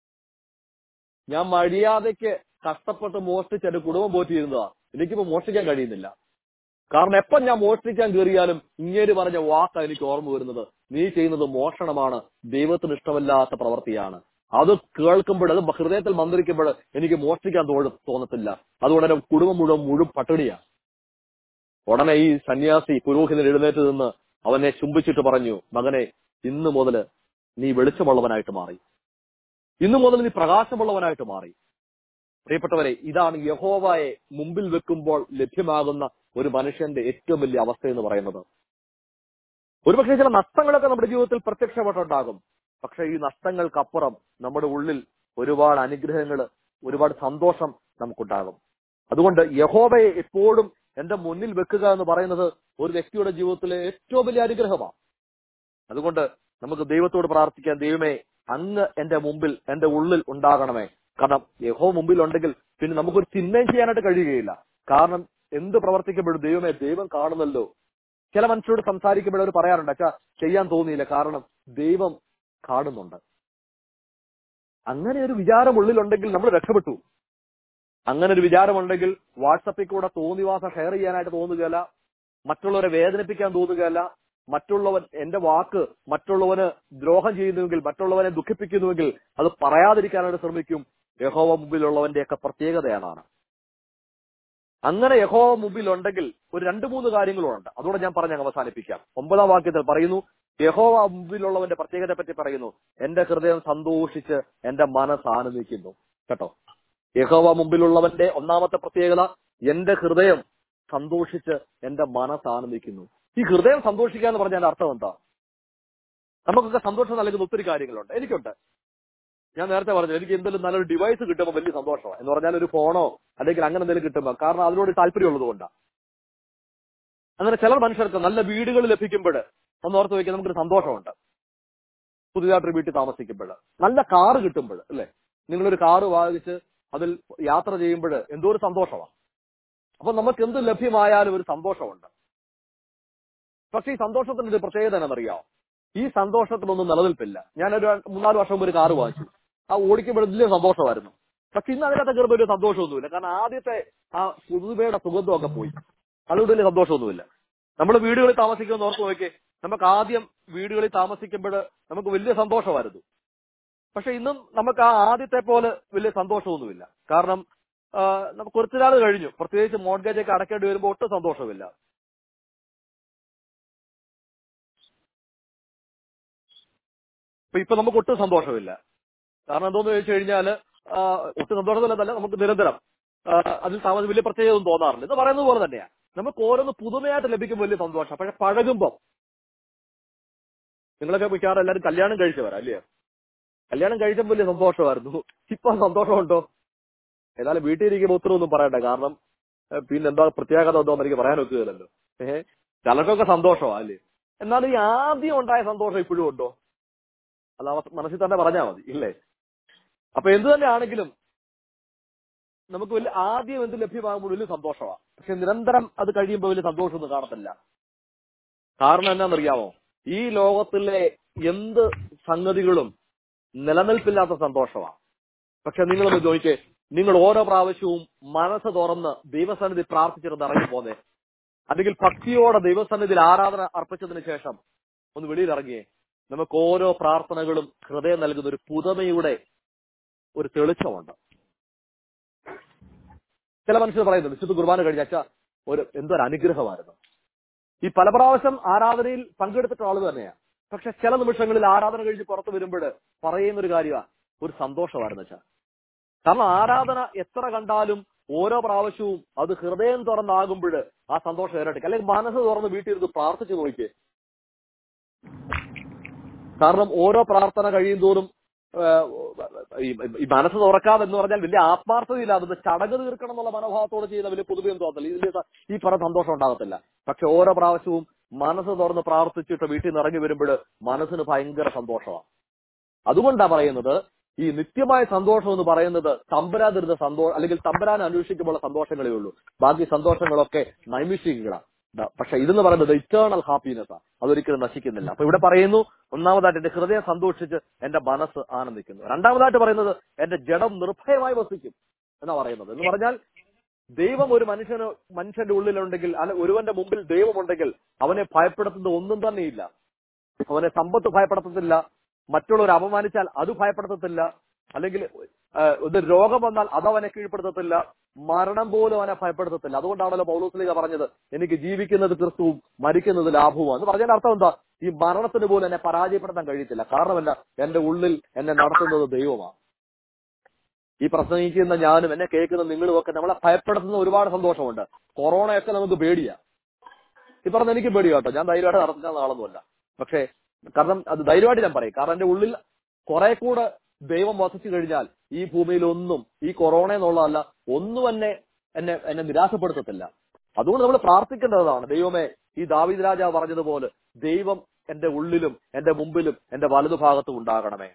ഞാൻ മര്യാദയ്ക്ക് കഷ്ടപ്പെട്ട് മോഷ്ടിച്ച് എന്റെ കുടുംബം പോറ്റിയിരുന്നതാ എനിക്കിപ്പോ മോഷ്ടിക്കാൻ കഴിയുന്നില്ല കാരണം എപ്പം ഞാൻ മോഷ്ടിക്കാൻ കയറിയാലും ഇങ്ങേര് പറഞ്ഞ വാക്കാ എനിക്ക് ഓർമ്മ വരുന്നത് നീ ചെയ്യുന്നത് മോഷണമാണ് ദൈവത്തിന് ഇഷ്ടമല്ലാത്ത പ്രവൃത്തിയാണ് അത് കേൾക്കുമ്പോൾ അത് ഹൃദയത്തിൽ മന്ത്രിക്കുമ്പോൾ എനിക്ക് മോഷ്ടിക്കാൻ തോന്നും തോന്നത്തില്ല അതുകൊണ്ട് എന്റെ കുടുംബം മുഴുവൻ മുഴുവൻ പട്ടിണിയാണ് ഉടനെ ഈ സന്യാസി പുരോഹിതൻ എഴുന്നേറ്റ് നിന്ന് അവനെ ചുംബിച്ചിട്ട് പറഞ്ഞു മകനെ ഇന്നു മുതൽ നീ വെളിച്ചമുള്ളവനായിട്ട് മാറി ഇന്നു മുതൽ നീ പ്രകാശമുള്ളവനായിട്ട് മാറി പ്രിയപ്പെട്ടവരെ ഇതാണ് യഹോവയെ മുമ്പിൽ വെക്കുമ്പോൾ ലഭ്യമാകുന്ന ഒരു മനുഷ്യന്റെ ഏറ്റവും വലിയ അവസ്ഥ എന്ന് പറയുന്നത് ഒരുപക്ഷെ ചില നഷ്ടങ്ങളൊക്കെ നമ്മുടെ ജീവിതത്തിൽ പ്രത്യക്ഷപ്പെട്ടുണ്ടാകും പക്ഷെ ഈ നഷ്ടങ്ങൾക്കപ്പുറം നമ്മുടെ ഉള്ളിൽ ഒരുപാട് അനുഗ്രഹങ്ങൾ ഒരുപാട് സന്തോഷം നമുക്കുണ്ടാകും അതുകൊണ്ട് യഹോവയെ എപ്പോഴും എന്റെ മുന്നിൽ വെക്കുക എന്ന് പറയുന്നത് ഒരു വ്യക്തിയുടെ ജീവിതത്തിലെ ഏറ്റവും വലിയ അനുഗ്രഹമാണ് അതുകൊണ്ട് നമുക്ക് ദൈവത്തോട് പ്രാർത്ഥിക്കാൻ ദൈവമേ അങ്ങ് എന്റെ മുമ്പിൽ എന്റെ ഉള്ളിൽ ഉണ്ടാകണമേ കാരണം യഹോ മുമ്പിൽ ഉണ്ടെങ്കിൽ പിന്നെ നമുക്കൊരു ചിന്തയും ചെയ്യാനായിട്ട് കഴിയുകയില്ല കാരണം എന്ത് പ്രവർത്തിക്കുമ്പോഴും ദൈവമേ ദൈവം കാണുന്നല്ലോ ചില മനുഷ്യരോട് സംസാരിക്കുമ്പോൾ അവർ പറയാറുണ്ട് അച്ഛാ ചെയ്യാൻ തോന്നിയില്ല കാരണം ദൈവം കാണുന്നുണ്ട് അങ്ങനെ ഒരു വിചാരം ഉള്ളിലുണ്ടെങ്കിൽ നമ്മൾ രക്ഷപ്പെട്ടു അങ്ങനെ ഒരു വിചാരമുണ്ടെങ്കിൽ വാട്സപ്പിൽ കൂടെ തോന്നിവാസം ഷെയർ ചെയ്യാനായിട്ട് തോന്നുകയല്ല മറ്റുള്ളവരെ വേദനിപ്പിക്കാൻ തോന്നുകയല്ല മറ്റുള്ളവൻ എന്റെ വാക്ക് മറ്റുള്ളവന് ദ്രോഹം ചെയ്യുന്നുവെങ്കിൽ മറ്റുള്ളവനെ ദുഃഖിപ്പിക്കുന്നുവെങ്കിൽ അത് പറയാതിരിക്കാനായിട്ട് ശ്രമിക്കും യഹോവ മുമ്പിലുള്ളവന്റെയൊക്കെ പ്രത്യേകതയാണ് അങ്ങനെ യഹോവ മുമ്പിൽ ഉണ്ടെങ്കിൽ ഒരു രണ്ട് മൂന്ന് കാര്യങ്ങളുണ്ട് അതുകൂടെ ഞാൻ പറഞ്ഞ് അങ്ങ് അവസാനിപ്പിക്കാം ഒമ്പതാം വാക്യത്തിൽ പറയുന്നു യഹോവ മുമ്പിലുള്ളവന്റെ പ്രത്യേകതയെ പറ്റി പറയുന്നു എന്റെ ഹൃദയം സന്തോഷിച്ച് എന്റെ മനസ്സ് ആനന്ദിക്കുന്നു കേട്ടോ യഹോവ മുമ്പിലുള്ളവന്റെ ഒന്നാമത്തെ പ്രത്യേകത എന്റെ ഹൃദയം സന്തോഷിച്ച് എന്റെ മനസ്സ് ആനന്ദിക്കുന്നു ഈ ഹൃദയം സന്തോഷിക്കുക എന്ന് പറഞ്ഞാൽ അർത്ഥം എന്താ നമുക്കൊക്കെ സന്തോഷം നൽകുന്ന ഒത്തിരി കാര്യങ്ങളുണ്ട് എനിക്കുണ്ട് ഞാൻ നേരത്തെ പറഞ്ഞു എനിക്ക് എന്തെങ്കിലും നല്ലൊരു ഡിവൈസ് കിട്ടുമ്പോൾ വലിയ സന്തോഷമാണ് എന്ന് പറഞ്ഞാൽ ഒരു ഫോണോ അല്ലെങ്കിൽ അങ്ങനെ എന്തെങ്കിലും കിട്ടുമ്പോൾ കാരണം അതിനോട് താല്പര്യമുള്ളത് കൊണ്ടാണ് അങ്ങനെ ചില മനുഷ്യർക്ക് നല്ല വീടുകൾ ലഭിക്കുമ്പോൾ ഒന്ന് ഓർത്ത് വയ്ക്കാൻ നമുക്കൊരു സന്തോഷമുണ്ട് പുതിയതായിട്ടൊരു വീട്ടിൽ താമസിക്കുമ്പോൾ നല്ല കാറ് കിട്ടുമ്പോൾ അല്ലേ നിങ്ങളൊരു കാറ് വാങ്ങിച്ച് അതിൽ യാത്ര ചെയ്യുമ്പോൾ എന്തോ ഒരു സന്തോഷമാണ് അപ്പൊ നമുക്ക് എന്ത് ലഭ്യമായാലും ഒരു സന്തോഷമുണ്ട് പക്ഷെ ഈ സന്തോഷത്തിന്റെ ഒരു പ്രത്യേകത എന്നറിയാമോ ഈ സന്തോഷത്തിനൊന്നും നിലനിൽപ്പില്ല ഞാനൊരു മൂന്നാല് വർഷം മുമ്പ് ഒരു കാറ് വാങ്ങിച്ചു ആ ഓടിക്കുമ്പോൾ വലിയ സന്തോഷമായിരുന്നു പക്ഷെ ഇന്ന് അതിനകത്ത് കയറുമ്പോൾ ഒരു സന്തോഷമൊന്നുമില്ല കാരണം ആദ്യത്തെ ആ പുതുമയുടെ സുഗന്ധമൊക്കെ പോയി അതുകൊണ്ട് വലിയ സന്തോഷമൊന്നുമില്ല നമ്മൾ വീടുകളിൽ താമസിക്കുമെന്ന് ഓർത്ത് നോക്കിയേ നമുക്ക് ആദ്യം വീടുകളിൽ താമസിക്കുമ്പോൾ നമുക്ക് വലിയ സന്തോഷമായിരുന്നു പക്ഷെ ഇന്നും നമുക്ക് ആ ആദ്യത്തെ പോലെ വലിയ സന്തോഷമൊന്നുമില്ല കാരണം ആ, നമുക്ക് കുറച്ചു നാൾ കഴിഞ്ഞു പ്രത്യേകിച്ച് മോഡ്ഗേജ് ഒക്കെ അടക്കേണ്ടി വരുമ്പോൾ ഒട്ടും സന്തോഷമില്ല അപ്പൊ ഇപ്പൊ നമുക്ക് ഒട്ടും സന്തോഷമില്ല കാരണം എന്തോന്ന് ചോദിച്ചു കഴിഞ്ഞാല് ആ, ഒട്ടും സന്തോഷമില്ലെന്നല്ല നമുക്ക് നിരന്തരം ആ, അതിൽ താമസം വലിയ പ്രത്യേകത ഒന്നും തോന്നാറില്ല ഇത് പറയുന്നത് പോലെ തന്നെയാ നമുക്ക് ഓരോന്ന് പുതുമയായിട്ട് ലഭിക്കുമ്പോൾ വലിയ സന്തോഷം പക്ഷെ പഴകുമ്പം നിങ്ങളൊക്കെ മിക്കവാറും എല്ലാവരും കല്യാണം കഴിച്ചവരാ അല്ലേ കല്യാണം കഴിച്ചപ്പോൾ വലിയ സന്തോഷമായിരുന്നു ഇപ്പൊ സന്തോഷമുണ്ടോ ഏതായാലും വീട്ടിൽ ഇരിക്കുമ്പോൾ ഒത്തിരി ഒന്നും പറയണ്ട കാരണം ഏഹ്, പിന്നെ എന്താ പ്രത്യേകത എന്തോ എനിക്ക് പറയാൻ ഒക്കുകയില്ലല്ലോ ഏഹ് ചിലർക്കൊക്കെ സന്തോഷമാ അല്ലേ എന്നാൽ ഈ ആദ്യം ഉണ്ടായ സന്തോഷം ഇപ്പോഴും ഉണ്ടോ അത് അവ മനസ്സിൽ തന്നെ പറഞ്ഞാൽ മതി ഇല്ലേ അപ്പൊ എന്ത് തന്നെ ആണെങ്കിലും നമുക്ക് വലിയ ആദ്യം എന്ത് ലഭ്യമാകുമ്പോൾ വലിയ സന്തോഷമാണ് പക്ഷെ നിരന്തരം അത് കഴിയുമ്പോൾ വലിയ സന്തോഷമൊന്നും കാണത്തില്ല കാരണം എന്നാണെന്നറിയാമോ ഈ ലോകത്തിലെ എന്ത് സംഗതികളും നിലനിൽപ്പില്ലാത്ത സന്തോഷമാണ് പക്ഷെ നിങ്ങളൊന്ന് ചോദിക്കേ നിങ്ങൾ ഓരോ പ്രാവശ്യവും മനസ്സ് തുറന്ന് ദൈവസന്നിധി പ്രാർത്ഥിച്ചിരുന്ന് ഇറങ്ങി പോന്നേ അല്ലെങ്കിൽ ഭക്തിയോടെ ദൈവസന്നിധിയിൽ ആരാധന അർപ്പിച്ചതിന് ശേഷം ഒന്ന് വെളിയിലിറങ്ങിയേ നമുക്ക് ഓരോ പ്രാർത്ഥനകളും ഹൃദയം നൽകുന്ന ഒരു പുതുമയുടെ ഒരു തെളിച്ചമുണ്ട് ചില മനുഷ്യർ പറയുന്നുണ്ട് വിശുദ്ധ കുർബാന കഴിഞ്ഞ അച്ഛ ഒരു എന്തൊരു അനുഗ്രഹമായിരുന്നു ഈ പല പ്രാവശ്യം ആരാധനയിൽ പങ്കെടുത്തിട്ടുള്ള ആള് തന്നെയാണ് പക്ഷെ ചില നിമിഷങ്ങളിൽ ആരാധന കഴിഞ്ഞ് പുറത്തു വരുമ്പോൾ പറയുന്ന ഒരു കാര്യമാണ് ഒരു സന്തോഷമായിരുന്നു അച്ഛാ കാരണം ആരാധന എത്ര കണ്ടാലും ഓരോ പ്രാവശ്യവും അത് ഹൃദയം തുറന്നാകുമ്പോൾ ആ സന്തോഷം ഇരട്ടിക്കും അല്ലെങ്കിൽ മനസ്സ് തുറന്ന് വീട്ടിൽ ഇരുന്ന് പ്രാർത്ഥിച്ചു നോക്കിയേ കാരണം ഓരോ പ്രാർത്ഥന കഴിയും തോറും ഏഹ്, ഈ ഈ മനസ്സ് തുറക്കാതെ എന്ന് പറഞ്ഞാൽ വലിയ ആത്മാർത്ഥതയില്ലാതെ ഇത് ചടങ്ങ് തീർക്കണം എന്നുള്ള മനോഭാവത്തോട് ചെയ്യുന്ന വലിയ പുതുമയും തോന്നത്തില്ല ഇതിൽ സ- ഈ പറഞ്ഞ സന്തോഷം ഉണ്ടാകത്തില്ല പക്ഷെ ഓരോ പ്രാവശ്യവും മനസ്സ് തുറന്ന് പ്രാർത്ഥിച്ചിട്ട് വീട്ടിൽ നിന്ന് ഇറങ്ങി വരുമ്പോൾ മനസ്സിന് ഭയങ്കര സന്തോഷമാണ് അതുകൊണ്ടാ പറയുന്നത് ഈ നിത്യമായ സന്തോഷം എന്ന് പറയുന്നത് തമ്പരാതിരുന്ന സന്തോഷം അല്ലെങ്കിൽ തമ്പരാൻ അന്വേഷിക്കുമ്പോൾ സന്തോഷങ്ങളേ ഉള്ളൂ ബാക്കി സന്തോഷങ്ങളൊക്കെ നൈമിഷികളാണ് പക്ഷെ ഇതെന്ന് പറയുന്നത് ഇറ്റേണൽ ഹാപ്പിനെസ് ആണ് അതൊരിക്കലും നശിക്കുന്നില്ല അപ്പൊ ഇവിടെ പറയുന്നു ഒന്നാമതായിട്ട് എന്റെ ഹൃദയം സന്തോഷിച്ച് എന്റെ മനസ്സ് ആനന്ദിക്കുന്നു രണ്ടാമതായിട്ട് പറയുന്നത് എന്റെ ജഡം നിർഭയമായി വസിക്കും എന്നാ പറയുന്നത് എന്ന് പറഞ്ഞാൽ ദൈവം ഒരു മനുഷ്യന് മനുഷ്യന്റെ ഉള്ളിലുണ്ടെങ്കിൽ അല്ല ഒരുവന്റെ മുമ്പിൽ ദൈവമുണ്ടെങ്കിൽ അവനെ ഭയപ്പെടുത്തുന്നത് ഒന്നും തന്നെയില്ല അവനെ സമ്പത്ത് ഭയപ്പെടുത്തത്തില്ല മറ്റുള്ളവർ അപമാനിച്ചാൽ അത് ഭയപ്പെടുത്തത്തില്ല അല്ലെങ്കിൽ ഏഹ്, ഒരു രോഗം വന്നാൽ അത് അവനെ കീഴ്പ്പെടുത്തത്തില്ല മരണം പോലും അവനെ ഭയപ്പെടുത്തത്തില്ല അതുകൊണ്ടാണല്ലോ പൗലോസ്ലിക പറഞ്ഞത് എനിക്ക് ജീവിക്കുന്നത് ക്രിസ്തുവും മരിക്കുന്നത് ലാഭവുമാണ് എന്ന് പറഞ്ഞതിന്റെ അർത്ഥം എന്താ ഈ മരണത്തിന് പോലും എന്നെ പരാജയപ്പെടുത്താൻ കഴിയത്തില്ല കാരണമല്ല എന്റെ ഉള്ളിൽ എന്നെ നടത്തുന്നത് ദൈവമാണ് ഈ പ്രസംഗിക്കുന്ന ഞാനും എന്നെ കേൾക്കുന്ന നിങ്ങളും ഒക്കെ നമ്മളെ ഭയപ്പെടുത്തുന്ന ഒരുപാട് സന്തോഷമുണ്ട് കൊറോണയൊക്കെ നമുക്ക് പേടിയാ ഈ പറഞ്ഞ എനിക്ക് പേടിയാ കേട്ടോ ഞാൻ ധൈര്യമായിട്ട് നടത്തുന്ന ആളൊന്നുമല്ല പക്ഷേ കാരണം അത് ധൈര്യമായിട്ട് ഞാൻ പറയും കാരണം എന്റെ ഉള്ളിൽ കുറെ കൂടെ ദൈവം വസിച്ചു കഴിഞ്ഞാൽ ഈ ഭൂമിയിൽ ഒന്നും ഈ കൊറോണ എന്നുള്ളതല്ല ഒന്നും എന്നെ എന്നെ എന്നെ നിരാശപ്പെടുത്തത്തില്ല അതുകൊണ്ട് നമ്മൾ പ്രാർത്ഥിക്കേണ്ടതാണ് ദൈവമേ ഈ ദാവീദ് രാജാവ് പറഞ്ഞതുപോലെ ദൈവം എന്റെ ഉള്ളിലും എന്റെ മുമ്പിലും എന്റെ വലതുഭാഗത്തും ഉണ്ടാകണമേ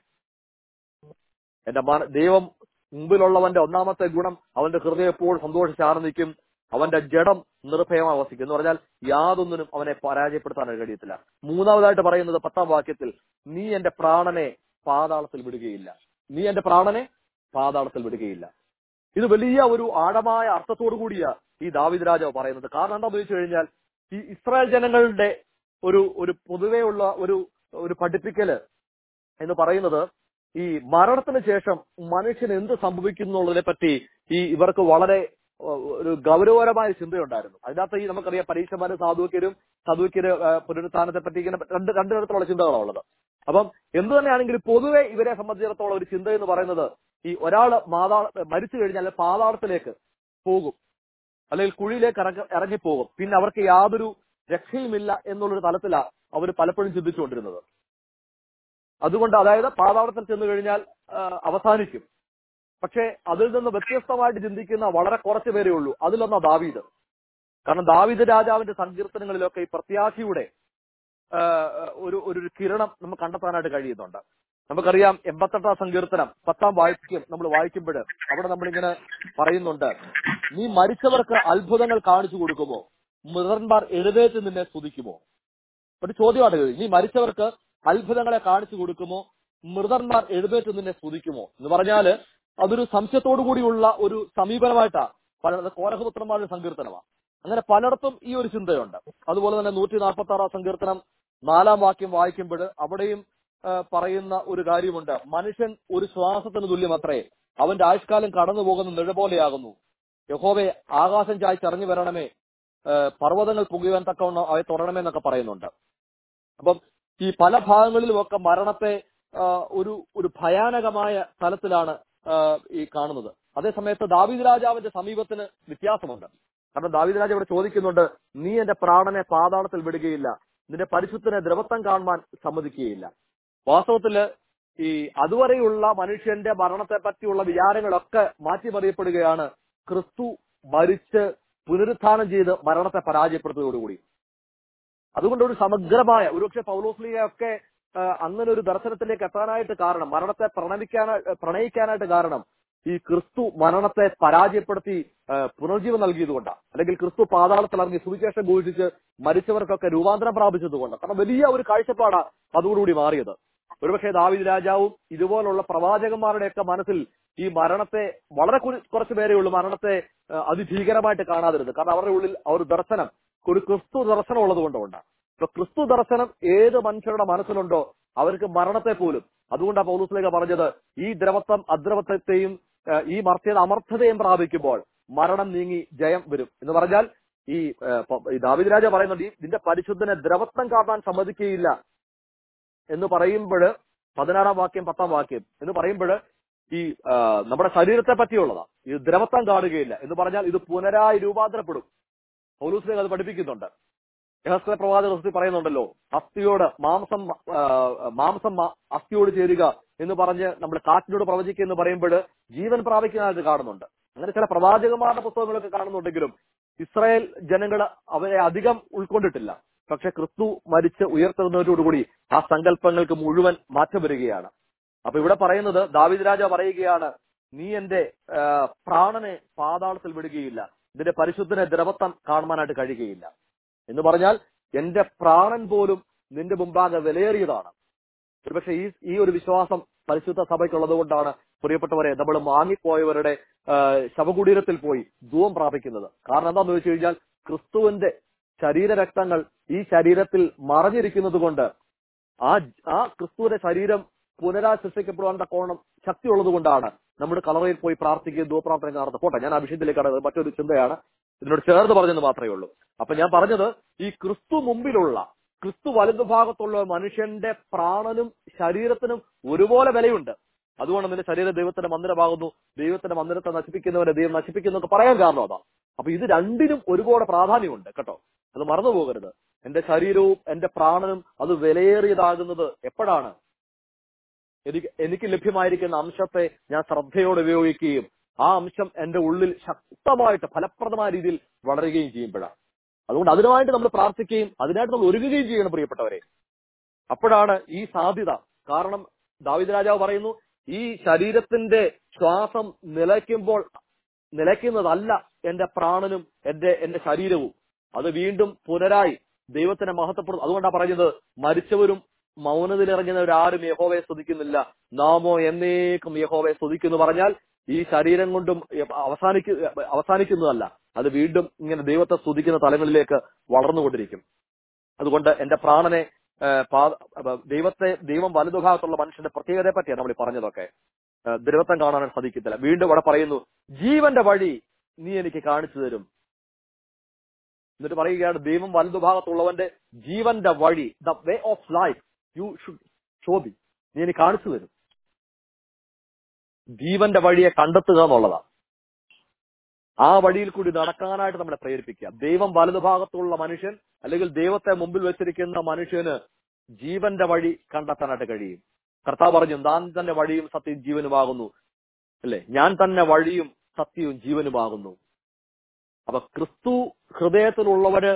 എന്റെ മന- ദൈവം മുമ്പിലുള്ളവന്റെ ഒന്നാമത്തെ ഗുണം അവന്റെ ഹൃദയം എപ്പോഴും സന്തോഷിച്ച് ആനന്ദിക്കും അവന്റെ ജഡം നിർഭയമായി വസിക്കും എന്ന് പറഞ്ഞാൽ യാതൊന്നിനും അവനെ പരാജയപ്പെടുത്താൻ കഴിയത്തില്ല മൂന്നാമതായിട്ട് പറയുന്നത് പത്താം വാക്യത്തിൽ നീ എന്റെ പ്രാണനെ പാതാളത്തിൽ വിടുകയില്ല നീ എന്റെ പ്രാണനെ പാതാളത്തിൽ വിടുകയില്ല ഇത് വലിയ ഒരു ആഴമായ അർത്ഥത്തോടു കൂടിയാ ഈ ദാവിദ് രാജാവ് പറയുന്നത് കാരണം എന്താണെന്ന് ചോദിച്ചു കഴിഞ്ഞാൽ ഈ ഇസ്രായേൽ ജനങ്ങളുടെ ഒരു ഒരു പൊതുവെയുള്ള ഒരു ഒരു പഠിപ്പിക്കല് എന്ന് പറയുന്നത് ഈ മരണത്തിന് ശേഷം മനുഷ്യന് എന്ത് സംഭവിക്കുന്നുള്ളതിനെ പറ്റി ഈ ഇവർക്ക് വളരെ ഏഹ്, ഒരു ഗൗരവപരമായ ചിന്തയുണ്ടായിരുന്നു അതിനകത്ത് ഈ നമുക്കറിയാം പരീക്ഷമാര് സാധുവ്യരും സാധുവ്യര് പുനരുത്ഥാനത്തെ പറ്റി ഇങ്ങനെ രണ്ട് രണ്ട് തരത്തിലുള്ള ചിന്തകളാണ് ഉള്ളത് അപ്പം എന്ത് തന്നെയാണെങ്കിലും പൊതുവെ ഇവരെ സംബന്ധിച്ചിടത്തോളം ഒരു ചിന്ത എന്ന് പറയുന്നത് ഈ ഒരാൾ മാതാ മരിച്ചു കഴിഞ്ഞാൽ പാതാളത്തിലേക്ക് പോകും അല്ലെങ്കിൽ കുഴിയിലേക്ക് ഇറങ്ങ ഇറങ്ങിപ്പോകും പിന്നെ അവർക്ക് യാതൊരു രക്ഷയുമില്ല എന്നുള്ളൊരു തലത്തിലാണ് അവർ പലപ്പോഴും ചിന്തിച്ചുകൊണ്ടിരുന്നത് അതുകൊണ്ട് അതായത് പാതാളത്തിൽ ചെന്ന് കഴിഞ്ഞാൽ ആ, അവസാനിക്കും പക്ഷേ അതിൽ നിന്ന് വ്യത്യസ്തമായിട്ട് ചിന്തിക്കുന്ന വളരെ കുറച്ച് പേരേ ഉള്ളൂ അതിലൊന്നാ ദാവീദ് കാരണം ദാവീദ് രാജാവിന്റെ സങ്കീർത്തനങ്ങളിലൊക്കെ ഈ പ്രത്യാശയുടെ ആ, ഒരു ഒരു ഒരു കിരണം നമുക്ക് കണ്ടെത്താനായിട്ട് കഴിയുന്നുണ്ട് നമുക്കറിയാം എൺപത്തെട്ടാം സങ്കീർത്തനം പത്താം വാക്യം നമ്മൾ വായിക്കുമ്പോൾ അവിടെ നമ്മളിങ്ങനെ പറയുന്നുണ്ട് നീ മരിച്ചവർക്ക് അത്ഭുതങ്ങൾ കാണിച്ചു കൊടുക്കുമോ മൃതന്മാർ എഴുന്നേറ്റ് നിന്നെ സ്തുതിക്കുമോ ഒരു ചോദ്യമാണ് ഇത് നീ മരിച്ചവർക്ക് അത്ഭുതങ്ങളെ കാണിച്ചു കൊടുക്കുമോ മൃതന്മാർ എഴുന്നേറ്റ് നിന്നെ സ്തുതിക്കുമോ എന്ന് പറഞ്ഞാല് അതൊരു സംശയത്തോടു കൂടിയുള്ള ഒരു സമീപനമായിട്ടാ പല കോരഹപുത്രന്മാരുടെ സങ്കീർത്തനമാണ് അങ്ങനെ പലയിടത്തും ഈ ഒരു ചിന്തയുണ്ട് അതുപോലെ തന്നെ നൂറ്റി നാൽപ്പത്തി ആറാം സങ്കീർത്തനം നാലാം വാക്യം വായിക്കുമ്പോൾ അവിടെയും ആ, പറയുന്ന ഒരു കാര്യമുണ്ട് മനുഷ്യൻ ഒരു ശ്വാസത്തിന് തുല്യമത്രേ അവന്റെ ആയുഷ്കാലം കടന്നു പോകുന്ന നിഴ പോലെയാകുന്നു യഹോവെ ആകാശം ചായ്ച്ചിറങ്ങി വരണമേ ആ, പർവ്വതങ്ങൾ പുകയുവാൻ തക്കവണ്ണം അവയെ തുടരണമേ എന്നൊക്കെ പറയുന്നുണ്ട് അപ്പം ഈ പല ഭാഗങ്ങളിലുമൊക്കെ മരണത്തെ ആ, ഒരു ഒരു ഭയാനകമായ തലത്തിലാണ് ആ, ഈ കാണുന്നത് അതേസമയത്ത് ദാവീദ് രാജാവിന്റെ സമീപത്തിന് വ്യത്യാസമുണ്ട് കാരണം ദാവീദ് രാജാവ് ഇവിടെ ചോദിക്കുന്നുണ്ട് നീ എന്റെ പ്രാണനെ പാതാളത്തിൽ വിടുകയില്ല നിന്റെ പരിശുദ്ധനെ ദ്രവത്വം കാണുവാൻ സമ്മതിക്കുകയില്ല വാസ്തവത്തില് ഈ അതുവരെയുള്ള മനുഷ്യന്റെ മരണത്തെ പറ്റിയുള്ള വിചാരങ്ങളൊക്കെ മാറ്റിമറിയപ്പെടുകയാണ് ക്രിസ്തു മരിച്ച് പുനരുത്ഥാനം ചെയ്ത് മരണത്തെ പരാജയപ്പെടുത്തുന്നതോടുകൂടി അതുകൊണ്ട് ഒരു സമഗ്രമായ ഒരുപക്ഷെ പൗലോസ്ലിയൊക്കെ അങ്ങനെ ഒരു ദർശനത്തിലേക്ക് എത്താനായിട്ട് കാരണം മരണത്തെ പ്രണവിക്കാനായിട്ട് പ്രണയിക്കാനായിട്ട് കാരണം ഈ ക്രിസ്തു മരണത്തെ പരാജയപ്പെടുത്തി ആ, പുനർജീവൻ നൽകിയതുകൊണ്ടാണ് അല്ലെങ്കിൽ ക്രിസ്തു പാതാളത്തിൽ ഇറങ്ങി സുവിശേഷം ഘോഷിച്ച് മരിച്ചവർക്കൊക്കെ രൂപാന്തരം പ്രാപിച്ചതുകൊണ്ടാണ് കാരണം വലിയ ഒരു കാഴ്ചപ്പാടാ അതോടുകൂടി മാറിയത് ഒരുപക്ഷെ ദാവിദ് രാജാവും ഇതുപോലുള്ള പ്രവാചകന്മാരുടെയൊക്കെ മനസ്സിൽ ഈ മരണത്തെ വളരെ കുറ- കുറച്ച് പേരേ ഉള്ളൂ മരണത്തെ ആ, അതിഭീകരമായിട്ട് കാണാതിരുന്നത് കാരണം അവരുടെ ഉള്ളിൽ ആ ഒരു ദർശനം ഒരു ക്രിസ്തു ദർശനം ഉള്ളത് കൊണ്ടുകൊണ്ടാണ് ഇപ്പൊ ക്രിസ്തു ദർശനം ഏത് മനുഷ്യരുടെ മനസ്സിലുണ്ടോ അവർക്ക് മരണത്തെ പോലും അതുകൊണ്ടാണ് പൗലൂസിലേക്ക് പറഞ്ഞത് ഈ ദ്രവത്വം അദ്രവത്വത്തെയും ആ, ഈ മർത്യത അമർത്ഥതയും പ്രാപിക്കുമ്പോൾ മരണം നീങ്ങി ജയം വരും എന്ന് പറഞ്ഞാൽ ഈ ആ, പ- ഈ ദാവിദ് രാജ പറയുന്നുണ്ട് ഈ ഇതിന്റെ പരിശുദ്ധനെ ദ്രവത്വം കാണാൻ സമ്മതിക്കുകയില്ല എന്ന് പറയുമ്പോൾ പതിനാറാം വാക്യം പത്താം വാക്യം എന്ന് പറയുമ്പോൾ ഈ ആ, നമ്മുടെ ശരീരത്തെ പറ്റിയുള്ളതാ ഇത് ദ്രവത്വം കാണുകയില്ല എന്ന് പറഞ്ഞാൽ ഇത് പുനരായി രൂപാന്തരപ്പെടും പൗലൂസിലേക്ക് അത് പഠിപ്പിക്കുന്നുണ്ട് യഹസ്ല പ്രവാചക പുസ്തകത്തിൽ പറയുന്നുണ്ടല്ലോ അസ്ഥിയോട് മാംസം ആ, മാംസം മ- അസ്ഥിയോട് ചേരുക എന്ന് പറഞ്ഞ് നമ്മൾ കാറ്റിനോട് പ്രവചിക്കുക എന്ന് പറയുമ്പോൾ ജീവൻ പ്രാപിക്കുന്നതായിട്ട് കാണുന്നുണ്ട് അങ്ങനെ ചില പ്രവാചകന്മാരുടെ പുസ്തകങ്ങളൊക്കെ കാണുന്നുണ്ടെങ്കിലും ഇസ്രായേൽ ജനങ്ങൾ അവരെ അധികം ഉൾക്കൊണ്ടിട്ടില്ല പക്ഷെ ക്രിസ്തു മരിച്ച് ഉയർത്തുന്നതോടുകൂടി ആ സങ്കല്പങ്ങൾക്ക് മുഴുവൻ മാറ്റം വരികയാണ് അപ്പൊ ഇവിടെ പറയുന്നത് ദാവിദ് രാജ പറയുകയാണ് നീ എന്റെ ആ, പ്രാണനെ പാതാളത്തിൽ വിടുകയില്ല ഇതിന്റെ പരിശുദ്ധനെ ദ്രവത്വം കാണുവാനായിട്ട് കഴിയുകയില്ല എന്ന് പറഞ്ഞാൽ എന്റെ പ്രാണൻ പോലും നിന്റെ മുമ്പാകെ വിലയേറിയതാണ് ഒരുപക്ഷെ ഈ ഈ ഒരു വിശ്വാസം പരിശുദ്ധ സഭയ്ക്കുള്ളത് കൊണ്ടാണ് പ്രിയപ്പെട്ടവരെ നമ്മൾ വാങ്ങിപ്പോയവരുടെ ആ, ശവകുടീരത്തിൽ പോയി ധൂവം പ്രാപിക്കുന്നത് കാരണം എന്താണെന്ന് വെച്ച് കഴിഞ്ഞാൽ ക്രിസ്തുവിന്റെ ശരീരരക്തങ്ങൾ ഈ ശരീരത്തിൽ മറഞ്ഞിരിക്കുന്നത് കൊണ്ട് ആ ആ ക്രിസ്തുവിന്റെ ശരീരം പുനരാ സൃഷ്ടിക്കപ്പെടുവാൻ തക്കോണം ശക്തിയുള്ളത് കൊണ്ടാണ് നമ്മുടെ കളറയിൽ പോയി പ്രാർത്ഥിക്കുകയും ധൂപ്രാർത്ഥന നടത്തുന്നത് പോട്ടെ ഞാൻ ആ വിഷയത്തിലേക്ക് കടന്നത് മറ്റൊരു ചിന്തയാണ് ഇതിനോട് ചേർന്ന് പറഞ്ഞെന്ന് മാത്രമേ ഉള്ളൂ അപ്പൊ ഞാൻ പറഞ്ഞത് ഈ ക്രിസ്തു മുമ്പിലുള്ള ക്രിസ്തു വലതുഭാഗത്തുള്ള മനുഷ്യന്റെ പ്രാണനും ശരീരത്തിനും ഒരുപോലെ വിലയുണ്ട് അതുകൊണ്ട് നിന്റെ ശരീരം ദൈവത്തിന്റെ മന്ദിരമാകുന്നു ദൈവത്തിന്റെ മന്ദിരത്തെ നശിപ്പിക്കുന്നവനെ ദൈവം നശിപ്പിക്കുന്നു ഒക്കെ പറയാൻ കാരണം അതാ അപ്പൊ ഇത് രണ്ടിനും ഒരുപോലെ പ്രാധാന്യമുണ്ട് കേട്ടോ അത് മറന്നു പോകരുത് എന്റെ ശരീരവും എന്റെ പ്രാണനും അത് വിലയേറിയതാകുന്നത് എപ്പോഴാണ് എനിക്ക് എനിക്ക് ലഭ്യമായിരിക്കുന്ന അംശത്തെ ഞാൻ ശ്രദ്ധയോടെ ഉപയോഗിക്കുകയും ആ അംശം എന്റെ ഉള്ളിൽ ശക്തമായിട്ട് ഫലപ്രദമായ രീതിയിൽ വളരുകയും ചെയ്യുമ്പോഴാണ് അതുകൊണ്ട് അതിനുമായിട്ട് നമ്മൾ പ്രാർത്ഥിക്കുകയും അതിനായിട്ട് നമ്മൾ ഒരുങ്ങുകയും ചെയ്യണം പ്രിയപ്പെട്ടവരെ അപ്പോഴാണ് ഈ സാധ്യത കാരണം ദാവിദ് രാജാവ് പറയുന്നു ഈ ശരീരത്തിന്റെ ശ്വാസം നിലയ്ക്കുമ്പോൾ നിലയ്ക്കുന്നതല്ല എന്റെ പ്രാണനും എന്റെ എന്റെ ശരീരവും അത് വീണ്ടും പുനരായി ദൈവത്തിനെ മഹത്വപ്പെടും അതുകൊണ്ടാണ് പറയുന്നത് മരിച്ചവരും മൗനത്തിലിറങ്ങുന്നവരാരും യഹോവയെ സ്തുതിക്കുന്നില്ല നാമോ എന്നേക്കും യഹോവയെ സ്തുതിക്കുന്നു പറഞ്ഞാൽ ഈ ശരീരം കൊണ്ടും അവസാനിക്കു അവസാനിക്കുന്നതല്ല അത് വീണ്ടും ഇങ്ങനെ ദൈവത്തെ സ്തുതിക്കുന്ന തലങ്ങളിലേക്ക് വളർന്നുകൊണ്ടിരിക്കും അതുകൊണ്ട് എന്റെ പ്രാണനെ ഏഹ്, പാ- അപ്പൊ ദൈവത്തെ ദൈവം വലതുഭാഗത്തുള്ള മനുഷ്യന്റെ പ്രത്യേകതയെ പറ്റിയാണ് നമ്മൾ ഈ പറഞ്ഞതൊക്കെ ഏഹ്, ദൈവത്വം കാണാൻ സാധിക്കത്തില്ല വീണ്ടും ഇവിടെ പറയുന്നു ജീവന്റെ വഴി നീ എനിക്ക് കാണിച്ചു തരും എന്നിട്ട് പറയുകയാണ് ദൈവം വലതുഭാഗത്തുള്ളവന്റെ ജീവന്റെ വഴി the way of life you should ഷോബി നീ എനിക്ക് കാണിച്ചു തരും ജീവന്റെ വഴിയെ കണ്ടെത്തുക എന്നുള്ളതാണ് ആ വഴിയിൽ കൂടി നടക്കാനായിട്ട് നമ്മളെ പ്രേരിപ്പിക്കുക ദൈവം വലതുഭാഗത്തുള്ള മനുഷ്യൻ അല്ലെങ്കിൽ ദൈവത്തെ മുമ്പിൽ വെച്ചിരിക്കുന്ന മനുഷ്യന് ജീവന്റെ വഴി കണ്ടെത്താനായിട്ട് കഴിയും കർത്താവ് പറഞ്ഞു താൻ തന്നെ വഴിയും സത്യവും ജീവനുമാകുന്നു അല്ലെ ഞാൻ തന്നെ വഴിയും സത്യവും ജീവനുമാകുന്നു അപ്പൊ ക്രിസ്തു ഹൃദയത്തിലുള്ളവര്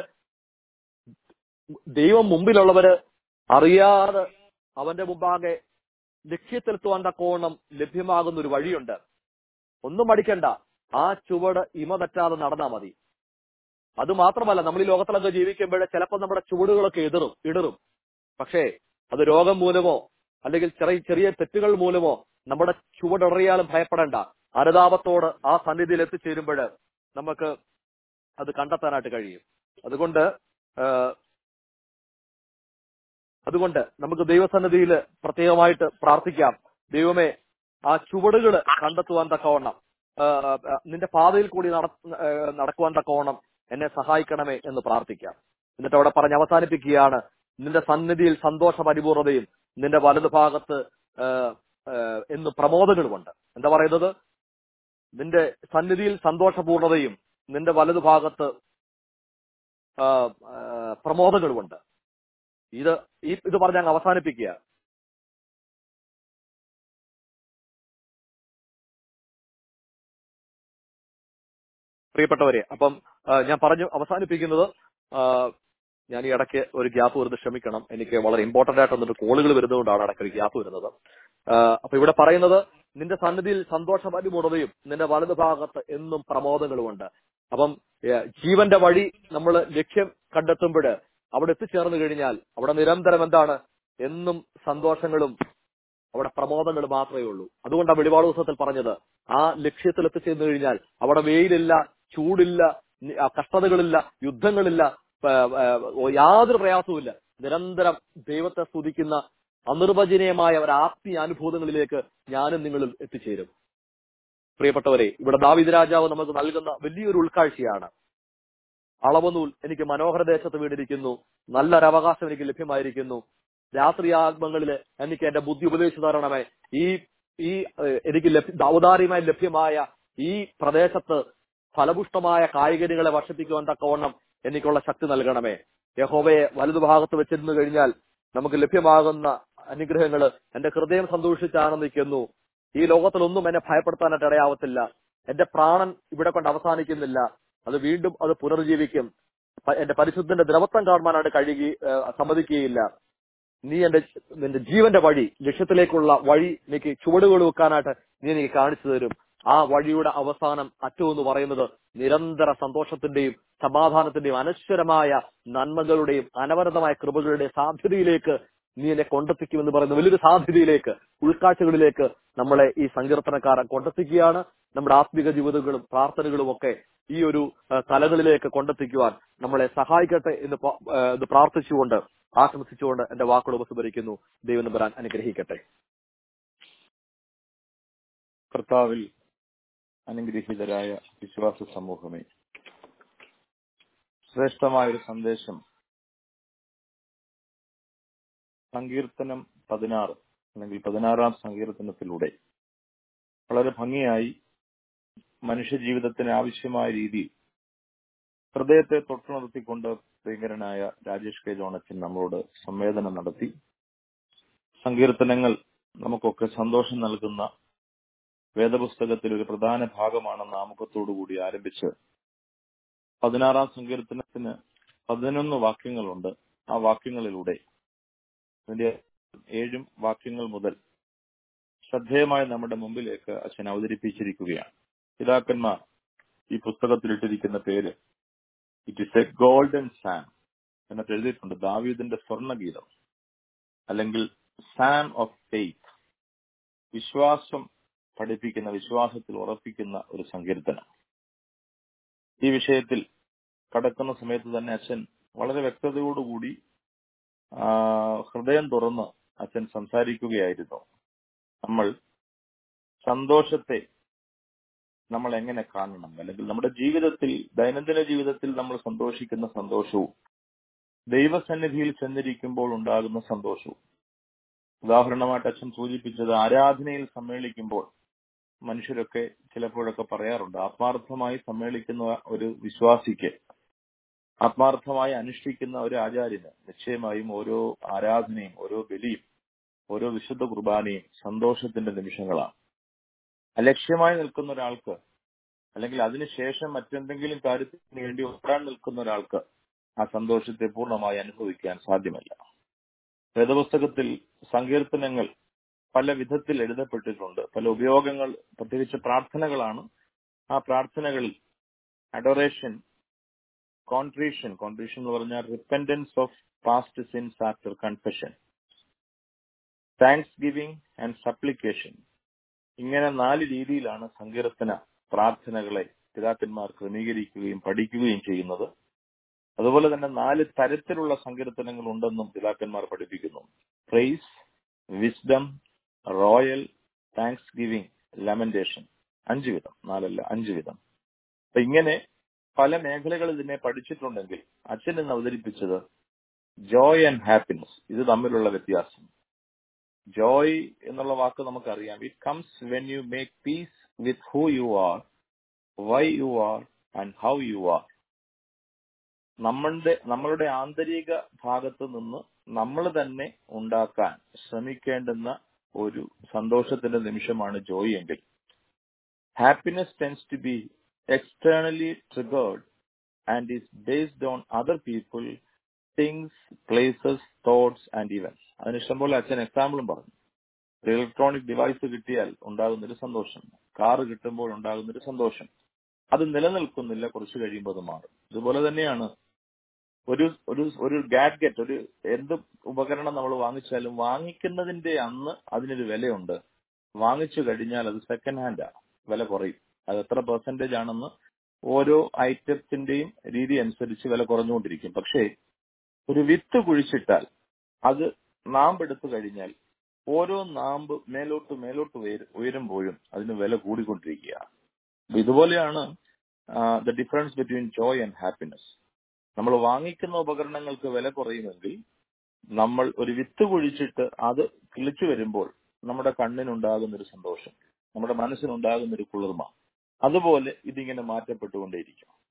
ദൈവം മുമ്പിലുള്ളവര് അറിയാതെ അവന്റെ മുമ്പാകെ ലക്ഷ്യത്തിലെത്തുവാൻ തക്കോണം ലഭ്യമാകുന്ന ഒരു വഴിയുണ്ട് ഒന്നും മടിക്കണ്ട ആ ചുവട് ഇമ തെറ്റാതെ നടന്നാ മതി അത് മാത്രമല്ല നമ്മൾ ഈ ലോകത്തിലൊക്കെ ജീവിക്കുമ്പോൾ ചിലപ്പോൾ നമ്മുടെ ചുവടുകളൊക്കെ എതിറും ഇടറും പക്ഷേ അത് രോഗം മൂലമോ അല്ലെങ്കിൽ ചെറിയ ചെറിയ തെറ്റുകൾ മൂലമോ നമ്മുടെ ചുവടറിയാലും ഭയപ്പെടേണ്ട അനുതാപത്തോട് ആ സന്നിധിയിൽ എത്തിച്ചേരുമ്പോൾ നമുക്ക് അത് കണ്ടെത്താനായിട്ട് കഴിയും അതുകൊണ്ട് ആ, അതുകൊണ്ട് നമുക്ക് ദൈവസന്നിധിയിൽ പ്രത്യേകമായിട്ട് പ്രാർത്ഥിക്കാം ദൈവമേ ആ ചുവടുകൾ കണ്ടെത്തുവാൻ തക്കവണ്ണം ആ, ആ, നിന്റെ പാതയിൽ കൂടി നട- ആ, നടക്കുവാൻ തക്കവണ്ണം എന്നെ സഹായിക്കണമേ എന്ന് പ്രാർത്ഥിക്കാം എന്നിട്ട് അവിടെ പറഞ്ഞ് അവസാനിപ്പിക്കുകയാണ് നിന്റെ സന്നിധിയിൽ സന്തോഷ പരിപൂർണതയും നിന്റെ വലതുഭാഗത്ത് ആ, ആ, എന്ന് പ്രമോദങ്ങളുമുണ്ട് എന്താ പറയുന്നത് നിന്റെ സന്നിധിയിൽ സന്തോഷപൂർണതയും നിന്റെ വലതുഭാഗത്ത് ആ, ആ, പ്രമോദങ്ങളുമുണ്ട് ഇത് ഈ ഇത് പറഞ്ഞ് അങ്ങ് അവസാനിപ്പിക്കുക പ്രിയപ്പെട്ടവരെ അപ്പം ആ, ഞാൻ പറഞ്ഞു അവസാനിപ്പിക്കുന്നത് ആ, ഞാൻ ഈ ഇടയ്ക്ക് ഒരു ഗ്യാപ്പ് വരുന്നത് ക്ഷമിക്കണം എനിക്ക് വളരെ ഇമ്പോർട്ടന്റ് ആയിട്ട് വന്നിട്ട് കോളുകൾ വരുന്നതുകൊണ്ടാണ് ഇടയ്ക്ക് ഒരു ഗ്യാപ്പ് വരുന്നത് ആ, അപ്പൊ ഇവിടെ പറയുന്നത് നിന്റെ സന്നിധിയിൽ സന്തോഷപരിപൂർണതയും നിന്റെ വലതുഭാഗത്ത് എന്നും പ്രമോദങ്ങളുമുണ്ട് അപ്പം ഏ, ജീവന്റെ വഴി നമ്മൾ ലക്ഷ്യം കണ്ടെത്തുമ്പോൾ അവിടെ എത്തിച്ചേർന്ന് കഴിഞ്ഞാൽ അവിടെ നിരന്തരം എന്താണ് എന്നും സന്തോഷങ്ങളും അവിടെ പ്രമോദങ്ങൾ മാത്രമേ ഉള്ളൂ അതുകൊണ്ടാണ് വെളിപാട് ദിവസത്തിൽ പറഞ്ഞത് ആ ലക്ഷ്യത്തിൽ എത്തിച്ചേർന്ന് കഴിഞ്ഞാൽ അവിടെ വെയിലില്ല ചൂടില്ല നി- ആ കഷ്ടതകളില്ല യുദ്ധങ്ങളില്ല പ- ആ, യാതൊരു പ്രയാസവുമില്ല നിരന്തരം ദൈവത്തെ സ്തുതിക്കുന്ന അനിർവചനീയമായ ഒരു ആത്മീയ അനുഭൂതങ്ങളിലേക്ക് ഞാനും നിങ്ങളും എത്തിച്ചേരും പ്രിയപ്പെട്ടവരെ ഇവിടെ ദാവിദ് രാജാവ് നമുക്ക് നൽകുന്ന വലിയൊരു ഉൾക്കാഴ്ചയാണ് അളവനൂൽ എനിക്ക് മനോഹര ദേശത്ത് വീണിരിക്കുന്നു നല്ലൊരു അവകാശം എനിക്ക് ലഭ്യമായിരിക്കുന്നു രാത്രിയാത്മങ്ങളിൽ എനിക്ക് എന്റെ ബുദ്ധി ഉപദേശിച്ചു തരണമേ ഈ ഈ ഏഹ്, എനിക്ക് ലഭ്യ ഔദാര്യമായി ലഭ്യമായ ഈ പ്രദേശത്ത് ഫലപുഷ്ടമായ കായികനികളെ വർഷിപ്പിക്കുവാൻ തക്കവണ്ണം എനിക്കുള്ള ശക്തി നൽകണമേ യഹോവയെ വലതുഭാഗത്ത് വെച്ചിരുന്നു കഴിഞ്ഞാൽ നമുക്ക് ലഭ്യമാകുന്ന അനുഗ്രഹങ്ങൾ എന്റെ ഹൃദയം സന്തോഷിച്ച് ആനന്ദിക്കുന്നു ഈ ലോകത്തിലൊന്നും എന്നെ ഭയപ്പെടുത്താനായിട്ട് ഇടയാവത്തില്ല എന്റെ പ്രാണൻ ഇവിടെ കൊണ്ട് അവസാനിക്കുന്നില്ല അത് വീണ്ടും അത് പുനർജീവിക്കും പ- എന്റെ പരിശുദ്ധന്റെ ദ്രവത്വം കാണുവാനായിട്ട് കഴിയുക സമ്മതിക്കുകയില്ല നീ എന്റെ നിന്റെ ജീവന്റെ വഴി ലക്ഷ്യത്തിലേക്കുള്ള വഴി എനിക്ക് ചുവടുകൾ വെക്കാനായിട്ട് നീ എനിക്ക് കാണിച്ചു തരും ആ വഴിയുടെ അവസാനം അറ്റം എന്ന് പറയുന്നത് നിരന്തര സന്തോഷത്തിന്റെയും സമാധാനത്തിന്റെയും അനശ്വരമായ നന്മകളുടെയും അനവരതമായ കൃപകളുടെയും സാധ്യതയിലേക്ക് നീ എന്നെ കൊണ്ടെത്തിക്കുമെന്ന് പറയുന്ന വലിയൊരു സാധ്യതയിലേക്ക് ഉൾക്കാഴ്ചകളിലേക്ക് നമ്മളെ ഈ സങ്കീർത്തനക്കാരൻ കൊണ്ടെത്തിക്കുകയാണ് നമ്മുടെ ആത്മിക ജീവിതങ്ങളും പ്രാർത്ഥനകളും ഒക്കെ ഈ ഒരു ആ, തലങ്ങളിലേക്ക് കൊണ്ടെത്തിക്കുവാൻ നമ്മളെ സഹായിക്കട്ടെ എന്ന് പ- ആ, എന്ന് പ്രാർത്ഥിച്ചുകൊണ്ട് ആശംസിച്ചുകൊണ്ട് എന്റെ വാക്കുകൾ ഉപസ്മരിക്കുന്നു ദൈവം നമ്പരാൻ അനുഗ്രഹിക്കട്ടെ കർത്താവിൽ അനുഗ്രഹീതരായ വിശ്വാസ സമൂഹമേ ശ്രേഷ്ഠമായ ഒരു സന്ദേശം സങ്കീർത്തനം പതിനാറ് അല്ലെങ്കിൽ പതിനാറാം സങ്കീർത്തനത്തിലൂടെ വളരെ ഭംഗിയായി മനുഷ്യ ജീവിതത്തിന് ആവശ്യമായ രീതിയിൽ ഹൃദയത്തെ തൊട്ടുണർത്തിക്കൊണ്ട് പ്രിയങ്കരനായ രാജേഷ് കെ ജോണച്ചൻ നമ്മളോട് സംവേദനം നടത്തി സങ്കീർത്തനങ്ങൾ നമുക്കൊക്കെ സന്തോഷം നൽകുന്ന വേദപുസ്തകത്തിൽ ഒരു പ്രധാന ഭാഗമാണെന്ന ആമുഖത്തോടുകൂടി ആരംഭിച്ച് പതിനാറാം സങ്കീർത്തനത്തിന് പതിനൊന്ന് വാക്യങ്ങളുണ്ട് ആ വാക്യങ്ങളിലൂടെ അതിന്റെ ഏഴും വാക്യങ്ങൾ മുതൽ ശ്രദ്ധേയമായി നമ്മുടെ മുമ്പിലേക്ക് അച്ഛൻ അവതരിപ്പിച്ചിരിക്കുകയാണ് പിതാക്കന്മാർ ഈ പുസ്തകത്തിൽ ഇട്ടിരിക്കുന്ന പേര് it is a golden psalm എന്നിട്ട് എഴുതിയിട്ടുണ്ട് ദാവീദിന്റെ സ്വർണ്ണഗീതം അല്ലെങ്കിൽ സാം ഓഫ് ഫെയ്ത്ത് വിശ്വാസം പഠിപ്പിക്കുന്ന വിശ്വാസത്തിൽ ഉറപ്പിക്കുന്ന ഒരു സങ്കീർത്തനം ഈ വിഷയത്തിൽ കടക്കുന്ന സമയത്ത് തന്നെ അച്ഛൻ വളരെ വ്യക്തതയോടുകൂടി ആ, ഹൃദയം തുറന്ന് അച്ഛൻ സംസാരിക്കുകയായിരുന്നു നമ്മൾ സന്തോഷത്തെ നമ്മൾ എങ്ങനെ കാണണം അല്ലെങ്കിൽ നമ്മുടെ ജീവിതത്തിൽ ദൈനംദിന ജീവിതത്തിൽ നമ്മൾ സന്തോഷിക്കുന്ന സന്തോഷവും ദൈവസന്നിധിയിൽ ചെന്നിരിക്കുമ്പോൾ ഉണ്ടാകുന്ന സന്തോഷവും ഉദാഹരണമായിട്ട് അച്ഛൻ സൂചിപ്പിച്ചത് ആരാധനയിൽ സമ്മേളിക്കുമ്പോൾ മനുഷ്യരൊക്കെ ചിലപ്പോഴൊക്കെ പറയാറുണ്ട് ആത്മാർത്ഥമായി സമ്മേളിക്കുന്ന ഒരു വിശ്വാസിക്ക് ആത്മാർത്ഥമായി അനുഷ്ഠിക്കുന്ന ഒരു ആചാര്യന് നിശ്ചയമായും ഓരോ ആരാധനയും ഓരോ ബലിയും ഓരോ വിശുദ്ധ കുർബാനയും സന്തോഷത്തിന്റെ നിമിഷങ്ങളാണ് അലക്ഷ്യമായി നിൽക്കുന്ന ഒരാൾക്ക് അല്ലെങ്കിൽ അതിനുശേഷം മറ്റെന്തെങ്കിലും കാര്യത്തിന് വേണ്ടി ഓടാൻ നിൽക്കുന്ന ഒരാൾക്ക് ആ സന്തോഷത്തെ പൂർണ്ണമായി അനുഭവിക്കാൻ സാധ്യമല്ല വേദപുസ്തകത്തിൽ സങ്കീർത്തനങ്ങൾ പല വിധത്തിൽ എഴുതപ്പെട്ടിട്ടുണ്ട് പല ഉപയോഗങ്ങൾ പ്രത്യേകിച്ച് പ്രാർത്ഥനകളാണ് ആ പ്രാർത്ഥനകളിൽ അഡോറേഷൻ കോൺട്രീഷൻ കോൺട്രീഷൻ എന്ന് പറഞ്ഞാൽ repentance of past sins after confession thanksgiving and supplication ഇങ്ങനെ നാല് രീതിയിലാണ് സങ്കീർത്തന പ്രാർത്ഥനകളെ പിതാക്കന്മാർ ക്രമീകരിക്കുകയും പഠിക്കുകയും ചെയ്യുന്നത് അതുപോലെ തന്നെ നാല് തരത്തിലുള്ള സങ്കീർത്തനങ്ങൾ ഉണ്ടെന്നും പിതാക്കന്മാർ പഠിപ്പിക്കുന്നു praise wisdom royal thanksgiving lamentation അഞ്ചു വിധം നാലല്ല അഞ്ചു വിധം അപ്പൊ ഇങ്ങനെ പല മേഖലകൾ ഇതിനെ പഠിച്ചിട്ടുണ്ടെങ്കിൽ അച്ഛൻ ഇന്ന് അവതരിപ്പിച്ചത് ജോയ് ആൻഡ് ഹാപ്പിനെസ് ഇത് തമ്മിലുള്ള വ്യത്യാസം ജോയ് എന്നുള്ള വാക്ക് നമുക്കറിയാം it comes when you make peace with who you are why you are and how you are നമ്മളുടെ നമ്മളുടെ ആന്തരിക ഭാഗത്ത് നിന്ന് നമ്മൾ തന്നെ ഉണ്ടാക്കാൻ ശ്രമിക്കേണ്ടുന്ന ഒരു സന്തോഷത്തിന്റെ നിമിഷമാണ് ജോയ് എങ്കിൽ happiness tends to be externally triggered and is based on other people things places thoughts and events അതിന് ഇഷ്ടംപോലെ അച്ഛൻ എക്സാമ്പിളും പറഞ്ഞു ഒരു ഇലക്ട്രോണിക് ഡിവൈസ് കിട്ടിയാൽ ഉണ്ടാകുന്നൊരു സന്തോഷം കാറ് കിട്ടുമ്പോൾ ഉണ്ടാകുന്നൊരു സന്തോഷം അത് നിലനിൽക്കുന്നില്ല കുറച്ച് കഴിയുമ്പോൾ അത് മാറും ഇതുപോലെ തന്നെയാണ് ഒരു ഒരു ഒരു ഗാഡ്ഗറ്റ് ഒരു എന്ത് ഉപകരണം നമ്മൾ വാങ്ങിച്ചാലും വാങ്ങിക്കുന്നതിന്റെ അന്ന് അതിനൊരു വിലയുണ്ട് വാങ്ങിച്ചു കഴിഞ്ഞാൽ അത് സെക്കൻഡ് ഹാൻഡാണ് വില കുറയും അത് എത്ര പെർസെന്റേജ് ആണെന്ന് ഓരോ ഐറ്റത്തിന്റെയും രീതി അനുസരിച്ച് വില കുറഞ്ഞുകൊണ്ടിരിക്കും പക്ഷേ ഒരു വിത്ത് കുഴിച്ചിട്ടാൽ അത് നാമ്പെടുത്തു കഴിഞ്ഞാൽ ഓരോ നാമ്പ് മേലോട്ട് മേലോട്ട് ഉയര- ഉയരുമ്പോഴും അതിന് വില കൂടിക്കൊണ്ടിരിക്കുകയാണ് അപ്പൊ ഇതുപോലെയാണ് the difference between joy and happiness നമ്മൾ വാങ്ങിക്കുന്ന ഉപകരണങ്ങൾക്ക് വില കുറയുമെങ്കിൽ നമ്മൾ ഒരു വിത്ത് കുഴിച്ചിട്ട് അത് കിളിച്ചു വരുമ്പോൾ നമ്മുടെ കണ്ണിനുണ്ടാകുന്ന ഒരു സന്തോഷം നമ്മുടെ മനസ്സിനുണ്ടാകുന്ന ഒരു കുളിർമ അതുപോലെ ഇതിങ്ങനെ മാറ്റപ്പെട്ടുകൊണ്ടേയിരിക്കും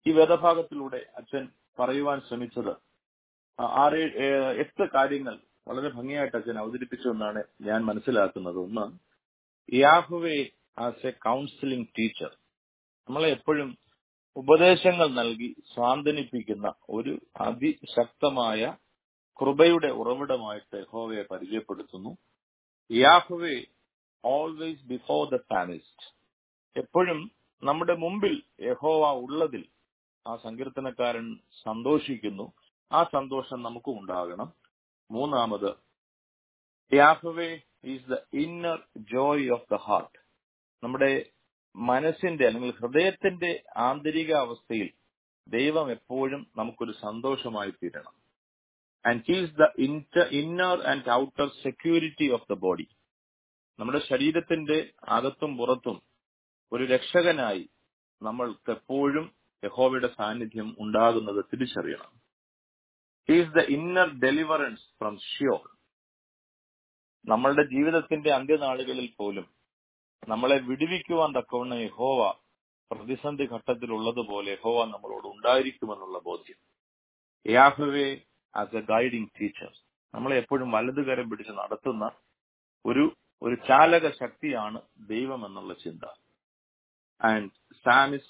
ഈ വേദഭാഗത്തിലൂടെ അച്ഛൻ പറയുവാൻ ശ്രമിച്ചത് ആ ആറ് ഏ- എട്ട് കാര്യങ്ങൾ വളരെ ഭംഗിയായിട്ട് അച്ഛൻ അവതരിപ്പിച്ചു എന്നാണ് ഞാൻ മനസ്സിലാക്കുന്നത് ഒന്ന് Yahweh as a counselling teacher നമ്മളെ എപ്പോഴും ഉപദേശങ്ങൾ നൽകി സ്വാന്തനിപ്പിക്കുന്ന ഒരു അതിശക്തമായ കൃപയുടെ ഉറവിടമായിട്ട് യഹോവയെ പരിചയപ്പെടുത്തുന്നു Yahweh always before the famished എപ്പോഴും നമ്മുടെ മുമ്പിൽ യഹോവ ഉള്ളതിൽ ആ സങ്കീർത്തനക്കാരൻ സന്തോഷിക്കുന്നു ആ സന്തോഷം നമുക്കും ഉണ്ടാകണം മൂന്നാമത് Yahweh is the inner joy of the heart നമ്മുടെ മനസ്സിന്റെ അല്ലെങ്കിൽ ഹൃദയത്തിന്റെ ആന്തരിക അവസ്ഥയിൽ ദൈവം എപ്പോഴും നമുക്കൊരു സന്തോഷമായി തീരണം and he's the inner and outer security of the body നമ്മുടെ ശരീരത്തിന്റെ അകത്തും പുറത്തും ഒരു രക്ഷകനായി നമ്മൾക്ക് എപ്പോഴും യഹോവയുടെ സാന്നിധ്യം ഉണ്ടാകുന്നത് തിരിച്ചറിയണം he's the inner deliverance from sure നമ്മളുടെ ജീവിതത്തിന്റെ അന്ത്യനാളുകളിൽ പോലും നമ്മളെ വിടുവിക്കുവാൻ തക്കവണ്ണം യഹോവ പ്രതിസന്ധി ഘട്ടത്തിലുള്ളതുപോലെ യഹോവ നമ്മളോട് ഉണ്ടായിരിക്കുമെന്നുള്ള ബോധ്യം Yahweh as a guiding teacher നമ്മളെ എപ്പോഴും വലതുകരം പിടിച്ച് നടത്തുന്ന ഒരു ഒരു ചാലക ശക്തിയാണ് ദൈവം എന്നുള്ള ചിന്ത and psalmist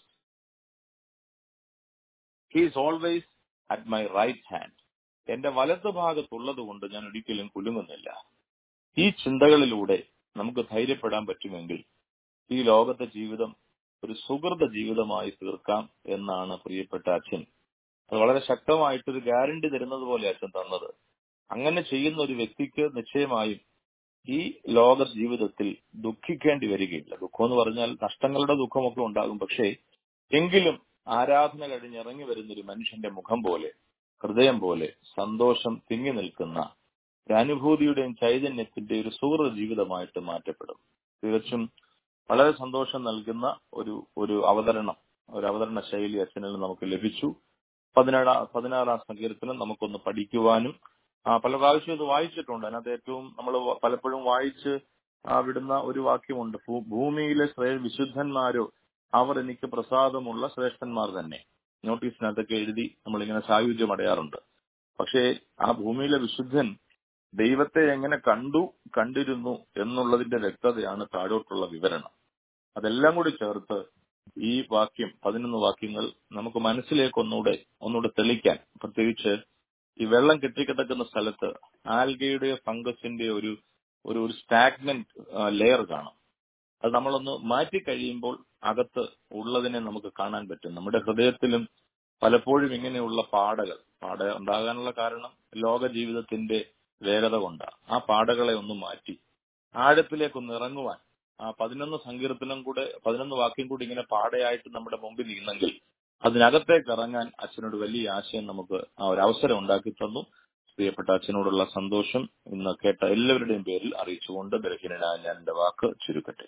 he's always at my right hand എന്റെ വലതു ഭാഗത്തുള്ളത് കൊണ്ട് ഞാൻ ഒരിക്കലും കുലുങ്ങുന്നില്ല ഈ ചിന്തകളിലൂടെ നമുക്ക് ധൈര്യപ്പെടാൻ പറ്റുമെങ്കിൽ ഈ ലോകത്തെ ജീവിതം ഒരു സുഹൃത ജീവിതമായി തീർക്കാം എന്നാണ് പ്രിയപ്പെട്ട അച്ഛൻ അത് വളരെ ശക്തമായിട്ടൊരു ഗ്യാരണ്ടി തരുന്നത് പോലെ അച്ഛൻ തന്നത് അങ്ങനെ ചെയ്യുന്ന ഒരു വ്യക്തിക്ക് നിശ്ചയമായും ഈ ലോക ജീവിതത്തിൽ ദുഃഖിക്കേണ്ടി വരികയില്ല ദുഃഖം എന്ന് പറഞ്ഞാൽ നഷ്ടങ്ങളുടെ ദുഃഖമൊക്കെ ഉണ്ടാകും പക്ഷേ എങ്കിലും ആരാധന കഴിഞ്ഞിറങ്ങി വരുന്ന ഒരു മനുഷ്യന്റെ മുഖം പോലെ ഹൃദയം പോലെ സന്തോഷം തിങ്ങി നിൽക്കുന്ന ഒരു അനുഭൂതിയുടെയും ചൈതന്യത്തിന്റെ ഒരു സുഹൃത ജീവിതമായിട്ട് മാറ്റപ്പെടും തികച്ചും വളരെ സന്തോഷം നൽകുന്ന ഒരു ഒരു അവതരണം ഒരു അവതരണ ശൈലി അച്ഛനിൽ നമുക്ക് ലഭിച്ചു പതിനേഴാം പതിനാറാം സങ്കീർത്തനം നമുക്കൊന്ന് പഠിക്കുവാനും ആ, പല പ്രാവശ്യം ഇത് വായിച്ചിട്ടുണ്ട് അതിനകത്ത് ഏറ്റവും നമ്മൾ പലപ്പോഴും വായിച്ച് ആ, വിടുന്ന ഒരു വാക്യമുണ്ട് ഭൂ- ഭൂമിയിലെ ശ്രേ വിശുദ്ധന്മാരോ അവർ എനിക്ക് പ്രസാദമുള്ള ശ്രേഷ്ഠന്മാർ തന്നെ നോട്ടീസിനകത്തൊക്കെ എഴുതി നമ്മളിങ്ങനെ സായുജ്യം അടയാറുണ്ട് പക്ഷേ ആ ഭൂമിയിലെ വിശുദ്ധൻ ദൈവത്തെ എങ്ങനെ കണ്ടു കണ്ടിരുന്നു എന്നുള്ളതിന്റെ വ്യക്തതയാണ് താഴോട്ടുള്ള വിവരണം അതെല്ലാം കൂടി ചേർത്ത് ഈ വാക്യം പതിനൊന്ന് വാക്യങ്ങൾ നമുക്ക് മനസ്സിലേക്ക് ഒന്നുകൂടെ ഒന്നുകൂടെ തെളിക്കാൻ പ്രത്യേകിച്ച് ഈ വെള്ളം കെട്ടിക്കിടക്കുന്ന സ്ഥലത്ത് ആൽഗയുടെയോ ഫംഗസിന്റെ ഒരു ഒരു ഒരു സ്റ്റാഗ്നന്റ് ലെയർ കാണും അത് നമ്മളൊന്ന് മാറ്റി കഴിയുമ്പോൾ അകത്ത് ഉള്ളതിനെ നമുക്ക് കാണാൻ പറ്റും നമ്മുടെ ഹൃദയത്തിലും പലപ്പോഴും ഇങ്ങനെയുള്ള പാടകൾ പാട ഉണ്ടാകാനുള്ള കാരണം ലോക ജീവിതത്തിന്റെ വേഗത കൊണ്ടാണ് ആ പാടകളെ ഒന്ന് മാറ്റി ആഴത്തിലേക്കൊന്ന് ഇറങ്ങുവാൻ ആ പതിനൊന്ന് സങ്കീർത്തനം കൂടെ പതിനൊന്ന് വാക്യം കൂടി ഇങ്ങനെ പാടയായിട്ട് നമ്മുടെ മുമ്പിൽ ഇരുന്നെങ്കിൽ അതിനകത്തേക്ക് ഇറങ്ങാൻ അച്ഛനോട് വലിയ ആശയം നമുക്ക് ആ ഒരു അവസരം ഉണ്ടാക്കി തന്നു പ്രിയപ്പെട്ട അച്ഛനോടുള്ള സന്തോഷം ഇന്ന് കേട്ട എല്ലാവരുടെയും പേരിൽ അറിയിച്ചുകൊണ്ട് ബലഹീനനായ ഞാൻ എന്റെ വാക്ക് ചുരുക്കട്ടെ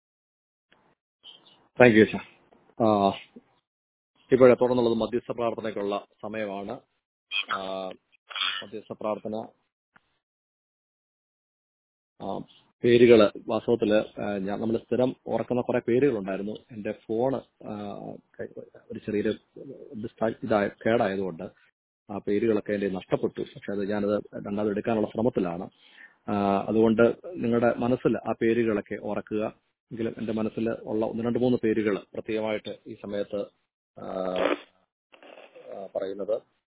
താങ്ക് യു ഇപ്പോഴെ തുടർന്നുള്ളത് മധ്യസ്ഥ പ്രാർത്ഥനയ്ക്കുള്ള സമയമാണ് ആ, മധ്യസ്ഥ പ്രാർത്ഥന ആ, പേരുകള് വാസ്തവത്തില് ആ, ഞാൻ നമ്മൾ സ്ഥിരം ഓർക്കുന്ന കുറെ പേരുകളുണ്ടായിരുന്നു എന്റെ ഫോണ് ആ, കൈ- ഒരു ചെറിയൊരു ഡിസ്ട്രാ- ഇതായ കേടായതുകൊണ്ട് ആ പേരുകളൊക്കെ എന്റെ നഷ്ടപ്പെട്ടു പക്ഷെ അത് ഞാനത് രണ്ടാമത് എടുക്കാനുള്ള ശ്രമത്തിലാണ് ആ, അതുകൊണ്ട് നിങ്ങളുടെ മനസ്സിൽ ആ പേരുകളൊക്കെ ഓർക്കുക എങ്കിലും എന്റെ മനസ്സിൽ ഉള്ള ഒന്ന് രണ്ട് മൂന്ന് പേരുകൾ പ്രത്യേകമായിട്ട് ഈ സമയത്ത് ആ, ആ, പറയുന്നത്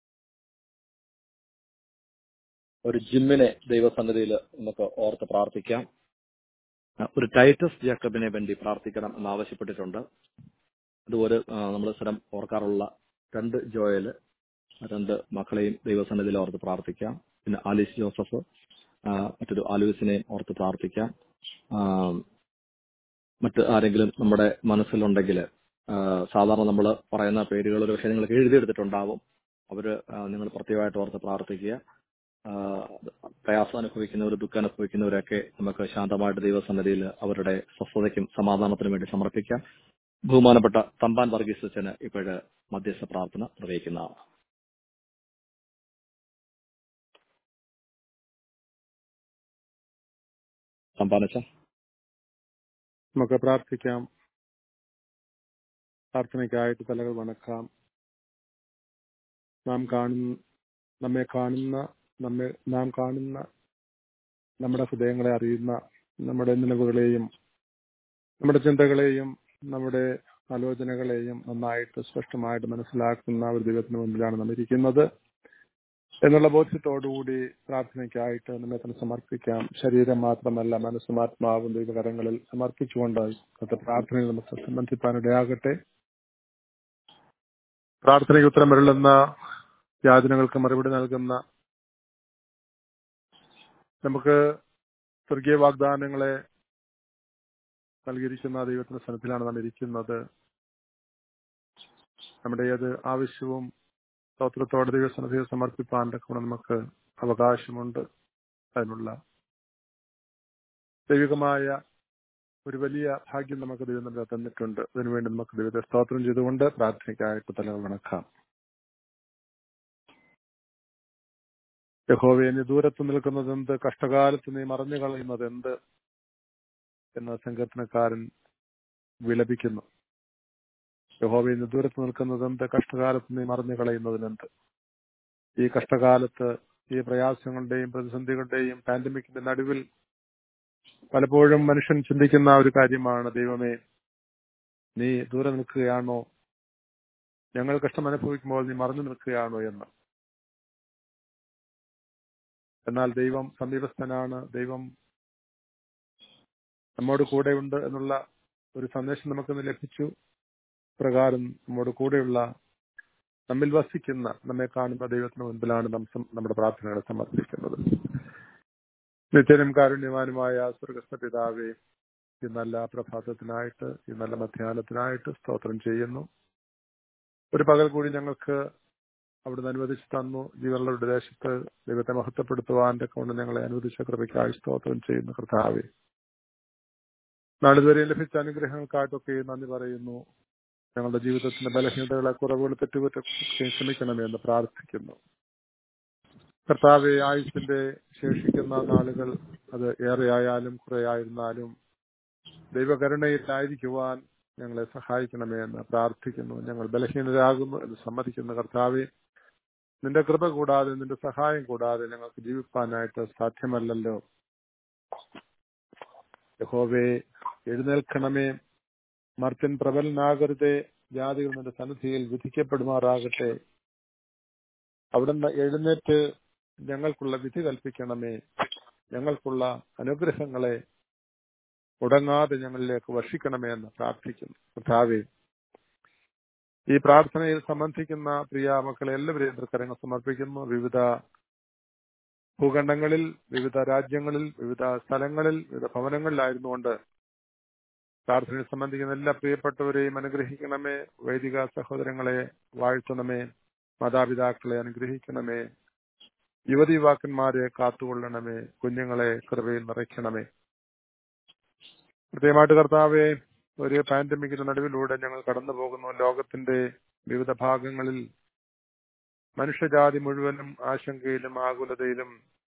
ഒരു ജിമ്മിനെ ദൈവസന്നിധിയിൽ നമുക്ക് ഓർത്ത് പ്രാർത്ഥിക്കാം ആ, ഒരു ടൈറ്റസ് ജാക്കബിനെ വേണ്ടി പ്രാർത്ഥിക്കണം എന്ന് ആവശ്യപ്പെട്ടിട്ടുണ്ട് അതുപോലെ നമ്മൾ സ്ഥലം ഓർക്കാറുള്ള രണ്ട് ജോയല് രണ്ട് മക്കളെയും ദൈവസന്നിധിയിൽ ഓർത്ത് പ്രാർത്ഥിക്കാം പിന്നെ ആലിസ് ജോസഫ് ആ, മറ്റൊരു ആലൂസിനെയും ഓർത്ത് പ്രാർത്ഥിക്കാം ആ, മറ്റ് ആരെങ്കിലും നമ്മുടെ മനസ്സിലുണ്ടെങ്കിൽ സാധാരണ നമ്മൾ പറയുന്ന പേരുകൾ ഒരു പക്ഷേ നിങ്ങൾക്ക് എഴുതിയെടുത്തിട്ടുണ്ടാവും അവര് ആ, നിങ്ങൾ പ്രത്യേകമായിട്ട് ഓർത്ത് പ്രാർത്ഥിക്കുക ആ, പ്രയാസം അനുഭവിക്കുന്നവർ ദുഃഖം അനുഭവിക്കുന്നവരൊക്കെ നമുക്ക് ശാന്തമായിട്ട് ദൈവസന്നിധിയിൽ അവരുടെ സ്വസ്ഥതയ്ക്കും സമാധാനത്തിനും വേണ്ടി സമർപ്പിക്കാം ബഹുമാനപ്പെട്ട തമ്പാൻ വർഗീസ് അച്ഛന് ഇപ്പോഴ് മധ്യസ്ഥ പ്രാർത്ഥന നിർവഹിക്കുന്നതാണ് തമ്പാനച്ച നമുക്ക് പ്രാർത്ഥിക്കാം പ്രാർത്ഥനയ്ക്കായിട്ട് തലകൾ വണക്കാം നാം കാണുന്ന നമ്മെ കാണുന്ന നമ്മെ നാം കാണുന്ന നമ്മുടെ ഹൃദയങ്ങളെ അറിയുന്ന നമ്മുടെ നിലവുകളെയും നമ്മുടെ ചിന്തകളെയും നമ്മുടെ ആലോചനകളെയും നന്നായിട്ട് സ്പഷ്ടമായിട്ട് മനസ്സിലാക്കുന്ന ഒരു ദൈവത്തിന് മുമ്പിലാണ് നാം ഇരിക്കുന്നത് എന്നുള്ള ബോധ്യത്തോടുകൂടി പ്രാർത്ഥനയ്ക്കായിട്ട് നമ്മെ തന്നെ സമർപ്പിക്കാം ശരീരം മാത്രമല്ല മനസ്സും ആത്മാവും ദൈവകരങ്ങളിൽ സമർപ്പിച്ചുകൊണ്ട് ഇന്നത്തെ പ്രാർത്ഥനയിൽ നമുക്ക് സംബന്ധിപ്പാനിടയാകട്ടെ പ്രാർത്ഥനയ്ക്ക് ഉത്തരം വരുന്ന യാചനകൾക്ക് മറുപടി നൽകുന്ന നമുക്ക് സ്വർഗീയ വാഗ്ദാനങ്ങളെ നൽകിയിരിക്കുന്ന ദൈവത്തിന്റെ സ്ഥലത്തിലാണ് നാം ഇരിക്കുന്നത് നമ്മുടെ ഏത് ആവശ്യവും സ്തോത്രത്തോടെ ദൈവസന്നിധിയിൽ സമർപ്പിപ്പാൻ തക്കവണ്ണം നമുക്ക് അവകാശമുണ്ട് അതിനുള്ള ദൈവികമായ ഒരു വലിയ ഭാഗ്യം നമുക്ക് ദൈവം നമ്മളെ തന്നിട്ടുണ്ട് അതിനുവേണ്ടി നമുക്ക് ദൈവത്തെ സ്തോത്രം ചെയ്തുകൊണ്ട് പ്രാർത്ഥനയ്ക്കായിട്ട് തലകൾ വണക്കാം യഹോവയെ നീ ദൂരത്ത് നിൽക്കുന്നത് എന്ത് കഷ്ടകാലത്ത് നീ മറഞ്ഞു കളയുന്നത് എന്ത് എന്ന സങ്കീർത്തനക്കാരൻ വിലപിക്കുന്നു യഹോവയെ നീ ദൂരത്ത് നിൽക്കുന്നത് എന്ത് കഷ്ടകാലത്ത് നീ മറഞ്ഞു കളയുന്നതിനെന്ത് ഈ കഷ്ടകാലത്ത് ഈ പ്രയാസങ്ങളുടെയും പ്രതിസന്ധികളുടെയും പാൻഡമിക്കിന്റെ നടുവിൽ പലപ്പോഴും മനുഷ്യൻ ചിന്തിക്കുന്ന ഒരു കാര്യമാണ് ദൈവമേ നീ ദൂരെ നിൽക്കുകയാണോ ഞങ്ങൾ കഷ്ടം അനുഭവിക്കുമ്പോൾ നീ മറഞ്ഞു നിൽക്കുകയാണോ എന്ന് എന്നാൽ ദൈവം സമീപസ്ഥനാണ് ദൈവം നമ്മോട് കൂടെയുണ്ട് എന്നുള്ള ഒരു സന്ദേശം നമുക്കിന്ന് ലഭിച്ചു പ്രകാരം നമ്മോട് കൂടെയുള്ള നമ്മിൽ വസിക്കുന്ന നമ്മെ കാണുന്ന ദൈവത്തിന് മുൻപിലാണ് നാം നമ്മുടെ പ്രാർത്ഥനകളെ സമർപ്പിക്കുന്നത് നിത്യനും കാരുണ്യവാനുമായ സ്വർഗസ്ഥ പിതാവേ ഈ നല്ല പ്രഭാതത്തിനായിട്ട് ഈ നല്ല മധ്യാഹ്നത്തിനായിട്ട് സ്തോത്രം ചെയ്യുന്നു ഒരു പകൽ കൂടി ഞങ്ങൾക്ക് അവിടുന്ന് അനുവദിച്ചു തന്നു ജീവനുള്ളവരുടെ ദേശത്ത് ദൈവത്തെ മഹത്വപ്പെടുത്തുവാന്റെ കൊണ്ട് ഞങ്ങളെ അനുവദിച്ച കൃപയ്ക്കായി സ്തോത്രം ചെയ്യുന്നു കർത്താവെ നാളിതുവരെ ലഭിച്ച അനുഗ്രഹങ്ങൾക്കായിട്ടൊക്കെ നന്ദി പറയുന്നു ഞങ്ങളുടെ ജീവിതത്തിന്റെ ബലഹീനതകളെ കുറവുകൾ തെറ്റുകുറ്റൊക്കെ ക്ഷമിക്കണമേ എന്ന് പ്രാർത്ഥിക്കുന്നു കർത്താവെ ആയുസിന്റെ ശേഷിക്കുന്ന നാളുകൾ അത് ഏറെയായാലും കുറെയായിരുന്നാലും ദൈവകരുണയിലായിരിക്കുവാൻ ഞങ്ങളെ സഹായിക്കണമേ എന്ന് പ്രാർത്ഥിക്കുന്നു ഞങ്ങൾ ബലഹീനരാകുന്നു എന്ന് സമ്മതിക്കുന്ന കർത്താവെ നിന്റെ കൃപ കൂടാതെ നിന്റെ സഹായം കൂടാതെ ഞങ്ങൾക്ക് ജീവിപ്പാനായിട്ട് സാധ്യമല്ലല്ലോ യഹോവേ എഴുന്നേൽക്കണമേ മർത്യൻ പ്രബലനാകരുതേ ജാതികൾ നിന്റെ സന്നിധിയിൽ വിധിക്കപ്പെടുമാറാകട്ടെ അവിടുന്ന് എഴുന്നേറ്റ് ഞങ്ങൾക്കുള്ള വിധി കൽപ്പിക്കണമേ ഞങ്ങൾക്കുള്ള അനുഗ്രഹങ്ങളെ മുടങ്ങാതെ ഞങ്ങളിലേക്ക് വർഷിക്കണമേ എന്ന് പ്രാർത്ഥിക്കുന്നു കർത്താവേ ഈ പ്രാർത്ഥനയിൽ സംബന്ധിക്കുന്ന പ്രിയ മക്കളെ എല്ലാവരെയും തൃക്കരങ്ങൾ സമർപ്പിക്കുന്നു വിവിധ ഭൂഖണ്ഡങ്ങളിൽ വിവിധ രാജ്യങ്ങളിൽ വിവിധ സ്ഥലങ്ങളിൽ വിവിധ ഭവനങ്ങളിലായിരുന്നുകൊണ്ട് പ്രാർത്ഥനയിൽ സംബന്ധിക്കുന്ന എല്ലാ പ്രിയപ്പെട്ടവരെയും അനുഗ്രഹിക്കണമേ വൈദിക സഹോദരങ്ങളെ വാഴ്ത്തണമേ മാതാപിതാക്കളെ അനുഗ്രഹിക്കണമേ യുവതി യുവാക്കന്മാരെ കാത്തുകൊള്ളണമേ കുഞ്ഞുങ്ങളെ കൃപയിൽ നിറയ്ക്കണമേ പ്രത്യേകമായിട്ട് കർത്താവെ ഒരു പാൻഡമിക്കിന്റെ നടുവിലൂടെ ഞങ്ങൾ കടന്നു പോകുന്നു ലോകത്തിന്റെ വിവിധ ഭാഗങ്ങളിൽ മനുഷ്യജാതി മുഴുവനും ആശങ്കയിലും ആകുലതയിലും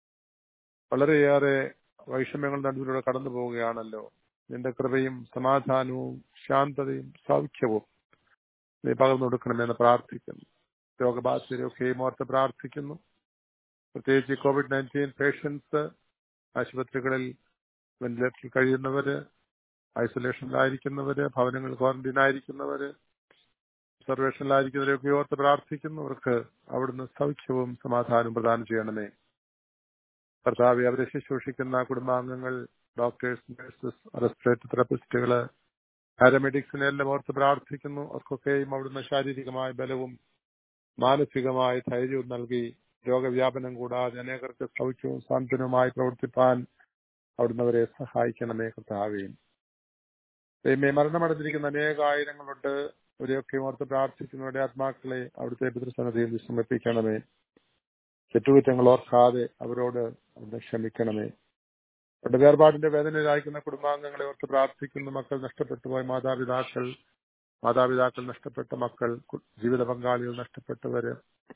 വളരെയേറെ വൈഷമ്യങ്ങൾ നടുവിലൂടെ കടന്നു പോവുകയാണല്ലോ നിന്റെ കൃപയും സമാധാനവും ശാന്തതയും സൗഖ്യവും നീ പകർന്നു കൊടുക്കണമെന്ന് പ്രാർത്ഥിക്കുന്നു രോഗബാധിതരൊക്കെയും ഓർത്ത് പ്രാർത്ഥിക്കുന്നു പ്രത്യേകിച്ച് കോവിഡ് നയൻറ്റീൻ പേഷ്യൻസ് ആശുപത്രികളിൽ വെന്റിലേറ്ററിൽ കഴിയുന്നവര് ഐസൊലേഷനിലായിരിക്കുന്നവര് ഭവനങ്ങളിൽ ക്വാറന്റീനായിരിക്കുന്നവര് ഒബ്സർവേഷനിലായിരിക്കുന്നവരെയൊക്കെ ഓർത്ത് പ്രാർത്ഥിക്കുന്നു അവർക്ക് അവിടുന്ന് സൗഖ്യവും സമാധാനവും പ്രദാനം ചെയ്യണമേ കർത്താവെ അവരെ ശുശ്രൂഷിക്കുന്ന കുടുംബാംഗങ്ങൾ ഡോക്ടേഴ്സ് നഴ്സസ് റെസ്പിറേറ്ററി തെറപ്പിസ്റ്റുകള് പാരാമെഡിക്സിനെ എല്ലാം ഓർത്ത് പ്രാർത്ഥിക്കുന്നു അവർക്കൊക്കെയും അവിടുന്ന് ശാരീരികമായ ബലവും മാനസികമായ ധൈര്യവും നൽകി രോഗവ്യാപനം കൂടാതെ അനേകർക്ക് സൗഖ്യവും സാന്ത്വനവുമായി പ്രവർത്തിപ്പാൻ അവിടുന്ന് അവരെ സഹായിക്കണമേ കർത്താവേയും ദൈവമേ മരണമടഞ്ഞിരിക്കുന്ന അനേക ആയിരങ്ങളുണ്ട് അവരെയൊക്കെ ഓർത്ത് പ്രാർത്ഥിക്കുന്നവരുടെ ആത്മാക്കളെ അവിടുത്തെ പിതൃസന്നതിയിൽ സമർപ്പിക്കണമേ തെറ്റുകുറ്റങ്ങൾ ഓർക്കാതെ അവരോട് അവിടുന്ന് ക്ഷമിക്കണമേ അവരുടെ വേർപാടിന്റെ വേദനയിലായിരിക്കുന്ന കുടുംബാംഗങ്ങളെ ഓർത്ത് പ്രാർത്ഥിക്കുന്നു മക്കൾ നഷ്ടപ്പെട്ടു പോയ മാതാപിതാക്കൾ മാതാപിതാക്കൾ നഷ്ടപ്പെട്ട മക്കൾ ജീവിത പങ്കാളികൾ നഷ്ടപ്പെട്ടവര്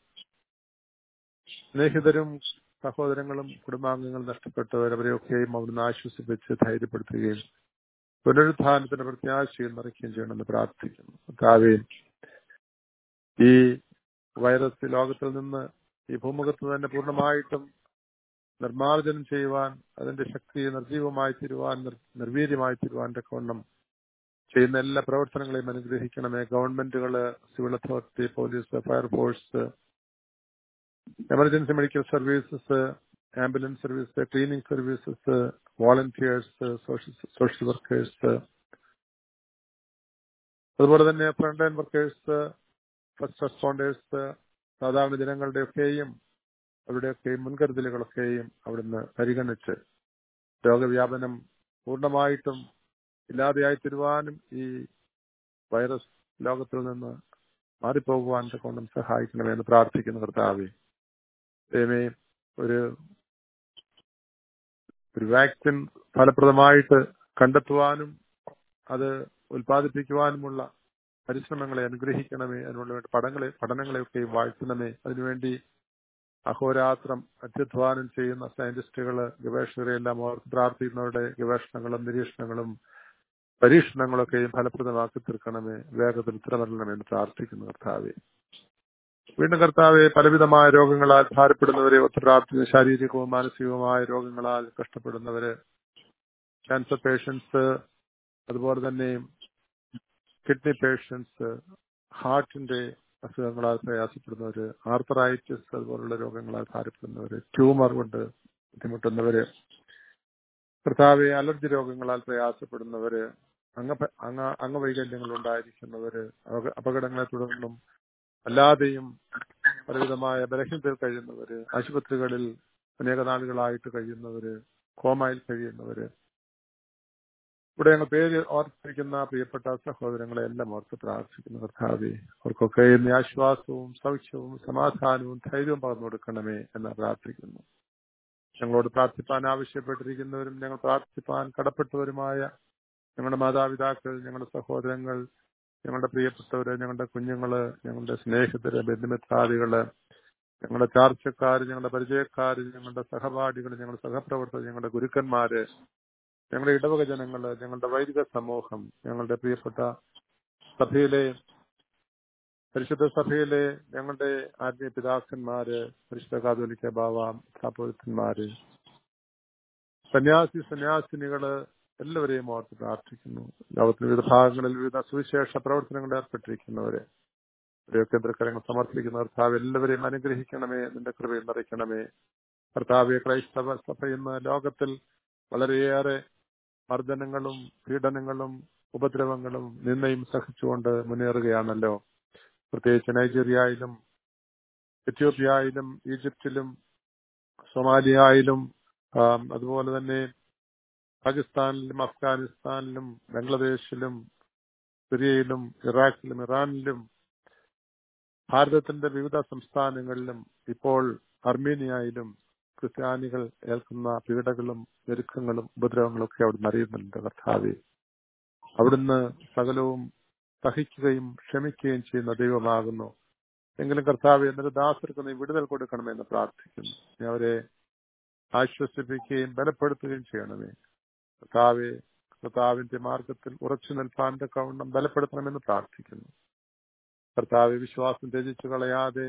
സ്നേഹിതരും സഹോദരങ്ങളും കുടുംബാംഗങ്ങളും നഷ്ടപ്പെട്ടവർ അവരെയൊക്കെയും അവിടുന്ന് ആശ്വസിപ്പിച്ച് ധൈര്യപ്പെടുത്തുകയും പുനരുത്ഥാനത്തിന്റെ പ്രത്യാശയിൽ നിറയ്ക്കുകയും ചെയ്യണമെന്ന് പ്രാർത്ഥിക്കുന്നു കാവ്യം ഈ വൈറസ് ലോകത്തിൽ നിന്ന് ഈ ഭൂമുഖത്ത് തന്നെ പൂർണ്ണമായിട്ടും നിർമ്മാർജ്ജനം ചെയ്യുവാൻ അതിന്റെ ശക്തി നിർജീവമായി തീരുവാൻ നിർ- നിർവീര്യമായി തീരുവാൻ തക്കവണ്ണം ചെയ്യുന്ന എല്ലാ പ്രവർത്തനങ്ങളെയും അനുഗ്രഹിക്കണമേ ഗവൺമെന്റുകള് civil authority police fire force emergency medical services ambulance service cleaning services volunteers social workers അതുപോലെ തന്നെ front line workers first responders സാധാരണ ജനങ്ങളുടെയൊക്കെയും അവരുടെയൊക്കെയും മുൻകരുതലുകളൊക്കെയും അവിടുന്ന് പരിഗണിച്ച് രോഗവ്യാപനം പൂർണ്ണമായിട്ടും ഇല്ലാതെയായി തീരുവാനും ഈ വൈറസ് ലോകത്തിൽ നിന്ന് മാറിപ്പോകുവാൻ കൊണ്ടും സഹായിക്കണമെന്ന് പ്രാർത്ഥിക്കുന്ന കർത്താവെ ദൈവമേ ഒരു ഒരു വാക്സിൻ ഫലപ്രദമായിട്ട് കണ്ടെത്തുവാനും അത് ഉൽപ്പാദിപ്പിക്കുവാനുമുള്ള പരിശ്രമങ്ങളെ അനുഗ്രഹിക്കണമേ അതിനുള്ള വേണ്ട പഠനങ്ങളെ പഠനങ്ങളെയൊക്കെയും വാഴ്ത്തണമേ അതിനുവേണ്ടി അഹോരാത്രം അത്യധ്വാനം ചെയ്യുന്ന സയന്റിസ്റ്റുകള് ഗവേഷകരെ എല്ലാം ഓർത്ത് പ്രാർത്ഥിക്കുന്നവരുടെ ഗവേഷണങ്ങളും നിരീക്ഷണങ്ങളും പരീക്ഷണങ്ങളൊക്കെയും ഫലപ്രദമാക്കി തീർക്കണമേ വേഗത്തിൽ ഉത്തരമരണമെന്ന് പ്രാർത്ഥിക്കുന്നു കർത്താവെ വീണ്ടും കർത്താവെ പലവിധമായ രോഗങ്ങളാൽ ഭാരപ്പെടുന്നവരെ ഒത്തു പ്രാർത്ഥിക്കുന്ന ശാരീരികവും മാനസികവുമായ രോഗങ്ങളാൽ കഷ്ടപ്പെടുന്നവര് ക്യാൻസർ പേഷ്യൻസ് അതുപോലെ തന്നെ കിഡ്നി പേഷ്യൻസ് ഹാർട്ടിന്റെ അസുഖങ്ങളാൽ പ്രയാസപ്പെടുന്നവര് ആർത്തറൈറ്റിസ് അതുപോലുള്ള രോഗങ്ങളാൽ ഭാരപ്പെടുന്നവര് ട്യൂമർ കൊണ്ട് ബുദ്ധിമുട്ടുന്നവര് കർത്താവെ അലർജി രോഗങ്ങളാൽ പ്രയാസപ്പെടുന്നവര് അംഗ അംഗ അംഗവൈകല്യങ്ങൾ ഉണ്ടായിരിക്കുന്നവര് അപക- അപകടങ്ങളെ തുടർന്നും അല്ലാതെയും പലവിധമായ ബലഹീനതയിൽ കഴിയുന്നവര് ആശുപത്രികളിൽ അനേക നാളുകളായിട്ട് കഴിയുന്നവര് കോമയിൽ കഴിയുന്നവര് ഇവിടെ ഞങ്ങൾ പേര് ഓർത്തിരിക്കുന്ന പ്രിയപ്പെട്ട സഹോദരങ്ങളെ എല്ലാം ഓർത്ത് പ്രാർത്ഥിക്കുന്നു കർത്താവെ അവർക്കൊക്കെ ഇന്ന് ആശ്വാസവും സൗഖ്യവും സമാധാനവും ധൈര്യവും പകർന്നു കൊടുക്കണമേ എന്ന് പ്രാർത്ഥിക്കുന്നു ഞങ്ങളോട് പ്രാർത്ഥിപ്പാൻ ആവശ്യപ്പെട്ടിരിക്കുന്നവരും ഞങ്ങൾ പ്രാർത്ഥിപ്പാൻ കടപ്പെട്ടവരുമായ ഞങ്ങളുടെ മാതാപിതാക്കൾ ഞങ്ങളുടെ സഹോദരങ്ങൾ ഞങ്ങളുടെ പ്രിയപ്പെട്ടവര് ഞങ്ങളുടെ കുഞ്ഞുങ്ങള് ഞങ്ങളുടെ സ്നേഹിതര് ബന്ധുമിത്രാദികള് ഞങ്ങളുടെ ചാർച്ചക്കാര് ഞങ്ങളുടെ പരിചയക്കാര് ഞങ്ങളുടെ സഹപാഠികൾ ഞങ്ങളുടെ സഹപ്രവർത്തകർ ഞങ്ങളുടെ ഗുരുക്കന്മാര് ഞങ്ങളുടെ ഇടവക ജനങ്ങള് ഞങ്ങളുടെ വൈദിക സമൂഹം ഞങ്ങളുടെ പ്രിയപ്പെട്ട സഭയിലെ പരിശുദ്ധ സഭയിലെ ഞങ്ങളുടെ ആത്മീയ പിതാക്കന്മാര് പരിശുദ്ധ കാതോലിക്ക ബാവ സഹോദരന്മാര് സന്യാസി സന്യാസിനികള് എല്ലാവരെയും ഓർത്ത് പ്രാർത്ഥിക്കുന്നു ലോകത്തിന്റെ വിവിധ ഭാഗങ്ങളിൽ വിവിധ സുവിശേഷ പ്രവർത്തനങ്ങളിൽ ഏർപ്പെട്ടിരിക്കുന്നവരെ ഇവരെയൊക്കെ തൃക്കരങ്ങൾ സമർപ്പിക്കുന്ന കർത്താവ് എല്ലാവരെയും അനുഗ്രഹിക്കണമേ നിന്റെ കൃപയിൽ നിറയ്ക്കണമേ കർത്താവെ ക്രൈസ്തവ സഭ ഇന്ന് ലോകത്തിൽ വളരെയേറെ മർദ്ദനങ്ങളും പീഡനങ്ങളും ഉപദ്രവങ്ങളും നിന്നയും സഹിച്ചുകൊണ്ട് മുന്നേറുകയാണല്ലോ പ്രത്യേകിച്ച് നൈജീരിയയിലും എത്യോപ്യയിലും ഈജിപ്തിലും സൊമാലിയയിലും ആം, അതുപോലെ തന്നെ പാകിസ്ഥാനിലും അഫ്ഗാനിസ്ഥാനിലും ബംഗ്ലാദേശിലും സിറിയയിലും ഇറാഖിലും ഇറാനിലും ഭാരതത്തിന്റെ വിവിധ സംസ്ഥാനങ്ങളിലും ഇപ്പോൾ അർമീനിയയിലും ക്രിസ്ത്യാനികൾ ഏൽക്കുന്ന പീഡകളും ഞെരുക്കങ്ങളും ഉപദ്രവങ്ങളും ഒക്കെ അവിടുന്ന് അറിയുന്നുണ്ട് കർത്താവെ അവിടുന്ന് സകലവും സഹിക്കുകയും ക്ഷമിക്കുകയും ചെയ്യുന്ന ദൈവമാകുന്നു എങ്കിലും കർത്താവ് എന്നൊരു ദാസർക്ക് നീ വിടുതൽ കൊടുക്കണമെന്ന് പ്രാർത്ഥിക്കുന്നു നീ അവരെ ആശ്വസിപ്പിക്കുകയും ബലപ്പെടുത്തുകയും ചെയ്യണമേ കർത്താവെ കർത്താവിന്റെ മാർഗത്തിൽ ഉറച്ചു നിൽപ്പാൻ തക്കവണ്ണം ബലപ്പെടുത്തണമെന്ന് പ്രാർത്ഥിക്കുന്നു കർത്താവെ വിശ്വാസം ത്യജിച്ചു കളയാതെ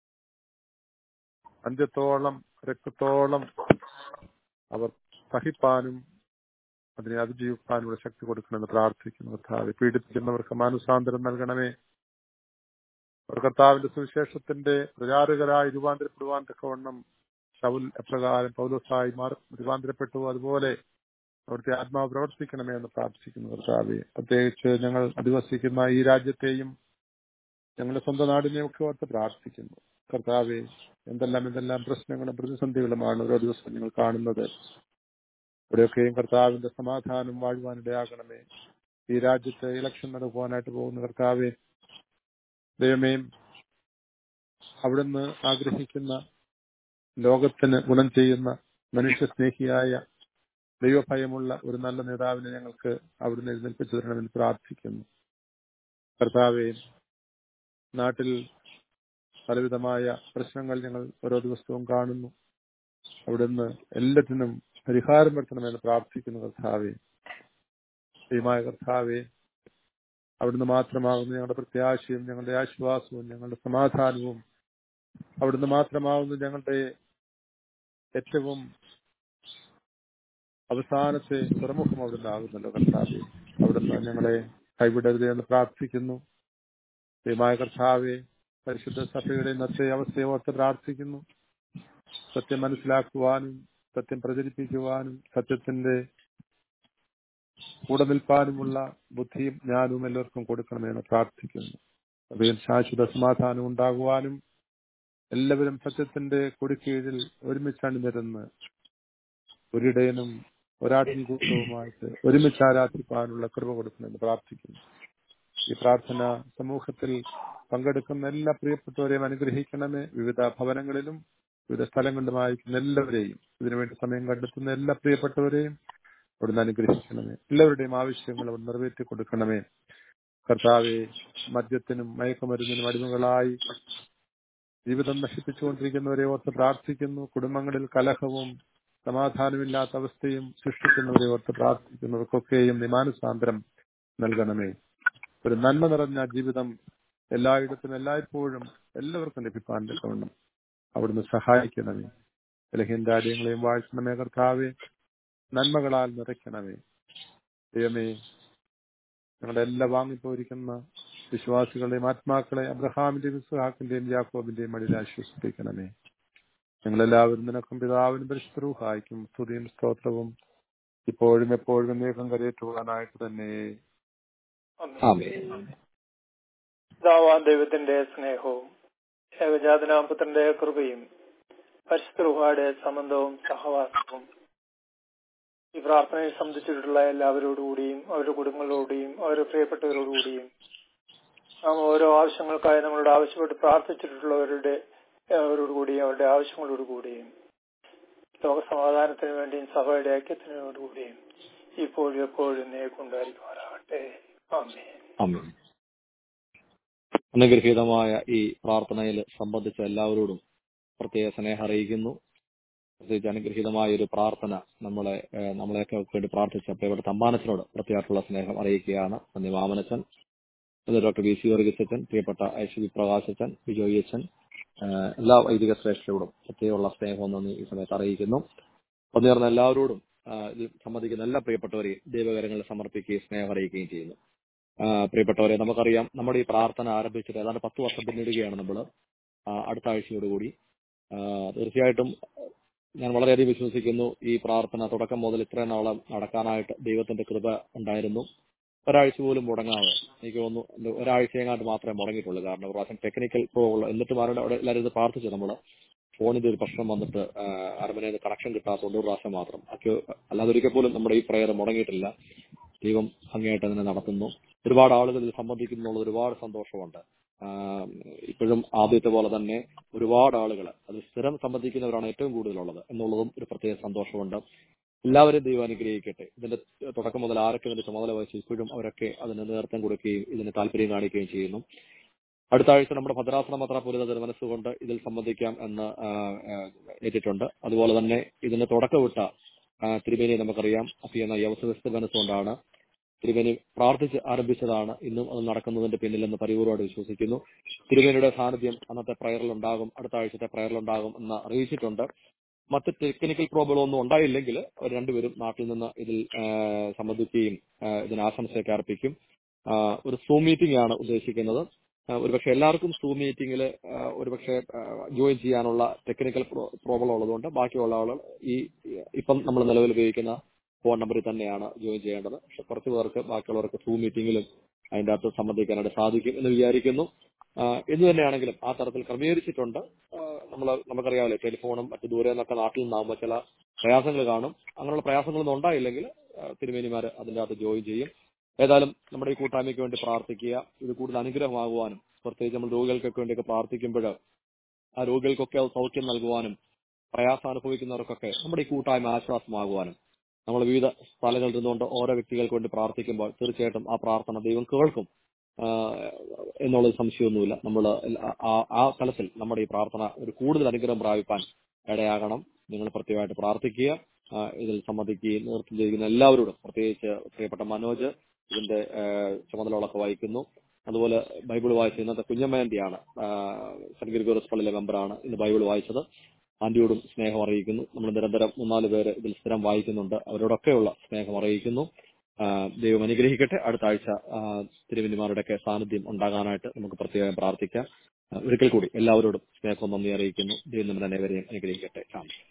അന്ത്യത്തോളം രക്തത്തോളം അവർ സഹിപ്പാനും അതിനെ അതിജീവിക്കാനുള്ള ശക്തി കൊടുക്കണമെന്ന് പ്രാർത്ഥിക്കുന്നു കർത്താവ് പീഡിപ്പിക്കുന്നവർക്ക് മാനുസാന്തരം നൽകണമേ അവർ കർത്താവിന്റെ സുവിശേഷത്തിന്റെ പ്രചാരകരായി രൂപാന്തരപ്പെടുവാൻ തക്കവണ്ണം ശൗൽ എപ്രകാരം പൗലോസായി മാറി രൂപാന്തരപ്പെട്ടു അതുപോലെ അവിടുത്തെ ആത്മാവ് പ്രവർത്തിക്കണമേ എന്ന് പ്രാർത്ഥിക്കുന്നു കർത്താവെ പ്രത്യേകിച്ച് ഞങ്ങൾ അധിവസിക്കുന്ന ഈ രാജ്യത്തെയും ഞങ്ങളുടെ സ്വന്തം നാടിനെയും ഒക്കെ ഓർത്ത് പ്രാർത്ഥിക്കുന്നു കർത്താവെ എന്തെല്ലാം എന്തെല്ലാം പ്രശ്നങ്ങളും പ്രതിസന്ധികളുമാണ് ഓരോ ദിവസവും ഞങ്ങൾ കാണുന്നത് ഇവിടെയൊക്കെയും കർത്താവിന്റെ സമാധാനം വാഴുവാനിടയാകണമേ ഈ രാജ്യത്ത് ഇലക്ഷൻ നടക്കുവാനായിട്ട് പോകുന്ന കർത്താവെ ദൈവമേ അവിടുന്ന് ആഗ്രഹിക്കുന്ന ലോകത്തിന് ഗുണം ചെയ്യുന്ന മനുഷ്യസ്നേഹിയായ ദൈവഭയമുള്ള ഒരു നല്ല നേതാവിനെ ഞങ്ങൾക്ക് അവിടുന്ന് എഴുന്നേൽപ്പിച്ചു തരണമെന്ന് പ്രാർത്ഥിക്കുന്നു കർത്താവെ നാട്ടിൽ പലവിധമായ പ്രശ്നങ്ങൾ ഞങ്ങൾ ഓരോ ദിവസവും കാണുന്നു അവിടുന്ന് എല്ലാത്തിനും പരിഹാരം വരുത്തണമെന്ന് പ്രാർത്ഥിക്കുന്നു കർത്താവെ ദൈവമായ കർത്താവെ അവിടുന്ന് മാത്രമാകുന്നു ഞങ്ങളുടെ പ്രത്യാശയും ഞങ്ങളുടെ ആശ്വാസവും ഞങ്ങളുടെ സമാധാനവും അവിടുന്ന് മാത്രമാവുന്നു ഞങ്ങളുടെ ഏറ്റവും അവസാനത്തെ തുറമുഖം അവിടുന്ന് ആകുന്നല്ലോ കർത്താവെ അവിടുന്ന് ഞങ്ങളെ കൈവിടരുത് എന്ന് പ്രാർത്ഥിക്കുന്നു ദൈവമായ കർത്താവെ പരിശുദ്ധ സഭയുടെ ഇന്നത്തെ അവസ്ഥയെ ഓർത്ത് പ്രാർത്ഥിക്കുന്നു സത്യം മനസ്സിലാക്കുവാനും സത്യം പ്രചരിപ്പിക്കുവാനും സത്യത്തിന്റെ കൂടെ നിൽപ്പാനുമുള്ള ബുദ്ധിയും ജ്ഞാനവും എല്ലാവർക്കും കൊടുക്കണമെന്ന് പ്രാർത്ഥിക്കുന്നു അവയിൽ ശാശ്വത സമാധാനം ഉണ്ടാകുവാനും എല്ലാവരും സത്യത്തിന്റെ കൊടിക്കീഴിൽ ഒരുമിച്ച് അണിനിരന്ന് ഒരിടയനും ഒരാട്ടിൻകൂട്ടവുമായിട്ട് ഒരുമിച്ച് ആരാധിപ്പാനുള്ള കൃപ കൊടുക്കണമെന്ന് പ്രാർത്ഥിക്കുന്നു ഈ പ്രാർത്ഥന സമൂഹത്തിൽ പങ്കെടുക്കുന്ന എല്ലാ പ്രിയപ്പെട്ടവരെയും അനുഗ്രഹിക്കണമേ വിവിധ ഭവനങ്ങളിലും വിവിധ സ്ഥലങ്ങളിലുമായിരിക്കുന്ന എല്ലാവരെയും ഇതിനുവേണ്ടി സമയം കണ്ടെത്തുന്ന എല്ലാ പ്രിയപ്പെട്ടവരെയും അവിടുന്ന് അനുഗ്രഹിക്കണമേ എല്ലാവരുടെയും ആവശ്യങ്ങൾ അവിടെ നിറവേറ്റി കൊടുക്കണമേ കർത്താവെ മദ്യത്തിനും മയക്കുമരുന്നിനും അടിമകളായി ജീവിതം നശിപ്പിച്ചുകൊണ്ടിരിക്കുന്നവരെ ഓർത്ത് പ്രാർത്ഥിക്കുന്നു കുടുംബങ്ങളിൽ കലഹവും സമാധാനമില്ലാത്ത അവസ്ഥയും സൃഷ്ടിക്കുന്നവരെ ഓർത്ത് പ്രാർത്ഥിക്കുന്നവർക്കൊക്കെയും നിമാനുസാന്തരം നൽകണമേ ഒരു നന്മ നിറഞ്ഞ ജീവിതം എല്ലായിടത്തും എല്ലായ്പ്പോഴും എല്ലാവർക്കും ലഭിക്കാൻ തക്കവണ്ണം അവിടുന്ന് സഹായിക്കണമേ ബലഹീനരാജ്യങ്ങളെയും വാഴ്ത്തണമേ കർത്താവെ നന്മകളാൽ നിറയ്ക്കണമേ ദൈവമേ ഞങ്ങളുടെ എല്ലാ വാങ്ങിപ്പോയിരിക്കുന്ന വിശ്വാസികളുടെയും ആത്മാക്കളെ അബ്രഹാമിന്റെയും ഇസ്ഹാക്കിന്റെയും യാക്കോബിന്റെയും മടിയിൽ ആശ്വസിപ്പിക്കണമേ ഞങ്ങളെല്ലാവരും നിനക്കും പിതാവിനും പരിശുദ്ധരൂഹായിക്കും സ്തുതിയും സ്തോത്രവും ഇപ്പോഴും എപ്പോഴും നീക്കം കരയേറ്റുവാനായിട്ട് തന്നെ ആമേൻ പിതാവാൻ ദൈവത്തിന്റെ സ്നേഹവും ഏകജാതനാപുത്രന്റെ കൃപയും പരിശുദ്ധയുടെ സംബന്ധവും സഹവാസവും ഈ പ്രാർത്ഥനയെ സംബന്ധിച്ചിട്ടുള്ള എല്ലാവരോടുകൂടിയും അവരുടെ കുടുംബങ്ങളോടുകൂടിയും അവരുടെ പ്രിയപ്പെട്ടവരോടുകൂടിയും നാം ഓരോ ആവശ്യങ്ങൾക്കായി നമ്മളോട് ആവശ്യപ്പെട്ട് പ്രാർത്ഥിച്ചിട്ടുള്ളവരുടെ അവരോടുകൂടിയും അവരുടെ ആവശ്യങ്ങളോടുകൂടിയും ലോകസമാധാനത്തിന് വേണ്ടിയും സഭയുടെ ഐക്യത്തിനോടുകൂടിയും ഇപ്പോഴും എപ്പോഴും നേക്കൊണ്ടായിരിക്കുമാറാകട്ടെ ആമേ ആമേൻ അനുഗ്രഹീതമായ ഈ പ്രാർത്ഥനയിൽ സംബന്ധിച്ച എല്ലാവരോടും പ്രത്യേക സ്നേഹം അറിയിക്കുന്നു പ്രത്യേകിച്ച് അനുഗ്രഹീതമായ ഒരു പ്രാർത്ഥന നമ്മളെ ഏഹ് നമ്മളെയൊക്കെ വേണ്ടി പ്രാർത്ഥിച്ച പ്രിയപ്പെട്ട തമ്പാനച്ചനോട് പ്രത്യേകമായിട്ടുള്ള സ്നേഹം അറിയിക്കുകയാണ് നന്ദി വാമനച്ചൻ അത് ഡോക്ടർ വി സി വർഗീസച്ചൻ പ്രിയപ്പെട്ട ഐശ്വരി പ്രകാശച്ചൻ ബിജോയി അച്ഛൻ ഏഹ് എല്ലാ വൈദിക ശ്രേഷ്ഠരോടും പ്രത്യേകമുള്ള സ്നേഹം നന്ദി ഈ സമയത്ത് അറിയിക്കുന്നു ഒന്നേർന്ന എല്ലാവരോടും ആഹ് ഇതിൽ സംബന്ധിക്കുന്ന എല്ലാ പ്രിയപ്പെട്ടവരെയും ദൈവകരങ്ങളിൽ സമർപ്പിക്കുകയും സ്നേഹം അറിയിക്കുകയും ചെയ്യുന്നു ആഹ് പ്രിയപ്പെട്ടവരെ നമുക്കറിയാം നമ്മുടെ ഈ പ്രാർത്ഥന ആരംഭിച്ചിട്ട് ഏതാണ്ട് പത്ത് വർഷം പിന്നിടുകയാണ് നമ്മൾ അടുത്ത ആഴ്ചയോടുകൂടി ആഹ് തീർച്ചയായിട്ടും ഞാൻ വളരെയധികം വിശ്വസിക്കുന്നു ഈ പ്രാർത്ഥന തുടക്കം മുതൽ ഇത്രയും നാളം നടക്കാനായിട്ട് ദൈവത്തിന്റെ കൃപ ഉണ്ടായിരുന്നു ഒരാഴ്ച പോലും മുടങ്ങാതെ എനിക്ക് തോന്നുന്നു ഒരു ഒരാഴ്ചയെങ്ങാണ്ട് മാത്രമേ മുടങ്ങിയിട്ടുള്ളൂ കാരണം ഒരു പ്രാവശ്യം ടെക്നിക്കൽ പ്രോബ്ലം എന്നിട്ടും അവരുടെ അവിടെ എല്ലാവരും ഇത് പ്രാർത്ഥിച്ചു നമ്മൾ ഫോണിന്റെ ഒരു പ്രശ്നം വന്നിട്ട് അരമനയിൽ കണക്ഷൻ കിട്ടാത്തതുകൊണ്ട് ഒരു പ്രാവശ്യം മാത്രം ഒക്കെ അല്ലാതെ ഒരിക്കൽ പോലും നമ്മുടെ ഈ പ്രയർ മുടങ്ങിയിട്ടില്ല ദൈവം ഭംഗിയായിട്ട് അതിനെ നടത്തുന്നു ഒരുപാട് ആളുകൾ ഇത് സംബന്ധിക്കുന്നുള്ള ഒരുപാട് സന്തോഷമുണ്ട് ആഹ് ഇപ്പോഴും ആദ്യത്തെ പോലെ തന്നെ ഒരുപാട് ആളുകൾ അത് സ്ഥിരം സംബന്ധിക്കുന്നവരാണ് ഏറ്റവും കൂടുതലുള്ളത് എന്നുള്ളതും ഒരു പ്രത്യേക സന്തോഷമുണ്ട് എല്ലാവരും ദൈവം അനുഗ്രഹിക്കട്ടെ ഇതിന്റെ തുടക്കം മുതൽ ആരൊക്കെ ഇതിന്റെ ചുമതല വഹിച്ചു ഇപ്പോഴും അവരൊക്കെ അതിന് നേതൃത്വം കൊടുക്കുകയും ഇതിന് താല്പര്യം കാണിക്കുകയും ചെയ്യുന്നു അടുത്ത ആഴ്ച നമ്മുടെ ഭദ്രാസന മത്ര മനസ്സുകൊണ്ട് ഇതിൽ സംബന്ധിക്കാം എന്ന് ആഹ്, ആഹ്, ഏറ്റിട്ടുണ്ട് അതുപോലെ തന്നെ ഇതിന് തുടക്കമിട്ട ആഹ്, തിരുമേനി നമുക്കറിയാം അപ്പിയെന്ന യവസവസ്ഥ മനസ്സുകൊണ്ടാണ് തിരുമേനി പ്രാർത്ഥിച്ച് ആരംഭിച്ചതാണ് ഇന്നും അത് നടക്കുന്നതിന്റെ പിന്നിലെന്ന് പരിപൂർവ്വമായിട്ട് വിശ്വസിക്കുന്നു തിരുമേനിയുടെ സാന്നിധ്യം അന്നത്തെ പ്രയറിൽ ഉണ്ടാകും അടുത്ത ആഴ്ചത്തെ പ്രയറിൽ ഉണ്ടാകും എന്ന് അറിയിച്ചിട്ടുണ്ട് മറ്റ് ടെക്നിക്കൽ പ്രോബ്ലം ഒന്നും ഉണ്ടായില്ലെങ്കിൽ അവർ രണ്ടുപേരും നാട്ടിൽ നിന്ന് ഇതിൽ ആ, സംബന്ധിക്കുകയും ആ, ഇതിന് ആശംസയൊക്കെ അർപ്പിക്കും ആ, ഒരു സൂം മീറ്റിംഗ് ആണ് ഉദ്ദേശിക്കുന്നത് ആ, ഒരുപക്ഷെ എല്ലാവർക്കും സൂം മീറ്റിംഗിൽ ഒരുപക്ഷെ ജോയിൻ ചെയ്യാനുള്ള ടെക്നിക്കൽ പ്രോബ്ലം ഉള്ളതുകൊണ്ട് ബാക്കിയുള്ള ആളുകൾ ഈ ഇപ്പം നമ്മൾ നിലവിൽ ഉപയോഗിക്കുന്ന ഫോൺ നമ്പറിൽ തന്നെയാണ് ജോയിൻ ചെയ്യേണ്ടത് പക്ഷെ കുറച്ച് പേർക്ക് ബാക്കിയുള്ളവർക്ക് സൂം മീറ്റിംഗിലും അതിന്റെ അകത്ത് സംബന്ധിക്കാനായിട്ട് സാധിക്കും എന്ന് വിചാരിക്കുന്നു ആ, എന്ത് തന്നെയാണെങ്കിലും ആ തരത്തിൽ ക്രമീകരിച്ചിട്ടുണ്ട് നമ്മൾ നമുക്കറിയാമല്ലോ ടെലിഫോണും മറ്റു ദൂരെ നിന്നൊക്കെ നാട്ടിൽ നിന്നാകുമ്പോൾ ചില പ്രയാസങ്ങൾ കാണും അങ്ങനെയുള്ള പ്രയാസങ്ങളൊന്നും ഉണ്ടായില്ലെങ്കിൽ ആ, തിരുമേനിമാർ അതിന്റെ അകത്ത് ജോയിൻ ചെയ്യും ഏതായാലും നമ്മുടെ ഈ കൂട്ടായ്മയ്ക്ക് വേണ്ടി പ്രാർത്ഥിക്കുക ഇത് കൂടുതൽ അനുഗ്രഹമാകുവാനും പ്രത്യേകിച്ച് നമ്മൾ രോഗികൾക്കൊക്കെ വേണ്ടിയൊക്കെ പ്രാർത്ഥിക്കുമ്പോൾ ആ രോഗികൾക്കൊക്കെ അത് സൗഖ്യം നൽകുവാനും പ്രയാസം അനുഭവിക്കുന്നവർക്കൊക്കെ നമ്മുടെ ഈ കൂട്ടായ്മ ആശ്വാസമാകുവാനും നമ്മൾ വിവിധ സ്ഥലങ്ങളിൽ നിന്നുകൊണ്ട് ഓരോ വ്യക്തികൾക്ക് വേണ്ടി പ്രാർത്ഥിക്കുമ്പോൾ തീർച്ചയായിട്ടും ആ പ്രാർത്ഥന ദൈവം കേൾക്കും ആഹ് എന്നുള്ളത് സംശയമൊന്നുമില്ല നമ്മൾ ആ തലത്തിൽ നമ്മുടെ ഈ പ്രാർത്ഥന ഒരു കൂടുതൽ അനുഗ്രഹം പ്രാപിപ്പാൻ ഇടയാകണം നിങ്ങൾ പ്രത്യേകമായിട്ട് പ്രാർത്ഥിക്കുക ആഹ് ഇതിൽ സംബന്ധിക്കുകയും നേതൃത്വം ചെയ്യുന്ന എല്ലാവരോടും പ്രത്യേകിച്ച് പ്രിയപ്പെട്ട മനോജ് ഇതിന്റെ ആഹ് ചുമതലകളൊക്കെ വഹിക്കുന്നു അതുപോലെ ബൈബിൾ വായിച്ച ഇന്നത്തെ കുഞ്ഞമ്മേന്റെയാണ് സെന്റ് ഗ്രിഗോറസ് പള്ളിയിലെ മെമ്പറാണ് ഇന്ന് ബൈബിൾ വായിച്ചത് ആന്റിയോടും സ്നേഹം അറിയിക്കുന്നു നമ്മൾ നിരന്തരം മൂന്നാല് പേര് ഇതിൽ സ്ഥിരം വായിക്കുന്നുണ്ട് അവരോടൊക്കെയുള്ള സ്നേഹം അറിയിക്കുന്നു ആ, ദൈവം അനുഗ്രഹിക്കട്ടെ അടുത്ത ആഴ്ച ആ, തിരുവന്യമാരുടെയൊക്കെ സാന്നിധ്യം ഉണ്ടാകാനായിട്ട് നമുക്ക് പ്രത്യേകം പ്രാർത്ഥിക്കാം ആ, ഒരിക്കൽ കൂടി എല്ലാവരോടും സ്നേഹം നന്ദി അറിയിക്കുന്നു ദൈവം നമ്മുടെ അനേവരെയും അനുഗ്രഹിക്കട്ടെ ആമേൻ